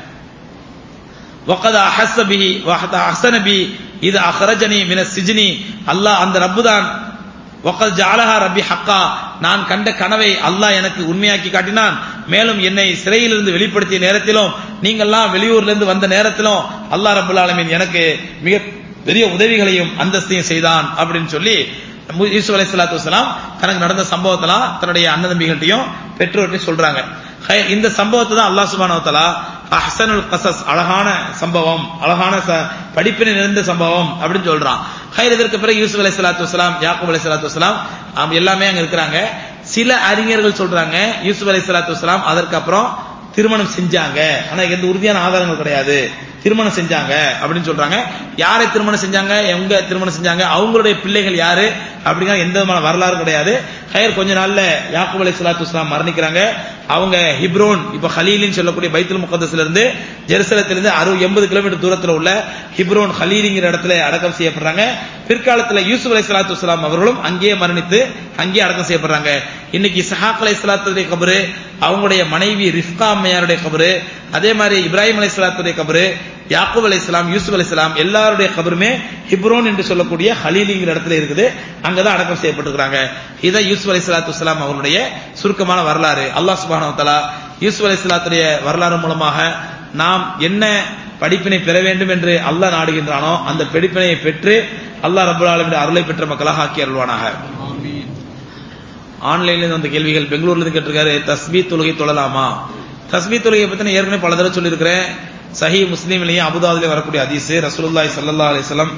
وقد احس به وقد احسن بي اذا اخرجني من السجن அல்லாஹ் அந்த ரப்பு தான் وقد جعلها ربي حقا நான் கண்ட கனவை அல்லாஹ் எனக்கு உண்மையாக்கி காட்டினான் மேலும் என்னை சிறையிலிருந்து வெளிப்படுத்திய நேரத்திலும் நீங்கள்லாம் வெளியூர்ல இருந்து வந்த நேரத்திலும் அல்லாஹ் ரப்பல் ஆலமீன் எனக்கு மிக பெரிய உதவிகளையும் அந்தஸ்தையும் செய்தான் அப்படின்னு சொல்லி யூசுப் அலைஹிஸ்ஸலாத்து வஸலாம் தனக்கு நடந்த சம்பவத்தெல்லாம் தன்னுடைய அண்ணன் தம்பிகள்ட்டையும் பெற்றோர்கிட்டையும் சொல்றாங்க ஹை- இந்த சம்பவத்தை தான் அல்லாஹ் சுப்ஹானஹு வ தஆலா அஹ்சனுல் கசஸ் அழகான சம்பவம் அழகான ச- படிப்பினை நிறைந்த சம்பவம் அப்படின்னு சொல்றான் ஹைர் இதற்கு பிறகு யூசுப் அலைஹிஸ்ஸலாத்து வஸலாம் யாக்கூப் அலைஹிஸ்ஸலாத்து வஸலாம் ஆம், எல்லாமே அங்க இருக்கிறாங்க சில அறிஞர்கள் சொல்றாங்க யூசுப் அலைஹிஸ்ஸலாத்து வஸலாம் அதற்கு அப்புறம் திருமணம் செஞ்சாங்க ஆனா எந்த உறுதியான ஆதாரங்கள் கிடையாது திருமணம் செஞ்சாங்க அப்படின்னு சொல்றாங்க யாரை திருமணம் செஞ்சாங்க எங்க திருமணம் செஞ்சாங்க அவங்களுடைய பிள்ளைகள் யாரு அப்படிங்கிற எந்த விதமான வரலாறு கிடையாது ஹயர் கொஞ்ச நாள்ல யாக்கூப் அலைஹி ஸலாத்து வஸலாம் மரணிக்கிறாங்க அவங்க ஹிப்ரோன் இப்ப ஹலீலின்னு சொல்லக்கூடிய பைத்துல் முகத்தஸ்ல இருந்து ஜெருசலத்திலிருந்து அறுபது எண்பது கிலோமீட்டர் தூரத்துல உள்ள ஹிப்ரோன் ஹலீலிங்கிற இடத்துல அடக்கம் செய்யப்படுறாங்க பிற்காலத்துல யூசுப் அலைஹி ஸலாத்து வஸலாம் அவர்களும் அங்கேயே மரணித்து அங்கேயே அடக்கம் செய்யப்படுறாங்க இன்னைக்கு இஸ்ஹாக் அலைஹி ஸலாத்துடைய கபரு அவங்களுடைய மனைவி ரிஃப்கா அம்மையாருடைய கபரு அதே மாதிரி இப்ராஹிம் அலைஹி ஸலாத்துடைய கபரு யாக்கூப் அலைஹிஸ்ஸலாம் யூசுப் அலைஹிஸ்ஸலாம் எல்லாருடைய கபருமே ஹிப்ரோன் என்று சொல்லக்கூடிய ஹலீலிங்கிற இடத்துல இருக்குது அங்கதான் அடக்கம் செய்யப்பட்டிருக்கிறாங்க இதை யூசுப் அலைஹிஸ்ஸலாத்து வஸலாம் அவருடைய சுருக்கமான வரலாறு அல்லாஹ் சுப்ஹானஹு வ தஆலா யூசுப் அலைஹிஸ்ஸலாத்துடைய வரலாறு மூலமாக நாம் என்ன படிப்பினை பெற வேண்டும் என்று அல்லாஹ் நாடுகின்றானோ அந்த படிப்பினையை பெற்று அல்லாஹ் ரப்பல் ஆலமீன் அருளை பெற்ற மக்களாக ஆக்கி அருள்வானாக ஆன்லைன்ல இருந்து வந்த கேள்விகள் பெங்களூர்ல இருந்து கேட்டிருக்காரு தஸ்பீ தொழுகை தொழலாமா தஸ்பீ தொழுகை பத்தி நான் ஏற்கனவே பல தடவை சொல்லியிருக்கிறேன் சஹி முஸ்லீம்லயும் அபுதாபிலையும் வரக்கூடிய ஹதீஸ் ரசூலுல்லாஹி ஸல்லல்லாஹு அலைஹி வஸல்லம்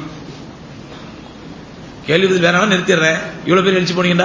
கேள்வி பதில் வேணாலும் நிறுத்திடுறேன் இவ்வளவு பேர் எழுச்சி போனீங்கடா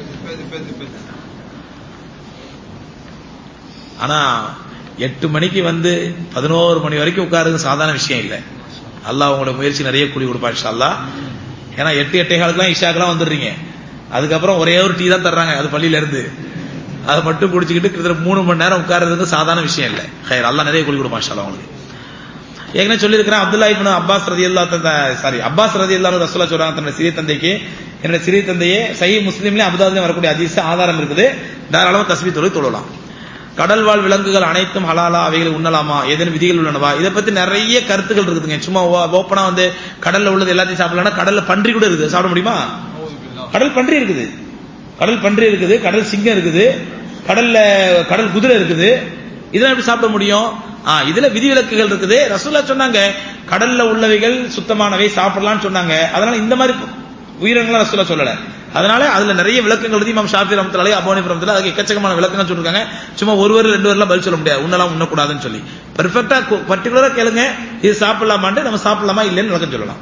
ஆனா எட்டு மணிக்கு வந்து பதினோரு மணி வரைக்கும் உட்காருறது சாதாரண விஷயம் இல்லை அல்லாஹ் உங்களோட முயற்சி நிறைய கூலி கொடுப்பா இன்ஷா அல்லாஹ் ஏன்னா எட்டு எட்டே காலுக்குலாம் இஷாக்கெல்லாம் வந்துடுறீங்க அதுக்கப்புறம் ஒரே ஒரு டீ தான் தர்றாங்க அது பள்ளியில இருந்து அதை மட்டும் குடிச்சுக்கிட்டு கிட்டத்தட்ட மூணு மணி நேரம் உட்கார்றது சாதாரண விஷயம் இல்லை ஹயர் அல்லாஹ் நிறைய கூலி கொடுப்பா இன்ஷா அல்லாஹ் உங்களுக்கு ஏற்கனவே சொல்லியிருக்கிறேன் அப்துல்லா இப்னு அப்பாஸ் ரதி அல்லா சாரி அப்பாஸ் ரதி அல்லா ரசூலா சொல்றாங்க தன்னுடைய சிறிய தந்தைக்கு என்னுடைய சிறிய தந்தையே சஹி முஸ்லீம்லயும் அபுதாபிலையும் வரக்கூடிய அதிச ஆதாரம் இருக்குது தாராளமா தஸ்மி தொழில் தொழலாம் கடல் வாழ் விலங்குகள் அனைத்தும் ஹலாலா அவைகளை உண்ணலாமா ஏதேனும் விதிகள் உள்ளனவா இதை பத்தி நிறைய கருத்துக்கள் இருக்குதுங்க சும்மா ஓப்பனா வந்து கடல்ல உள்ளது எல்லாத்தையும் சாப்பிடலாம் கடல்ல பன்றி கூட இருக்குது சாப்பிட முடியுமா கடல் பன்றி இருக்குது கடல் பன்றி இருக்குது கடல் சிங்கம் இருக்குது கடல்ல கடல் குதிரை இருக்குது இதெல்லாம் எப்படி சாப்பிட முடியும் ஆ இதுல விதிவிலக்குகள் இருக்குது ரசூல்லா சொன்னாங்க கடல்ல உள்ளவைகள் சுத்தமானவை சாப்பிடலாம்னு சொன்னாங்க அதனால இந்த மாதிரி உயிரினங்களும் ரசூல்லா சொல்லல அதனால அதுல நிறைய விளக்கங்கள் இருக்கு இமாம் ஷாஃபி ரஹமத்துல்லாஹி அபோனி ரஹமத்துல்லாஹி அதுக்கு எக்கச்சக்கமான விளக்கங்கள் சொல்லிருக்காங்க சும்மா ஒரு வரி ரெண்டு வரலாம் பதில் சொல்ல முடியாது உண்ணலாம் உண்ணக்கூடாதுன்னு சொல்லி பெர்ஃபெக்டா பர்டிகுலரா கேளுங்க இது சாப்பிடலாமான்ட்டு நம்ம சாப்பிடலாமா இல்லைன்னு விளக்கம் சொல்லலாம்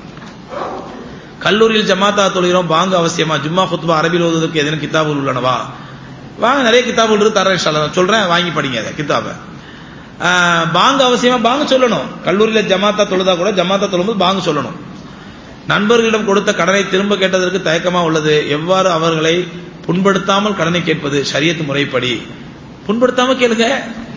கல்லூரியில் ஜமாத்தா தொழுகிறோம் பாங்க அவசியமா ஜும்மா குத்துபா அரபில் ஓதுவதற்கு எதனும் கிதாபுகள் உள்ளனவா வாங்க நிறைய கிதாபுகள் இருக்கு தரேன் இன்ஷா அல்லாஹ். சொல்றேன் வாங்கி படிங்க அதை கிதாபை ஆஹ், பாங்க அவசியமா பாங்க சொல்லணும் கல்லூரியில ஜமாத்தா தொழுதா கூட ஜமாத்தா தொழும்போது பாங்க சொல்லணும் நண்பர்களிடம் கொடுத்த கடனை திரும்ப கேட்டதற்கு தயக்கமா உள்ளது எவ்வாறு அவர்களை புண்படுத்தாமல் கடனை கேட்பது ஷரியத்து முறைப்படி புண்படுத்தாம கேளுங்க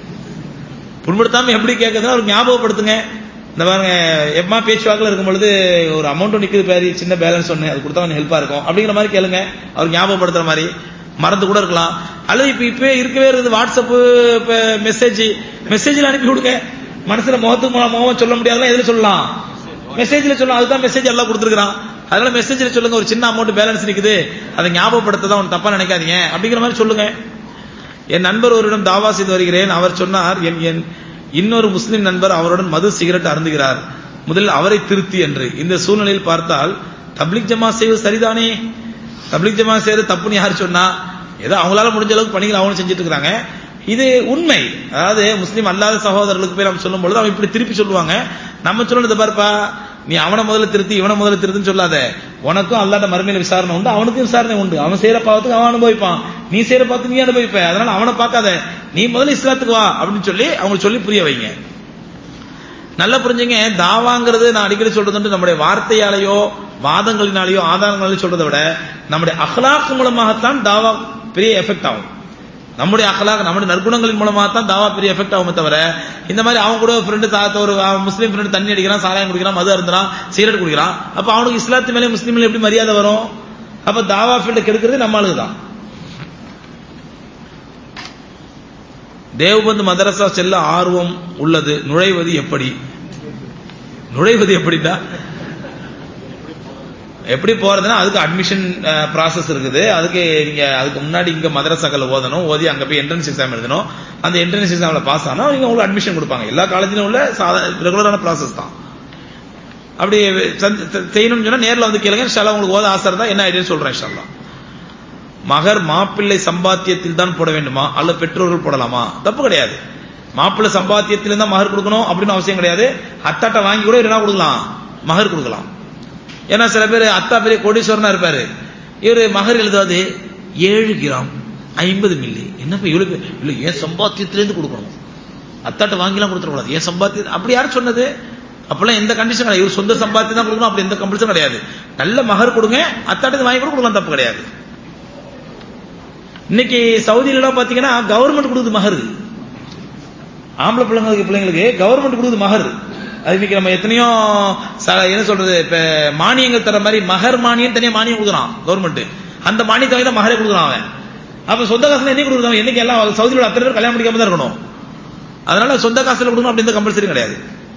புண்படுத்தாம எப்படி கேட்கறதுன்னா ஒரு ஞாபகப்படுத்துங்க இந்த பாருங்க எப்பமா பேச்சுவாக்கில் இருக்கும் பொழுது ஒரு அமௌண்ட் நிக்குது பேரி சின்ன பேலன்ஸ் ஒன்று அது கொடுத்தா கொஞ்சம் ஹெல்ப்பா இருக்கும் அப்படிங்கிற மாதிரி கேளுங்க அவர் ஞாபகப்படுத்துற மாதிரி மறந்து கூட இருக்கலாம் அல்லது இப்ப இப்பவே இருக்கவே இருக்குது வாட்ஸ்அப் மெசேஜ் மெசேஜில் அனுப்பி கொடுங்க மனசுல முகத்துக்கு முகம் முகம் சொல்ல முடியாதுலாம் எதுல சொல்லலாம் மெசேஜ்ல சொல்லலாம் அதுதான் மெசேஜ் எல்லாம் கொடுத்துருக்கான் அதனால மெசேஜ்ல சொல்லுங்க ஒரு சின்ன அமௌண்ட் பேலன்ஸ் நிக்குது அதை ஞாபகப்படுத்த தான் தப்பா நினைக்காதீங்க அப்படிங்கிற மாதிரி சொல்லுங்க என் நண்பர் ஒருவரிடம் தாவா செய்து வருகிறேன் அவர் சொன்னார் என் என் இன்னொரு முஸ்லிம் நண்பர் அவருடன் மது சிகரெட் அருந்துகிறார் முதலில் அவரை திருத்தி என்று இந்த சூழ்நிலையில் பார்த்தால் தப்லிக் ஜமா செய்வது சரிதானே தப்லிக் ஜமா செய்வது தப்புன்னு யார் சொன்னா ஏதோ அவங்களால முடிஞ்ச அளவுக்கு பணிகள் அவங்களும் செஞ்சுட்டு இருக்காங்க இது உண்மை அதாவது முஸ்லீம் அல்லாத சகோதரர்களுக்கு போய் நம்ம சொல்லும் பொழுது அவங்க இப்படி திருப்பி சொல்லுவாங்க நம்ம சொல்லணும் பாருப்பா நீ அவனை முதல்ல திருத்தி இவனை முதல்ல திருத்துன்னு சொல்லாத உனக்கும் அல்லாட்ட மறுமையில விசாரணை உண்டு அவனுக்கும் விசாரணை உண்டு அவன் செய்யற பாவத்துக்கு அவன் அனுபவிப்பான் நீ செய்யற பாவத்துக்கு நீ அனுபவிப்ப அதனால அவனை பார்க்காத நீ முதல்ல இஸ்லாத்துக்கு வா அப்படின்னு சொல்லி அவங்களுக்கு சொல்லி புரிய வைங்க நல்லா புரிஞ்சுங்க தாவாங்கிறது நான் அடிக்கடி சொல்றது வந்து நம்முடைய வார்த்தையாலேயோ வாதங்களினாலேயோ ஆதாரங்களாலேயோ சொல்றதை விட நம்முடைய அஹ்லாக் மூலமாகத்தான் தாவா பெரிய எஃபெக்ட் ஆகும் நம்முடைய அகலாக நம்முடைய நற்குணங்களின் மூலமாக தான் தாவா பெரிய எஃபெக்ட் ஆகுமே தவிர இந்த மாதிரி அவன் கூட ஃப்ரெண்டு தாத்த ஒரு அவன் முஸ்லீம் ஃப்ரெண்டு தண்ணி அடிக்கிறான் சாராயம் குடிக்கிறான் மது அருந்துறான் சிகரெட் குடிக்கிறான் அப்ப அவனுக்கு இஸ்லாத்து மேலே முஸ்லீம் மேலே எப்படி மரியாதை வரும் அப்ப தாவா ஃபீல்டு கெடுக்கிறது நம்ம ஆளுங்க தான் தேவபந்து மதரசா செல்ல ஆர்வம் உள்ளது நுழைவது எப்படி நுழைவது எப்படின்னா எப்படி போறதுன்னா அதுக்கு அட்மிஷன் ப்ராசஸ் இருக்குது அதுக்கு நீங்க அதுக்கு முன்னாடி இங்க மதரசாக்கள் ஓதணும் ஓதி அங்க போய் என்ட்ரன்ஸ் எக்ஸாம் எழுதணும் அந்த என்ட்ரன்ஸ் எக்ஸாம்ல பாஸ் ஆனா நீங்க உங்களுக்கு அட்மிஷன் கொடுப்பாங்க எல்லா காலேஜிலும் உள்ள ரெகுலரான ப்ராசஸ் தான் அப்படி செய்யணும்னு சொன்னா நேரில் வந்து கேளுங்க ஷாலா உங்களுக்கு ஓத ஆசை இருந்தா என்ன ஐடியா சொல்றேன் ஷாலா மகர் மாப்பிள்ளை சம்பாத்தியத்தில் தான் போட வேண்டுமா அல்ல பெற்றோர்கள் போடலாமா தப்பு கிடையாது மாப்பிள்ளை சம்பாத்தியத்தில் தான் மகர் கொடுக்கணும் அப்படின்னு அவசியம் கிடையாது அத்தாட்ட வாங்கி கூட என்ன கொடுக்கலாம் மகர் கொடுக்கலாம் ஏன்னா சில பேர் அத்தா பெரிய கோடீஸ்வரனா இருப்பாரு இவர் மகர் எழுதாது ஏழு கிராம் ஐம்பது மில்லி என்னப்பா இவ்வளவு இல்லை ஏன் சம்பாத்தியத்திலேருந்து கொடுக்கணும் அத்தாட்ட வாங்கிலாம் கொடுத்துடக்கூடாது ஏன் சம்பாத்தியம் அப்படி யார் சொன்னது அப்பெல்லாம் எந்த கண்டிஷன் கிடையாது இவர் சொந்த சம்பாத்தியம் தான் கொடுக்கணும் அப்படி எந்த கம்பல்சன் கிடையாது நல்ல மகர் கொடுங்க அத்தாட்டு வாங்கி கூட கொடுக்கலாம் தப்பு கிடையாது இன்னைக்கு சவுதியிலாம் பாத்தீங்கன்னா கவர்மெண்ட் கொடுக்குது மகர் ஆம்பளை பிள்ளைங்களுக்கு பிள்ளைங்களுக்கு கவர்மெண்ட் கொடுக்குது மகர் அது இன்னைக்கு நம்ம எத்தனையோ என்ன சொல்றது இப்ப மானியங்கள் தர மாதிரி மகர் மானியம் தனியா மானியம் கொடுக்குறான் கவர்மெண்ட் அந்த மானியத்தை வாங்கி தான் மகரே கொடுக்குறான் அவன் அப்ப சொந்த காசுல என்ன கொடுக்குறான் என்னைக்கு எல்லாம் சவுதியில் அத்தனை பேர் கல்யாணம் முடிக்காம தான் இருக்கணும் அதனால சொந்த காசுல கொடுக்கணும் அப்படி எந்த கம்பல்சரி கிடையாது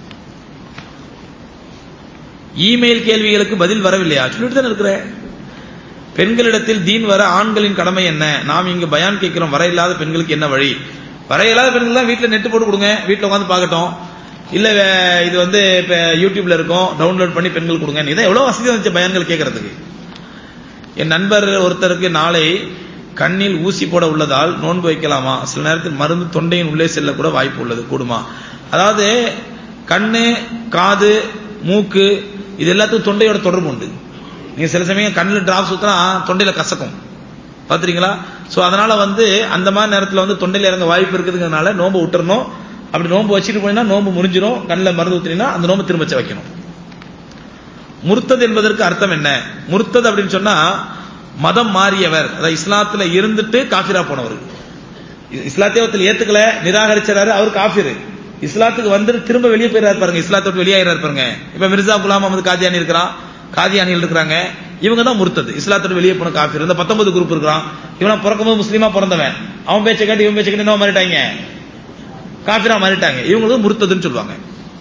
இமெயில் கேள்விகளுக்கு பதில் வரவில்லையா சொல்லிட்டு தான் இருக்கிறேன் பெண்களிடத்தில் தீன் வர ஆண்களின் கடமை என்ன நாம் இங்கு பயான் கேட்கிறோம் வர இல்லாத பெண்களுக்கு என்ன வழி வர இல்லாத பெண்கள் தான் வீட்டில் நெட் போட்டு கொடுங்க வீட்டில் உட்காந்து பார்க்கட்டும் இல்ல இது வந்து இப்ப யூடியூப்ல இருக்கும் டவுன்லோட் பண்ணி பெண்கள் கொடுங்க இதான் எவ்வளவு வசதி வந்துச்சு பயான்கள் கேட்கறதுக்கு என் நண்பர் ஒருத்தருக்கு நாளை கண்ணில் ஊசி போட உள்ளதால் நோன்பு வைக்கலாமா சில நேரத்தில் மருந்து தொண்டையின் உள்ளே செல்ல கூட வாய்ப்பு உள்ளது கூடுமா அதாவது கண்ணு காது மூக்கு இது எல்லாத்துக்கும் தொண்டையோட தொடர்பு உண்டு நீங்க சில சமயம் கண்ணில் டிராப்ஸ் ஊத்தினா தொண்டையில கசக்கும் பாத்துறீங்களா சோ அதனால வந்து அந்த மாதிரி நேரத்தில் வந்து தொண்டையில இறங்க வாய்ப்பு இருக்குதுங்கிறதுனால நோம்பு விட்டுறணும் அப்படி நோம்பு வச்சுட்டு போனா நோம்பு முடிஞ்சிடும் கண்ணில் மருந்து ஊத்தினா அந்த நோம்பு திரும்ப வைக்கணும் முர்த்தது என்பதற்கு அர்த்தம் என்ன முர்த்தது அப்படின்னு சொன்னா மதம் மாறியவர் அதாவது இஸ்லாத்துல இருந்துட்டு காஃபிரா போனவர் இஸ்லாத்தியத்தில் ஏத்துக்கல நிராகரிச்சாரு அவர் காஃபிரு இஸ்லாத்துக்கு வந்து திரும்ப வெளியே போயிடாரு பாருங்க இஸ்லாத்தோட வெளியாயிராரு பாருங்க இப்ப மிர்சா குலாம் அகமது காதியானி இருக்கிறான் காதியானிகள் இருக்கிறாங்க இவங்க தான் முர்த்தது இஸ்லாத்தோட வெளியே போன காஃபிர் இந்த பத்தொன்பது குரூப் இருக்கிறான் இவனா பிறக்கும்போது முஸ்லீமா பிறந்தவன் அவன் பேச்சை கேட்டு இவன் பேச்சை கேட்டு என்ன மாறிட்டாங்க காஃபிரா மாறிட்டாங்க இவங்களுக்கு முர்த்ததுன்னு சொல்லுவாங்க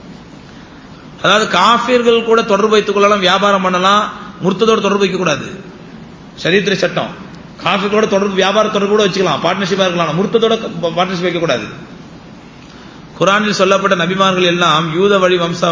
அதாவது காஃபிர்கள் கூட தொடர்பு வைத்துக் கொள்ளலாம் வியாபாரம் பண்ணலாம் முர்த்ததோட தொடர்பு வைக்க கூடாது சரீத்திர சட்டம் காஃபிகளோட தொடர்பு வியாபார தொடர்பு கூட வச்சுக்கலாம் பார்ட்னர்ஷிப்பா இருக்கலாம் முர்த்ததோட பார்ட்னர்ஷிப் வைக்க கூடாது குரானில் சொல்லப்பட்ட நபிமார்கள் எல்லாம் யூத வழி வம்ச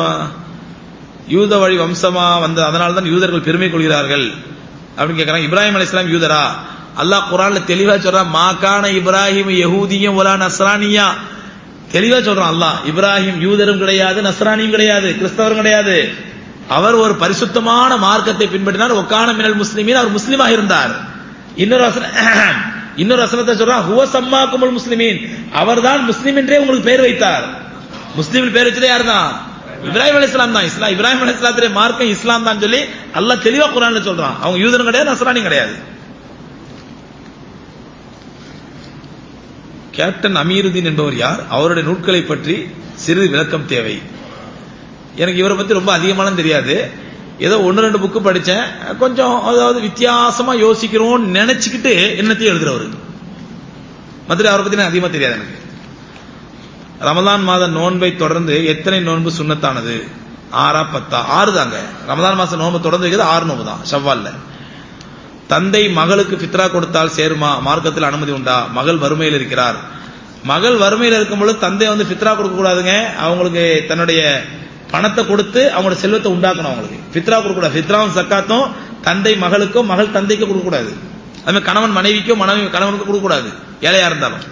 யூத வழி வம்சமா வந்த அதனால தான் யூதர்கள் பெருமை கொள்கிறார்கள் அப்படின்னு கேட்கறாங்க இப்ராஹிம் அலி இஸ்லாம் யூதரா அல்லாஹ் குரான்ல தெளிவா சொல்றான் மாக்கான இப்ராஹிம் யஹூதியும் ஒலா நஸ்ரானியா தெளிவா சொல்றான் அல்லாஹ் இப்ராஹிம் யூதரும் கிடையாது நஸ்ரானியும் கிடையாது கிறிஸ்தவரும் கிடையாது அவர் ஒரு பரிசுத்தமான மார்க்கத்தை பின்பற்றினார் ஒக்கான மினல் முஸ்லிமின் அவர் முஸ்லீமாக இருந்தார் இன்னொரு வசன இன்னொரு வசனத்தை சொல்றான் ஹுவ சம்மாக்குமல் முஸ்லிமீன் அவர் தான் முஸ்லிம் என்றே உங்களுக்கு பேர் வைத்தார் முஸ்லீம் பேர் வச்சதே யார் தான் இப்ராஹிம் அலி இஸ்லாம் தான் இஸ்லாம் இப்ராஹிம் அலி இஸ்லாத்துடைய மார்க்கம் இஸ்லாம் தான் சொல்லி அல்லாஹ் தெளிவா குரான்ல சொல்றான் அவங்க யூதரும் கிடையாது நஸ்ரானியும் கிடையாது கேப்டன் அமீருதீன் என்பவர் யார் அவருடைய நூட்களை பற்றி சிறிது விளக்கம் தேவை எனக்கு இவரை பத்தி ரொம்ப அதிகமாலாம் தெரியாது ஏதோ ஒன்று ரெண்டு புக்கு படிச்சேன் கொஞ்சம் அதாவது வித்தியாசமா யோசிக்கிறோம்னு நினைச்சுக்கிட்டு என்னத்தையும் எழுதுறவர் மதுரை அவரை பத்தி எனக்கு அதிகமா தெரியாது எனக்கு ரமதான் மாத நோன்பை தொடர்ந்து எத்தனை நோன்பு சுண்ணத்தானது ஆறா பத்தா ஆறு தாங்க ரமதான் மாசம் நோன்பு தொடர்ந்து வைக்கிறது ஆறு நோன்பு தான் செவ்வால்ல தந்தை மகளுக்கு பித்ரா கொடுத்தால் சேருமா மார்க்கத்தில் அனுமதி உண்டா மகள் வறுமையில் இருக்கிறார் மகள் வறுமையில் இருக்கும் பொழுது தந்தை வந்து பித்ரா கொடுக்க கூடாதுங்க அவங்களுக்கு தன்னுடைய பணத்தை கொடுத்து அவங்களோட செல்வத்தை உண்டாக்கணும் அவங்களுக்கு பித்ரா கொடுக்க கூடாது பித்ராவும் சக்காத்தும் தந்தை மகளுக்கோ மகள் தந்தைக்கோ கொடுக்க கூடாது அதுமாதிரி கணவன் மனைவிக்கோ மனைவி கணவனுக்கு கொடுக்க கூடாது ஏழையா இருந்தாலும்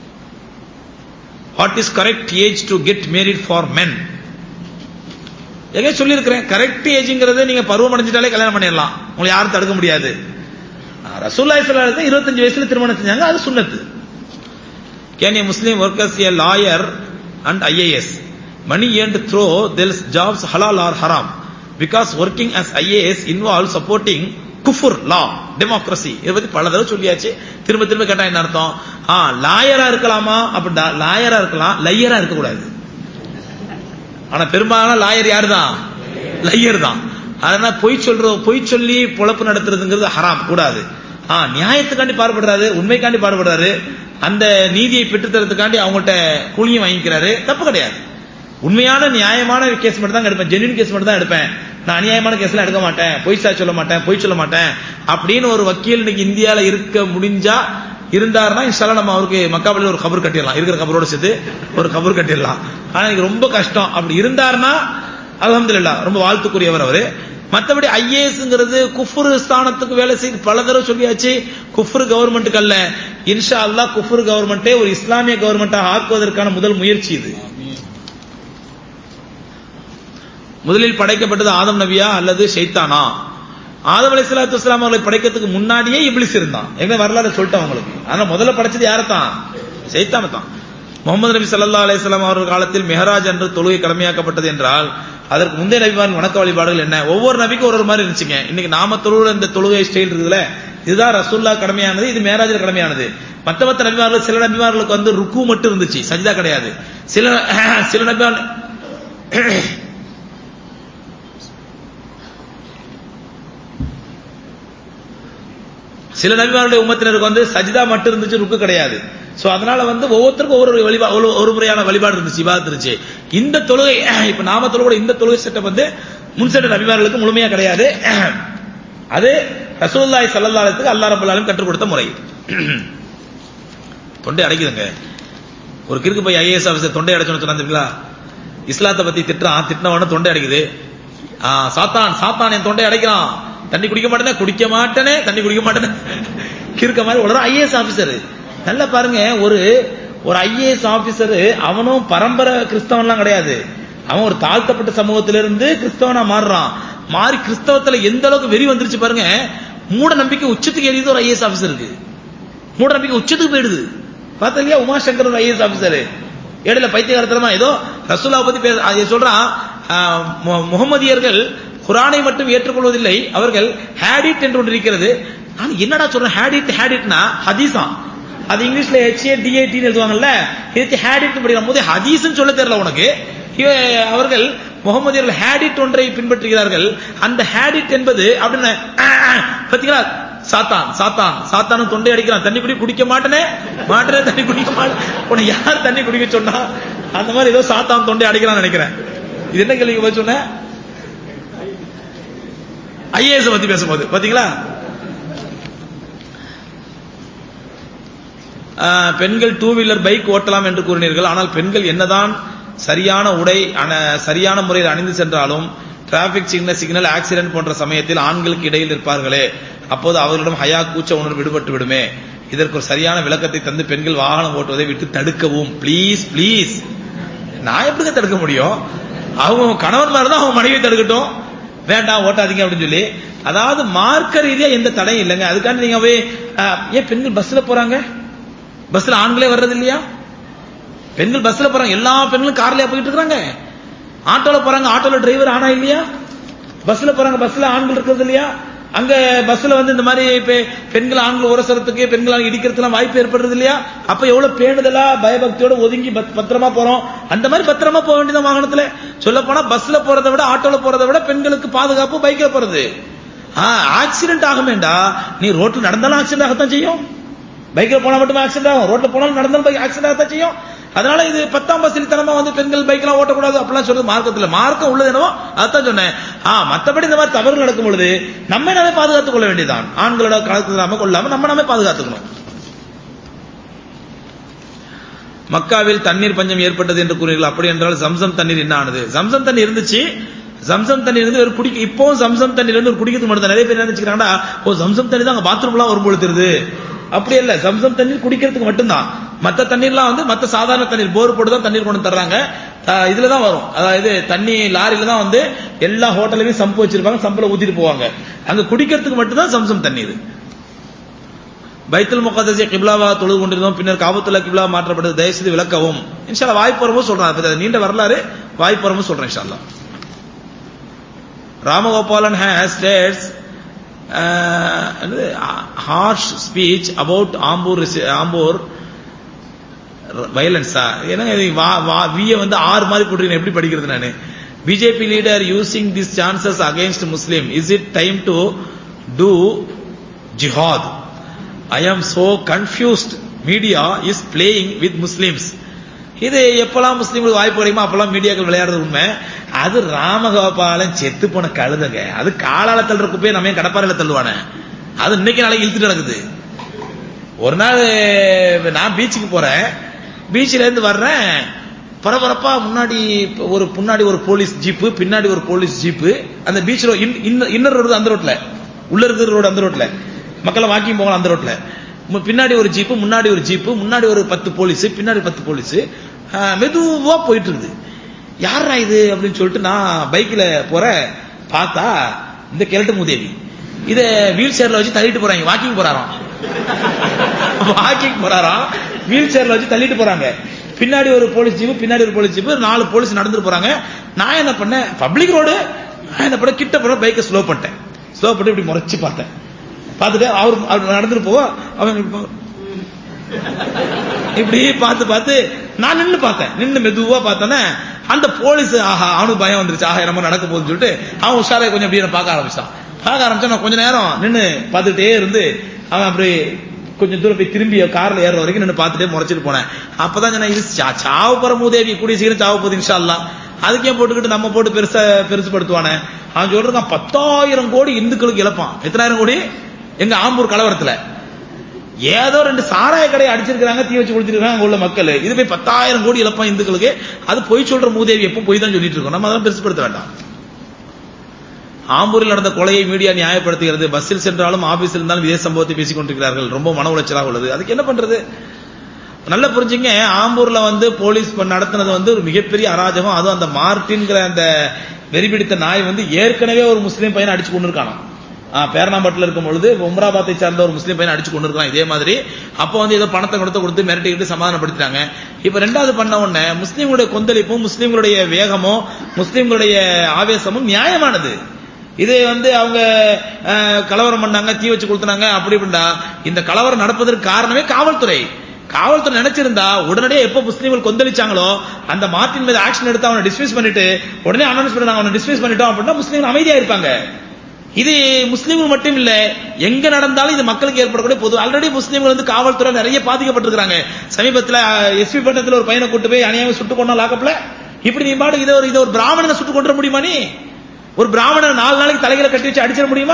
what is correct age to get married for men எங்கே சொல்லியிருக்கிறேன் கரெக்ட் ஏஜ்ங்கிறது நீங்க பருவம் அடைஞ்சிட்டாலே கல்யாணம் பண்ணிடலாம் உங்களை யாரும் தடுக்க முடியாது ரசூல்லாய் சொல்லி இருபத்தஞ்சு வயசுல திருமணம் செஞ்சாங்க அது சுண்ணத்து can a Muslim workers a lawyer and IAS money and through these jobs ஹலால் ஆர் ஹராம் because working as IAS involve supporting குஃபுர் லா டெமோக்ரஸி இதை பத்தி பல தடவை சொல்லியாச்சு திரும்ப திரும்ப கேட்டா என்ன அர்த்தம் ஆ லாயரா இருக்கலாமா அப்படி லாயரா இருக்கலாம் லையரா இருக்கக்கூடாது ஆனா பெரும்பாலான லாயர் யாரு தான் லையர் தான் அதனால பொய் சொல்ற பொய் சொல்லி பொழப்பு நடத்துறதுங்கிறது ஹராம் கூடாது ஆ நியாயத்துக்காண்டி பாடுபடுறாரு உண்மைக்காண்டி பாடுபடுறாரு அந்த நீதியை பெற்றுத்தரத்துக்காண்டி அவங்கள்ட்ட கூலியும் வாங்கிக்கிறாரு தப்பு கிடையாது உண்மையான நியாயமான கேஸ் மட்டும் தான் எடுப்பேன் ஜென்யூன் கேஸ் மட்டும் தான் எடுப்பேன் நான் அநியாயமான கேஸ்ல எடுக்க மாட்டேன் பொய் சா சொல்ல மாட்டேன் பொய் சொல்ல மாட்டேன் அப்படின்னு ஒரு வக்கீல் இன்னைக்கு இந்தியால இருக்க முடிஞ்சா இருந்தாருன்னா இன்ஷால்லா நம்ம அவருக்கு மக்காபலியில் ஒரு கபர் கட்டிடலாம் இருக்கிற கபரோட சேர்த்து ஒரு கபர் கட்டிடலாம் ஆனா எனக்கு ரொம்ப கஷ்டம் அப்படி இருந்தாருன்னா அலமதுல்லா ரொம்ப வாழ்த்துக்குரியவர் அவரு மற்றபடி ஐஏஎஸ்ங்கிறது குஃபுரு ஸ்தானத்துக்கு வேலை செய்து பல தடவை சொல்லியாச்சு குஃபுரு கவர்மெண்ட்டுக்கு அல்ல இன்ஷா அல்லா குஃபுரு கவர்மெண்ட்டே ஒரு இஸ்லாமிய கவர்மெண்ட்டாக ஆக்குவதற்கான முதல் முயற்சி இது முதலில் படைக்கப்பட்டது ஆதம் நபியா அல்லது ஷைத்தானா ஆதம் அலி சலாத்து வஸ்லாம் அவர்களை படைக்கிறதுக்கு முன்னாடியே இப்ளிஸ் இருந்தான் எங்க வரலாறு சொல்லிட்டேன் உங்களுக்கு ஆனா முதல்ல படைச்சது யாரத்தான் சைத்தான தான் முகமது நபி சல்லா அலிஸ்லாம் அவர்கள் காலத்தில் மெஹராஜ் என்று தொழுகை கடமையாக்கப்பட்டது என்றால் அதற்கு முந்தைய நபிமாரின் வணக்க வழிபாடுகள் என்ன ஒவ்வொரு நபிக்கும் ஒரு ஒரு மாதிரி இருந்துச்சுங்க இன்னைக்கு நாம தொழுகிற இந்த தொழுகை ஸ்டைல் இருக்குதுல இதுதான் ரசூல்லா கடமையானது இது மேராஜில் கடமையானது மத்த மத்த நபிமார்கள் சில நபிமார்களுக்கு வந்து ருக்கு மட்டும் இருந்துச்சு சஜிதா கிடையாது சில சில நபிமார் சில நபிமாருடைய உமத்தினருக்கு வந்து சஜிதா மட்டும் இருந்துச்சு ருக்கு கிடையாது சோ அதனால வந்து ஒவ்வொருத்தருக்கும் ஒவ்வொரு வழிபா ஒரு முறையான வழிபாடு இருந்துச்சு இபாதத் இருந்துச்சு இந்த தொழுகை இப்ப நாம தொழுகை இந்த தொழுகை செட்டப் வந்து முன்செட்ட நபிமார்களுக்கு முழுமையா கிடையாது அது ரசூல்லாய் சல்லல்லாலத்துக்கு அல்லா ரபுல்லாலும் கற்றுக் கொடுத்த முறை தொண்டை அடைக்குதுங்க ஒரு கிறுக்கு போய் ஐஏஎஸ் ஆஃபீஸர் தொண்டை அடைச்சோன்னு சொன்னா இஸ்லாத்தை பத்தி திட்டுறான் திட்டினவன தொண்டை அடைக்குது சாத்தான் சாத்தான் என் தொண்டை அடைக்கிறான் தண்ணி குடிக்க மாட்டேனே குடிக்க மாட்டேனே தண்ணி குடிக்க மாட்டேனே கிறுக்க மாதிரி உடனே ஐஏஎஸ் ஆபீசர் நல்லா பாருங்க ஒரு ஒரு ஐஏஎஸ் ஆபீசர் அவனும் பரம்பரை கிறிஸ்தவன்லாம் கிடையாது அவன் ஒரு தாழ்த்தப்பட்ட சமூகத்திலிருந்து கிறிஸ்தவனா மாறுறான் மாறி கிறிஸ்தவத்துல எந்த அளவுக்கு வெறி வந்துருச்சு பாருங்க மூட நம்பிக்கை உச்சத்துக்கு எரியுது ஒரு ஐஏஎஸ் ஆபீசருக்கு மூட நம்பிக்கை உச்சத்துக்கு போயிடுது பார்த்தா இல்லையா உமாசங்கர் ஒரு ஐஏஎஸ் ஆபீசர் இடையில பைத்தியகாரத்தனமா ஏதோ ரசூலா பத்தி பேச சொல்றான் முகமதியர்கள் குரானை மட்டும் ஏற்றுக்கொள்வதில்லை அவர்கள் ஹேடிட் என்று ஒன்று இருக்கிறது நான் என்னடா சொல்றேன் ஹேடிட் ஹேடிட்னா ஹதீஸா அது இங்கிலீஷ்ல ஹெச்ஏ டிஏடி எழுதுவாங்கல்ல இதுக்கு ஹேடிட் படிக்கிற போது ஹதீஸ்னு சொல்ல தெரியல உனக்கு அவர்கள் முகமதியர்கள் ஹேடிட் ஒன்றை பின்பற்றுகிறார்கள் அந்த ஹேடிட் என்பது அப்படின்னு பாத்தீங்களா சாத்தான் சாத்தான் சாத்தானும் தொண்டை அடிக்கிறான் தண்ணி குடி குடிக்க மாட்டேனே மாட்டேனே தண்ணி குடிக்க மாட்டேன் உன்னை யார் தண்ணி குடிக்க சொன்னா அந்த மாதிரி ஏதோ சாத்தான் தொண்டை அடிக்கிறான்னு நினைக்கிறேன் இது என்ன கேள்வி சொன்ன ஐஏஎஸ் பத்தி பேசும்போது பாத்தீங்களா பெண்கள் டூ வீலர் பைக் ஓட்டலாம் என்று கூறினீர்கள் ஆனால் பெண்கள் என்னதான் சரியான உடை சரியான முறையில் அணிந்து சென்றாலும் டிராபிக் சிக்னல் சிக்னல் ஆக்சிடென்ட் போன்ற சமயத்தில் ஆண்களுக்கு இடையில் இருப்பார்களே அப்போது அவர்களிடம் ஹயா கூச்ச உணர்வு விடுபட்டு விடுமே இதற்கு ஒரு சரியான விளக்கத்தை தந்து பெண்கள் வாகனம் ஓட்டுவதை விட்டு தடுக்கவும் ப்ளீஸ் ப்ளீஸ் நான் எப்படிங்க தடுக்க முடியும் அவங்க கணவன் மாதிரி தான் அவங்க மனைவி தடுக்கட்டும் வேண்டாம் ஓட்டாதீங்க அப்படின்னு சொல்லி அதாவது மார்க்க ரீதியா எந்த தடையும் இல்லைங்க அதுக்காண்டி நீங்க போய் ஏன் பெண்கள் பஸ்ல போறாங்க பஸ்ல ஆண்களே வர்றது இல்லையா பெண்கள் பஸ்ல போறாங்க எல்லா பெண்களும் கார்லயா போயிட்டு இருக்காங்க ஆட்டோல போறாங்க ஆட்டோல டிரைவர் ஆனா இல்லையா பஸ்ல போறாங்க பஸ்ல ஆண்கள் இருக்கிறது இல்லையா அங்க பஸ்ல வந்து இந்த மாதிரி பெண்கள் ஆண்கள் உரசறதுக்கு பெண்கள் இடிக்கிறதுலாம் வாய்ப்பு ஏற்படுறது இல்லையா அப்ப எவ்வளவு பேணுதலா பயபக்தியோட ஒதுங்கி பத்திரமா போறோம் அந்த மாதிரி பத்திரமா போக வேண்டியது வாகனத்துல சொல்ல போனா பஸ்ல போறதை விட ஆட்டோல போறதை விட பெண்களுக்கு பாதுகாப்பு பைக்ல போறது ஆக்சிடென்ட் ஆகுமேண்டா நீ ரோட்ல நடந்தாலும் ஆக்சிடென்ட் ஆகத்தான் செய்யும் பைக்ல போனா மட்டும் ஆக்சிடென்ட் ஆகும் ரோட்ல போனாலும் நடந்தாலும் ஆக்சிடென்ட் ஆகத்தான் செய்யும் அதனால இது பத்தாம் பஸ்லித்தனமா வந்து பெண்கள் பைக்லாம் ஓட்டக்கூடாது அப்படிலாம் சொல்றது மார்க்கத்துல மார்க்கம் உள்ளது என்னவோ அதான் சொன்னேன் ஆ மத்தபடி இந்த மாதிரி தவறு நடக்கும் பொழுது நம்ம நாமே பாதுகாத்துக் கொள்ள வேண்டியதான் ஆண்களோட கலந்து நாம கொள்ளாம நம்ம நாமே பாதுகாத்துக்கணும் மக்காவில் தண்ணீர் பஞ்சம் ஏற்பட்டது என்று கூறுகிறீர்கள் அப்படி என்றால் சம்சம் தண்ணீர் என்ன ஆனது சம்சம் தண்ணி இருந்துச்சு சம்சம் தண்ணி இருந்து ஒரு குடிக்க இப்போ சம்சம் தண்ணி இருந்து ஒரு குடிக்கிறது மட்டும் நிறைய பேர் என்ன நினைச்சுக்கிறாங்கன்னா ஓ சம்சம் தண்ணி தான் அங்க பாத்ரூம்லாம் வரும்பொழுது அப்படி இல்ல சம்சம் தண்ணீர் குடிக்கிறதுக்கு மட்டும்தான் மத்த தண்ணீர்லாம் வந்து மத்த சாதாரண தண்ணீர் போர் போட்டு தான் தண்ணீர் கொண்டு தர்றாங்க அஹ் இதுல தான் வரும் அதாவது தண்ணி லாரியில தான் வந்து எல்லா ஹோட்டல்லையும் சம்பு வச்சிருப்பாங்க சம்புல ஊத்திட்டு போவாங்க அங்க குடிக்கிறதுக்கு மட்டும் தான் சம்சம் தண்ணீர் பைத்துல் முகதசிய கிப்லாவா தொழுது கொண்டிருந்தோம் பின்னர் காபத்துல்லா கிப்லா மாற்றப்பட்டது தயவுசெய்து விளக்கவும் இன்ஷால்லா வாய்ப்பு வரும்போது சொல்றேன் அது நீண்ட வரலாறு வாய்ப்பு வரும்போது சொல்றேன் இன்ஷால்லா Ramagopalan has states harsh speech about Ambur Ambur வயலன்ஸா என்னங்க இது வா வா விய வந்து ஆறு மாதிரி போட்டுருக்கேன் எப்படி படிக்கிறது நானு BJP leader using this chances against Muslim is it time to do ஜிஹாத் I am so confused media is playing with Muslims இது எப்பெல்லாம் முஸ்லீம்களுக்கு வாய்ப்பு கிடைக்குமோ அப்பெல்லாம் மீடியாக்கள் விளையாடுறது உண்மை அது ராமகோபாலன் செத்து போன கழுதுங்க அது காலால தள்ளுற குப்பையை நம்ம ஏன் கடப்பாறையில தள்ளுவானே அது இன்னைக்கு நாளைக்கு இழுத்துட்டு நடக்குது ஒரு நாள் நான் பீச்சுக்கு போறேன் பீச்சில இருந்து வர்றேன் பரபரப்பா முன்னாடி ஒரு முன்னாடி ஒரு போலீஸ் ஜீப்பு பின்னாடி ஒரு போலீஸ் ஜீப்பு அந்த பீச் இன்னர் ரோடு அந்த ரோட்ல உள்ள இருக்கிற ரோடு அந்த ரோட்ல மக்களை வாக்கிங் போகலாம் அந்த ரோட்ல மு- பின்னாடி ஒரு ஜீப்பு முன்னாடி ஒரு ஜீப்பு முன்னாடி ஒரு பத்து போலீஸ் பின்னாடி பத்து போலீஸ் மெதுவா போயிட்டு இருக்குது யாரா இது அப்படின்னு சொல்லிட்டு நான் பைக்ல போறேன் பார்த்தா இந்த கிழட்டு மூதேவி இத வீல் சேர்ல வச்சு தள்ளிட்டு போறாங்க வாக்கிங் போறாராம் வாக்கிங் போறாராம் வீல் சேர்ல வச்சு தள்ளிட்டு போறாங்க பின்னாடி ஒரு போலீஸ் ஜீப்பு பின்னாடி ஒரு போலீஸ் ஜீப்பு நாலு போலீஸ் நடந்துட்டு போறாங்க நான் என்ன பண்ணேன் பப்ளிக் ரோடு நான் என்ன பண்ண கிட்ட போற பைக்கை ஸ்லோ பண்ணிட்டேன் ஸ்லோ பண்ணி இப்படி முறைச்சு பார்த்தேன் பார்த்துட்டு அவர் அவர் நடந்துட்டு போவா அவன் இப்படி பா- இப்படி பார்த்து பார்த்து நான் நின்னு பார்த்தேன் நின்னு மெதுவா பார்த்தேனே அந்த போலீஸ் ஆஹா அவனுக்கு பயம் வந்துருச்சு ஆஹா நம்ம நடக்க போகுதுன்னு சொல்லிட்டு அவன் உஷாரை கொஞ்சம் அப்படியே என்னை பார்க்க ஆரம்பிச்சான் பார்க்க ஆரம்பிச்சா நான் கொஞ்ச நேரம் நின்னு பார்த்துட்டே இருந்து அவன் அப்படி கொஞ்சம் தூரம் போய் திரும்பி கார்ல ஏறுற வரைக்கும் நின்னு பார்த்துட்டே முறைச்சிட்டு போனேன் அப்பதான் சொன்னேன் இது சா- சாவு போற மூதேவி கூடிய சீக்கிரம் சாவு போகுது இன்ஷா அல்லாஹ் அதுக்கே போட்டுக்கிட்டு நம்ம போட்டு பெருசா பெருசுபடுத்துவானே அவன் சொல்றான் பத்தாயிரம் கோடி இந்துக்களுக்கு இழப்பான் எத்தனாயிரம் கோடி எங்க ஆம்பூர் கலவரத்துல ஏதோ ரெண்டு சாராய கடையை அடிச்சிருக்காங்க தீ வச்சு கொடுத்துருக்காங்க அங்க உள்ள மக்கள் இது போய் பத்தாயிரம் கோடி இழப்பான் இந்துக்களுக்கு அது பொய் சொல்ற மூதேவி எப்போ பொய் தான் சொல்லிட்டு இருக்கோம் நம்ம அதெல்லாம் பெருசுப்படுத்த வேண்டாம் ஆம்பூரில் நடந்த கொலையை மீடியா நியாயப்படுத்துகிறது பஸ்ஸில் சென்றாலும் ஆபீஸில் இருந்தாலும் இதே சம்பவத்தை பேசிக் கொண்டிருக்கிறார்கள் ரொம்ப மன உளைச்சலாக உள்ளது அதுக்கு என்ன பண்றது நல்லா புரிஞ்சுங்க ஆம்பூர்ல வந்து போலீஸ் ப- நடத்துனது வந்து ஒரு மிகப்பெரிய அராஜகம் அதுவும் அந்த மார்டின்ங்கிற அந்த வெறிபிடித்த நாய் வந்து ஏற்கனவே ஒரு முஸ்லீம் பையனை அடிச்சு கொண்டு இருக்கானாம் பேரணாம்பட்டில் இருக்கும் பொழுது உம்ராபாத்தை சார்ந்த ஒரு முஸ்லீம் பையனை அடிச்சு கொண்டு இருக்கான் இதே மாதிரி அப்போ வந்து ஏதோ பணத்தை கொடுத்து கொடுத்து மிரட்டிக்கிட்டு சமாதானப்படுத்திட்டாங்க இப்ப ரெண்டாவது பண்ண உடனே முஸ்லீம்களுடைய கொந்தளிப்பும் முஸ்லீம்களுடைய வேகமும் முஸ்லீம்களுடைய ஆவேசமும் நியாயமானது இது வந்து அவங்க அஹ், கலவரம் பண்ணாங்க தீ வச்சு கொடுத்தாங்க அப்படி இப்படின்னா இந்த கலவரம் நடப்பதற்கு காரணமே காவல்துறை காவல்துறை நினைச்சிருந்தா உடனடியே எப்ப முஸ்லீம்கள் கொந்தளிச்சாங்களோ அந்த மார்ட்டின் மீது ஆக்ஷன் எடுத்து அவனை டிஸ்மிஸ் பண்ணிட்டு உடனே அனௌன்ஸ் பண்ணாங்க அவனை டிஸ்மிஸ் பண்ணிட்டோம் அப்படின்னா முஸ்லீம்கள் அமைதியா இருப்பாங்க இது முஸ்லீம்கள் மட்டும் இல்ல எங்க நடந்தாலும் இது மக்களுக்கு ஏற்படக்கூடிய பொது ஆல்ரெடி முஸ்லீம்கள் வந்து காவல்துறை நிறைய பாதிக்கப்பட்டிருக்காங்க சமீபத்துல எஸ்பி பட்டணத்துல ஒரு பையனை கூட்டு போய் அநியாயம் சுட்டு கொண்டா லாக்கப்ல இப்படி நீ பாட்டு இதை ஒரு இதை ஒரு பிராமணனை சுட்டு கொண்டு முடியுமா நீ ஒரு பிராமணன் நாலு நாளைக்கு தலைகளை கட்டி வச்சு அடிச்சிட முடியுமா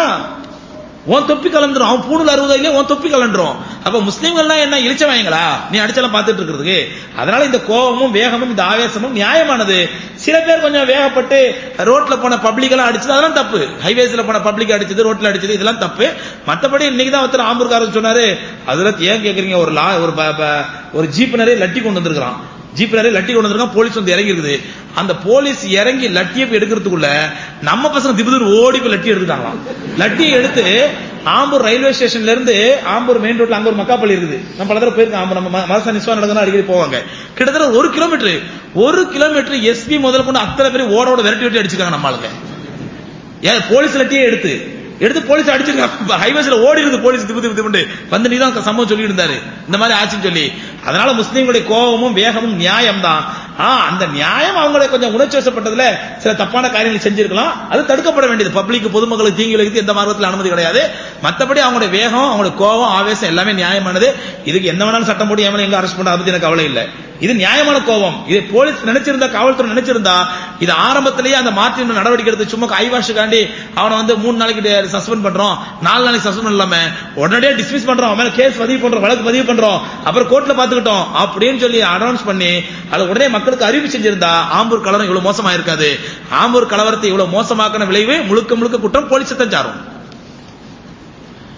உன் தொப்பி கலந்துரும் அவன் பூணுல அறுபதாயிலே உன் தொப்பி கலண்டுரும் அப்ப முஸ்லீம்கள்லாம் என்ன இழிச்சவாயங்களா நீ அடிச்செல்லாம் பார்த்துட்டு இருக்கிறதுக்கு அதனால இந்த கோபமும் வேகமும் இந்த ஆவேசமும் நியாயமானது சில பேர் கொஞ்சம் வேகப்பட்டு ரோட்ல போன பப்ளிக் எல்லாம் அடிச்சது அதெல்லாம் தப்பு ஹைவேஸ்ல போன பப்ளிக் அடிச்சது ரோட்ல அடிச்சது இதெல்லாம் தப்பு மத்தபடி இன்னைக்கு தான் ஒருத்தர் ஆம்பூர்காரர் சொன்னாரு அதுல ஏன் கேக்குறீங்க ஒரு லா ஒரு ப- ப- ஒரு ஜீப் நிறைய லட்டி கொண்டு வந்திருக்கான் ஜீப் நிறைய லட்டி கொண்டு வந்திருக்கான் போலீஸ் வந்து இறங்கி இருக்குது அந்த போலீஸ் இறங்கி லட்டியை போய் எடுக்கிறதுக்குள்ள நம்ம பசங்க திபுதூர் ஓடி போய் லட்டி எடுத்துட்டாங்களாம் லட்டியை எடுத்து ஆம்பூர் ரயில்வே ஸ்டேஷன்ல இருந்து ஆம்பூர் மெயின் ரோட்ல அங்க ஒரு மக்காப்பள்ளி இருக்குது நம்ம பல தடவை போயிருக்கோம் ஆம்பூர் நம்ம மனசா நிஸ்வா நடந்தா அடிக்கடி போவாங்க கிட்டத்தட்ட ஒரு கிலோமீட்டர் ஒரு கிலோமீட்டர் எஸ்பி முதல் கொண்டு அத்தனை பேர் ஓட ஓட விரட்டி விரட்டி அடிச்சுக்காங்க நம்ம ஆளுங்க ஏன் போலீஸ் லட்டியே எடுத்து எடுத்து போலீஸ் அடிச்சிருக்காங்க ஹைவேஸ்ல ஓடி இருந்து போலீஸ் திப்பு திப்பு திப்புண்டு வந்து நீ தான் சம்பவம் சொல்லிட்டு இருந்தாரு இந்த மாதிரி ஆச்சுன்னு சொல்லி அதனால முஸ்லீம்களுடைய கோபமும் வேகமும் நியாயம் தான் ஆ அந்த நியாயம் அவங்களை கொஞ்சம் உணர்ச்சி வசப்பட்டதுல சில தப்பான காரியங்கள் செஞ்சிருக்கலாம் அது தடுக்கப்பட வேண்டியது பப்ளிக் பொதுமக்களுக்கு தீங்கு விளைவித்து எந்த மார்க்கத்தில் அனுமதி கிடையாது மத்தபடி அவங்களுடைய வேகம் அவங்களுடைய கோபம் ஆவேசம் எல்லாமே நியாயமானது இதுக்கு என்ன வேணாலும் சட்டம் போட்டு எவனை எங்க அரெஸ்ட் பண்ண அதை பத்தி எனக்கு கவலை இல்லை இது நியாயமான கோபம் இது போலீஸ் நினைச்சிருந்தா காவல்துறை நினைச்சிருந்தா இது ஆரம்பத்திலேயே அந்த மார்ட்டின் நடவடிக்கை எடுத்து சும்மா கைவாஷுக்காண்டி அவனை வந்து மூணு நாளைக்கு சஸ்பெண்ட் பண்றோம் நாலு நாளைக்கு சஸ்பெண்ட் இல்லாம உடனடியே டிஸ்மிஸ் பண்றோம் அவன் மேல கேஸ் பதிவு பண்றோம் வழக்கு பதிவு பண்றோம் அப்புறம் கோர்ட்ல பாத்துக்கிட்டோம் அப்படின்னு சொல்லி அனௌன்ஸ் பண்ணி அது உடனே மக்களுக்கு அறிவு செஞ்சிருந்தா ஆம்பூர் கலவரம் இவ்வளவு மோசமா இருக்காது ஆம்பூர் கலவரத்தை இவ்வளவு மோசமாக்கின விளைவு முழுக்க முழுக்க குற்றம் போலீஸ் தான் சாரும்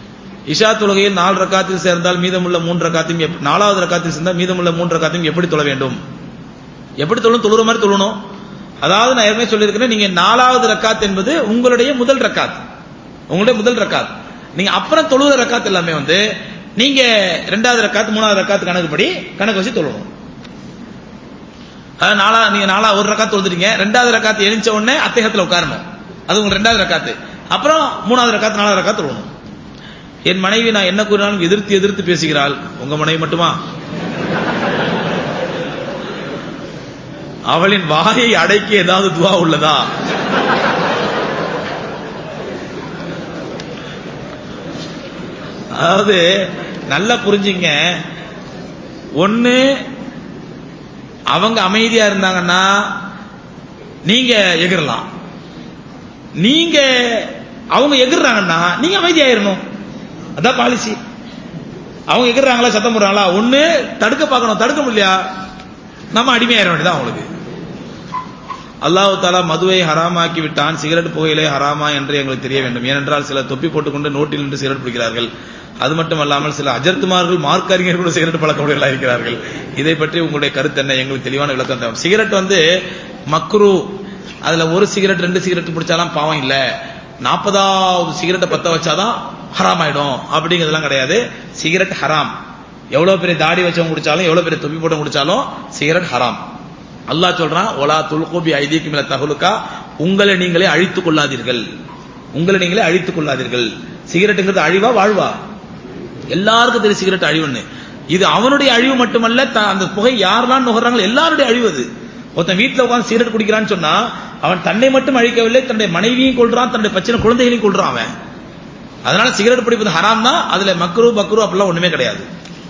இஷா தொழுகையில் நாலு ரக்காத்தில் சேர்ந்தால் மீதமுள்ள மூன்று ரக்காத்தையும் எப்- நாலாவது ரக்காத்தில் சேர்ந்தால் மீதமுள்ள மூன்று ரக்காத்தையும் எப்படி தொழ வேண்டும் எப்படி தொழும் தொழுற மாதிரி தொழணும் அதாவது நான் ஏற்கனவே சொல்லியிருக்கிறேன் நீங்க நாலாவது ரக்காத் என்பது உங்களுடைய முதல் ரக்காத் உங்களுடைய முதல் ரக்காத் நீங்க அப்புறம் தொழுகிற ரக்காத் எல்லாமே வந்து நீங்க ரெண்டாவது ரக்காத் மூணாவது ரக்காத் கணக்குப்படி கணக்கு வச்சு தொழணும் அதாவது நாலா நீங்க நாலா ஒரு ரக்காத் தொழுதுறீங்க ரெண்டாவது ரக்காத்து எழுந்த உடனே அத்தேகத்துல உட்காரணும் அது உங்க ரெண்டாவது ரக்காத்து அப்புறம் மூணாவது ரக்காத் நாலாவது ரக்காத் தொழணும் என் மனைவி நான் என்ன கூறினாலும் எதிர்த்து எதிர்த்து பேசுகிறாள் உங்க மனைவி மட்டுமா அவளின் வாயை அடைக்க ஏதாவது துவா உள்ளதா அதாவது நல்லா புரிஞ்சுங்க ஒண்ணு அவங்க அமைதியா இருந்தாங்கன்னா நீங்க எகிரலாம் நீங்க அவங்க எகிர்றாங்கன்னா நீங்க அமைதியாயிரணும் அதான் பாலிசி அவங்க எகிர்றாங்களா சத்தம் போடுறாங்களா ஒண்ணு தடுக்க பார்க்கணும் தடுக்க முடியலையா நம்ம அடிமையாயிர வேண்டியதான் அவங்களுக்கு அல்லாஹ் தாலா மதுவை ஹராமாக்கி விட்டான் சிகரெட் புகையிலே ஹராமா என்று எங்களுக்கு தெரிய வேண்டும் ஏனென்றால் சில தொப்பி போட்டுக்கொண்டு நோட்டில் நின்று சிகரெட் பிடிக்கிறார்கள் அது மட்டும் அல்லாமல் சில அஜர்த்துமார்கள் மார்க் அறிஞர்கள் கூட சிகரெட் பழக்கமுடையவர்களாக இருக்கிறார்கள் இதை பற்றி உங்களுடைய கருத்து என்ன எங்களுக்கு தெளிவான விளக்கம் தேவை சிகரெட் வந்து மக்ரு அதுல ஒரு சிகரெட் ரெண்டு சிகரெட் பிடிச்சாலாம் பாவம் இல்ல நாற்பதாவது சிகரெட்டை பத்த வச்சாதான் ஹராம் ஆயிடும் அப்படிங்கிறதுலாம் கிடையாது சிகரெட் ஹராம் எவ்வளவு பெரிய தாடி வச்சவங்க குடிச்சாலும் எவ்வளவு பெரிய தொப்பி போட்டவங்க குடிச்சாலும் சிகரெட் ஹராம் அல்லாஹ் சொல்றான் ஒலா துல்கோபி ஐதீக்கும் இல்ல தகுலுக்கா உங்களை நீங்களே அழித்துக் கொள்ளாதீர்கள் உங்களை நீங்களே அழித்துக் கொள்ளாதீர்கள் சிகரெட்டுங்கிறது அழிவா வாழ்வா எல்லாருக்கும் தெரியும் சிகரெட் அழிவுன்னு இது அவனுடைய அழிவு மட்டுமல்ல த- அந்த புகை யாரெல்லாம் நுகர்றாங்களோ எல்லாருடைய அழிவு அது ஒருத்தன் வீட்டுல உட்கார்ந்து சிகரெட் குடிக்கிறான்னு சொன்னா அவன் தன்னை மட்டும் அழிக்கவில்லை தன்னுடைய மனைவியும் கொள்றான் தன்னுடைய பச்சின குழந்தைகளையும் கொள்றான் அவன் அதனால சிகரெட் பிடிப்பது ஹராம் தான் அதுல மக்ரு பக்ரு அப்படிலாம் ஒண்ணுமே கிடையாது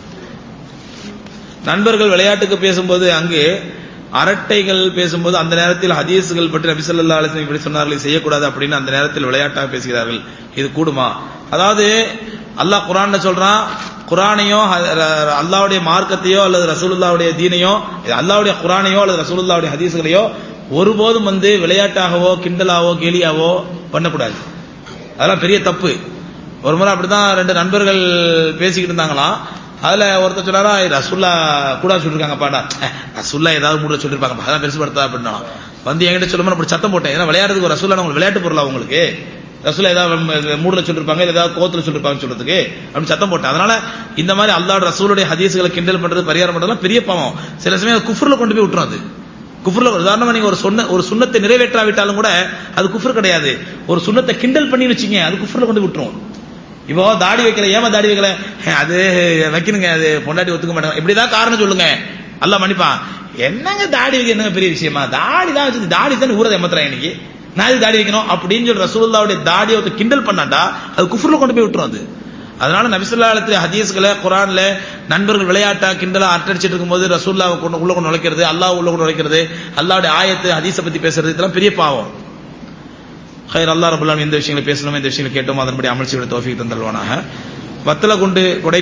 நண்பர்கள் விளையாட்டுக்கு பேசும்போது அங்கு அரட்டைகள் பேசும்போது அந்த நேரத்தில் ஹதீஸ்கள் பற்றி நபி ஸல்லல்லாஹு அலைஹி வஸல்லம் இப்படி சொன்னார்கள் இதை செய்யக்கூடாது அப்படின்னு அந்த நேரத்தில் விளையாட்டாக பேசுகிறார்கள் இது கூடுமா அதாவது அல்லாஹ் குர்ஆன்ல சொல்றான் குர்ஆனையோ ஹ- ர- அல்லாஹ்வுடைய மார்க்கத்தையோ அல்லது ரசூலுல்லாஹ்வுடைய தீனையோ இது அல்லாஹ்வுடைய குர்ஆனையோ அல்லது ரசூலுல்லாஹ்வுடைய ஹதீஸ்களையோ ஒருபோதும் வந்து விளையாட்டாகவோ கிண்டலாவோ கேலியாவோ பண்ணக்கூடாது அதெல்லாம் பெரிய தப்பு ஒரு முறை அப்படிதான் ரெண்டு நண்பர்கள் பேசிக்கிட்டு இருந்தாங்களாம் அதுல ஒருத்தர் சொன்னாரா ரசுல்லா கூட சொல்லிருக்காங்க பாடா ரசுல்லா ஏதாவது மூட சொல்லிருப்பாங்க அதான் பெருசு படுத்தா அப்படின்னா வந்து என்கிட்ட சொல்லும்போது அப்படி சத்தம் போட்டேன் ஏன்னா விளையாடுறதுக்கு ஒரு ரசுல்லா உங்களுக்கு விளையாட்டு பொருளா உங்களுக்கு ரசுல்லா ஏதாவது மூடல சொல்லிருப்பாங்க இல்ல ஏதாவது கோத்துல சொல்லிருப்பாங்கன்னு சொல்றதுக்கு அப்படி சத்தம் போட்டேன் அதனால இந்த மாதிரி அல்லாஹ் ரசூலுடைய ஹதீஸ்களை கிண்டல் பண்றது பரிகாரம் பண்றதுலாம் பெரிய பாவம் சில சமயம் குஃப்ர்ல கொண்டு போய் விட்டுரும் அது குஃப்ர்ல உதாரணமா நீங்க ஒரு சொன்ன ஒரு சுண்ணத்தை நிறைவேற்றாவிட்டாலும் கூட அது குஃப்ர் கிடையாது ஒரு சுண்ணத்தை கிண்டல் பண்ணி வச்சீங்க அது குஃப்ர்ல கொண்டு விட்டுரும் இப்போ தாடி வைக்கல ஏமா தாடி வைக்கல ஹே, அது வைக்கணுங்க அது பொண்டாட்டி ஒத்துக்க மாட்டாங்க இப்படிதான் காரணம் சொல்லுங்க அல்லாஹ் மன்னிப்பான் என்னங்க தாடி வைக்க என்னங்க பெரிய விஷயமா தாடி தான் வச்சு தாடி தான் ஊரதை ஏமாத்துறேன் இன்னைக்கு நான் எதுக்கு தாடி வைக்கணும் அப்படின்னு சொல்லி ரசூலுல்லாவுடைய தாடியை ஒருத்தர் கிண்டல் பண்ணாண்டா அது குஃப்ர்ல கொண்டு போய் விட்டுரும் அது அதனால நபிசுல்லாலத்துல ஹதீஸ்களை குரான்ல நண்பர்கள் விளையாட்டா கிண்டலா அட்டடிச்சிட்டு இருக்கும்போது ரசூல்லாவை கொண்டு உள்ள கொண்டு நுழைக்கிறது அல்லாஹ் உள்ள கொண்டு நுழைக்கிறது அல்லாவுடைய ஆயத்து ஹதீஸை பத்தி பேசுறது இதெல்லாம் பெரிய பாவம் ஹைர் அல்லாஹ் ரபுல்லாம் எந்த விஷயங்களை பேசணும் எந்த விஷயங்களை கேட்டோமோ அதன்படி அமல் செய்ய தோஃபிக் தந்தல்வானாக வத்தல குண்டு கொடை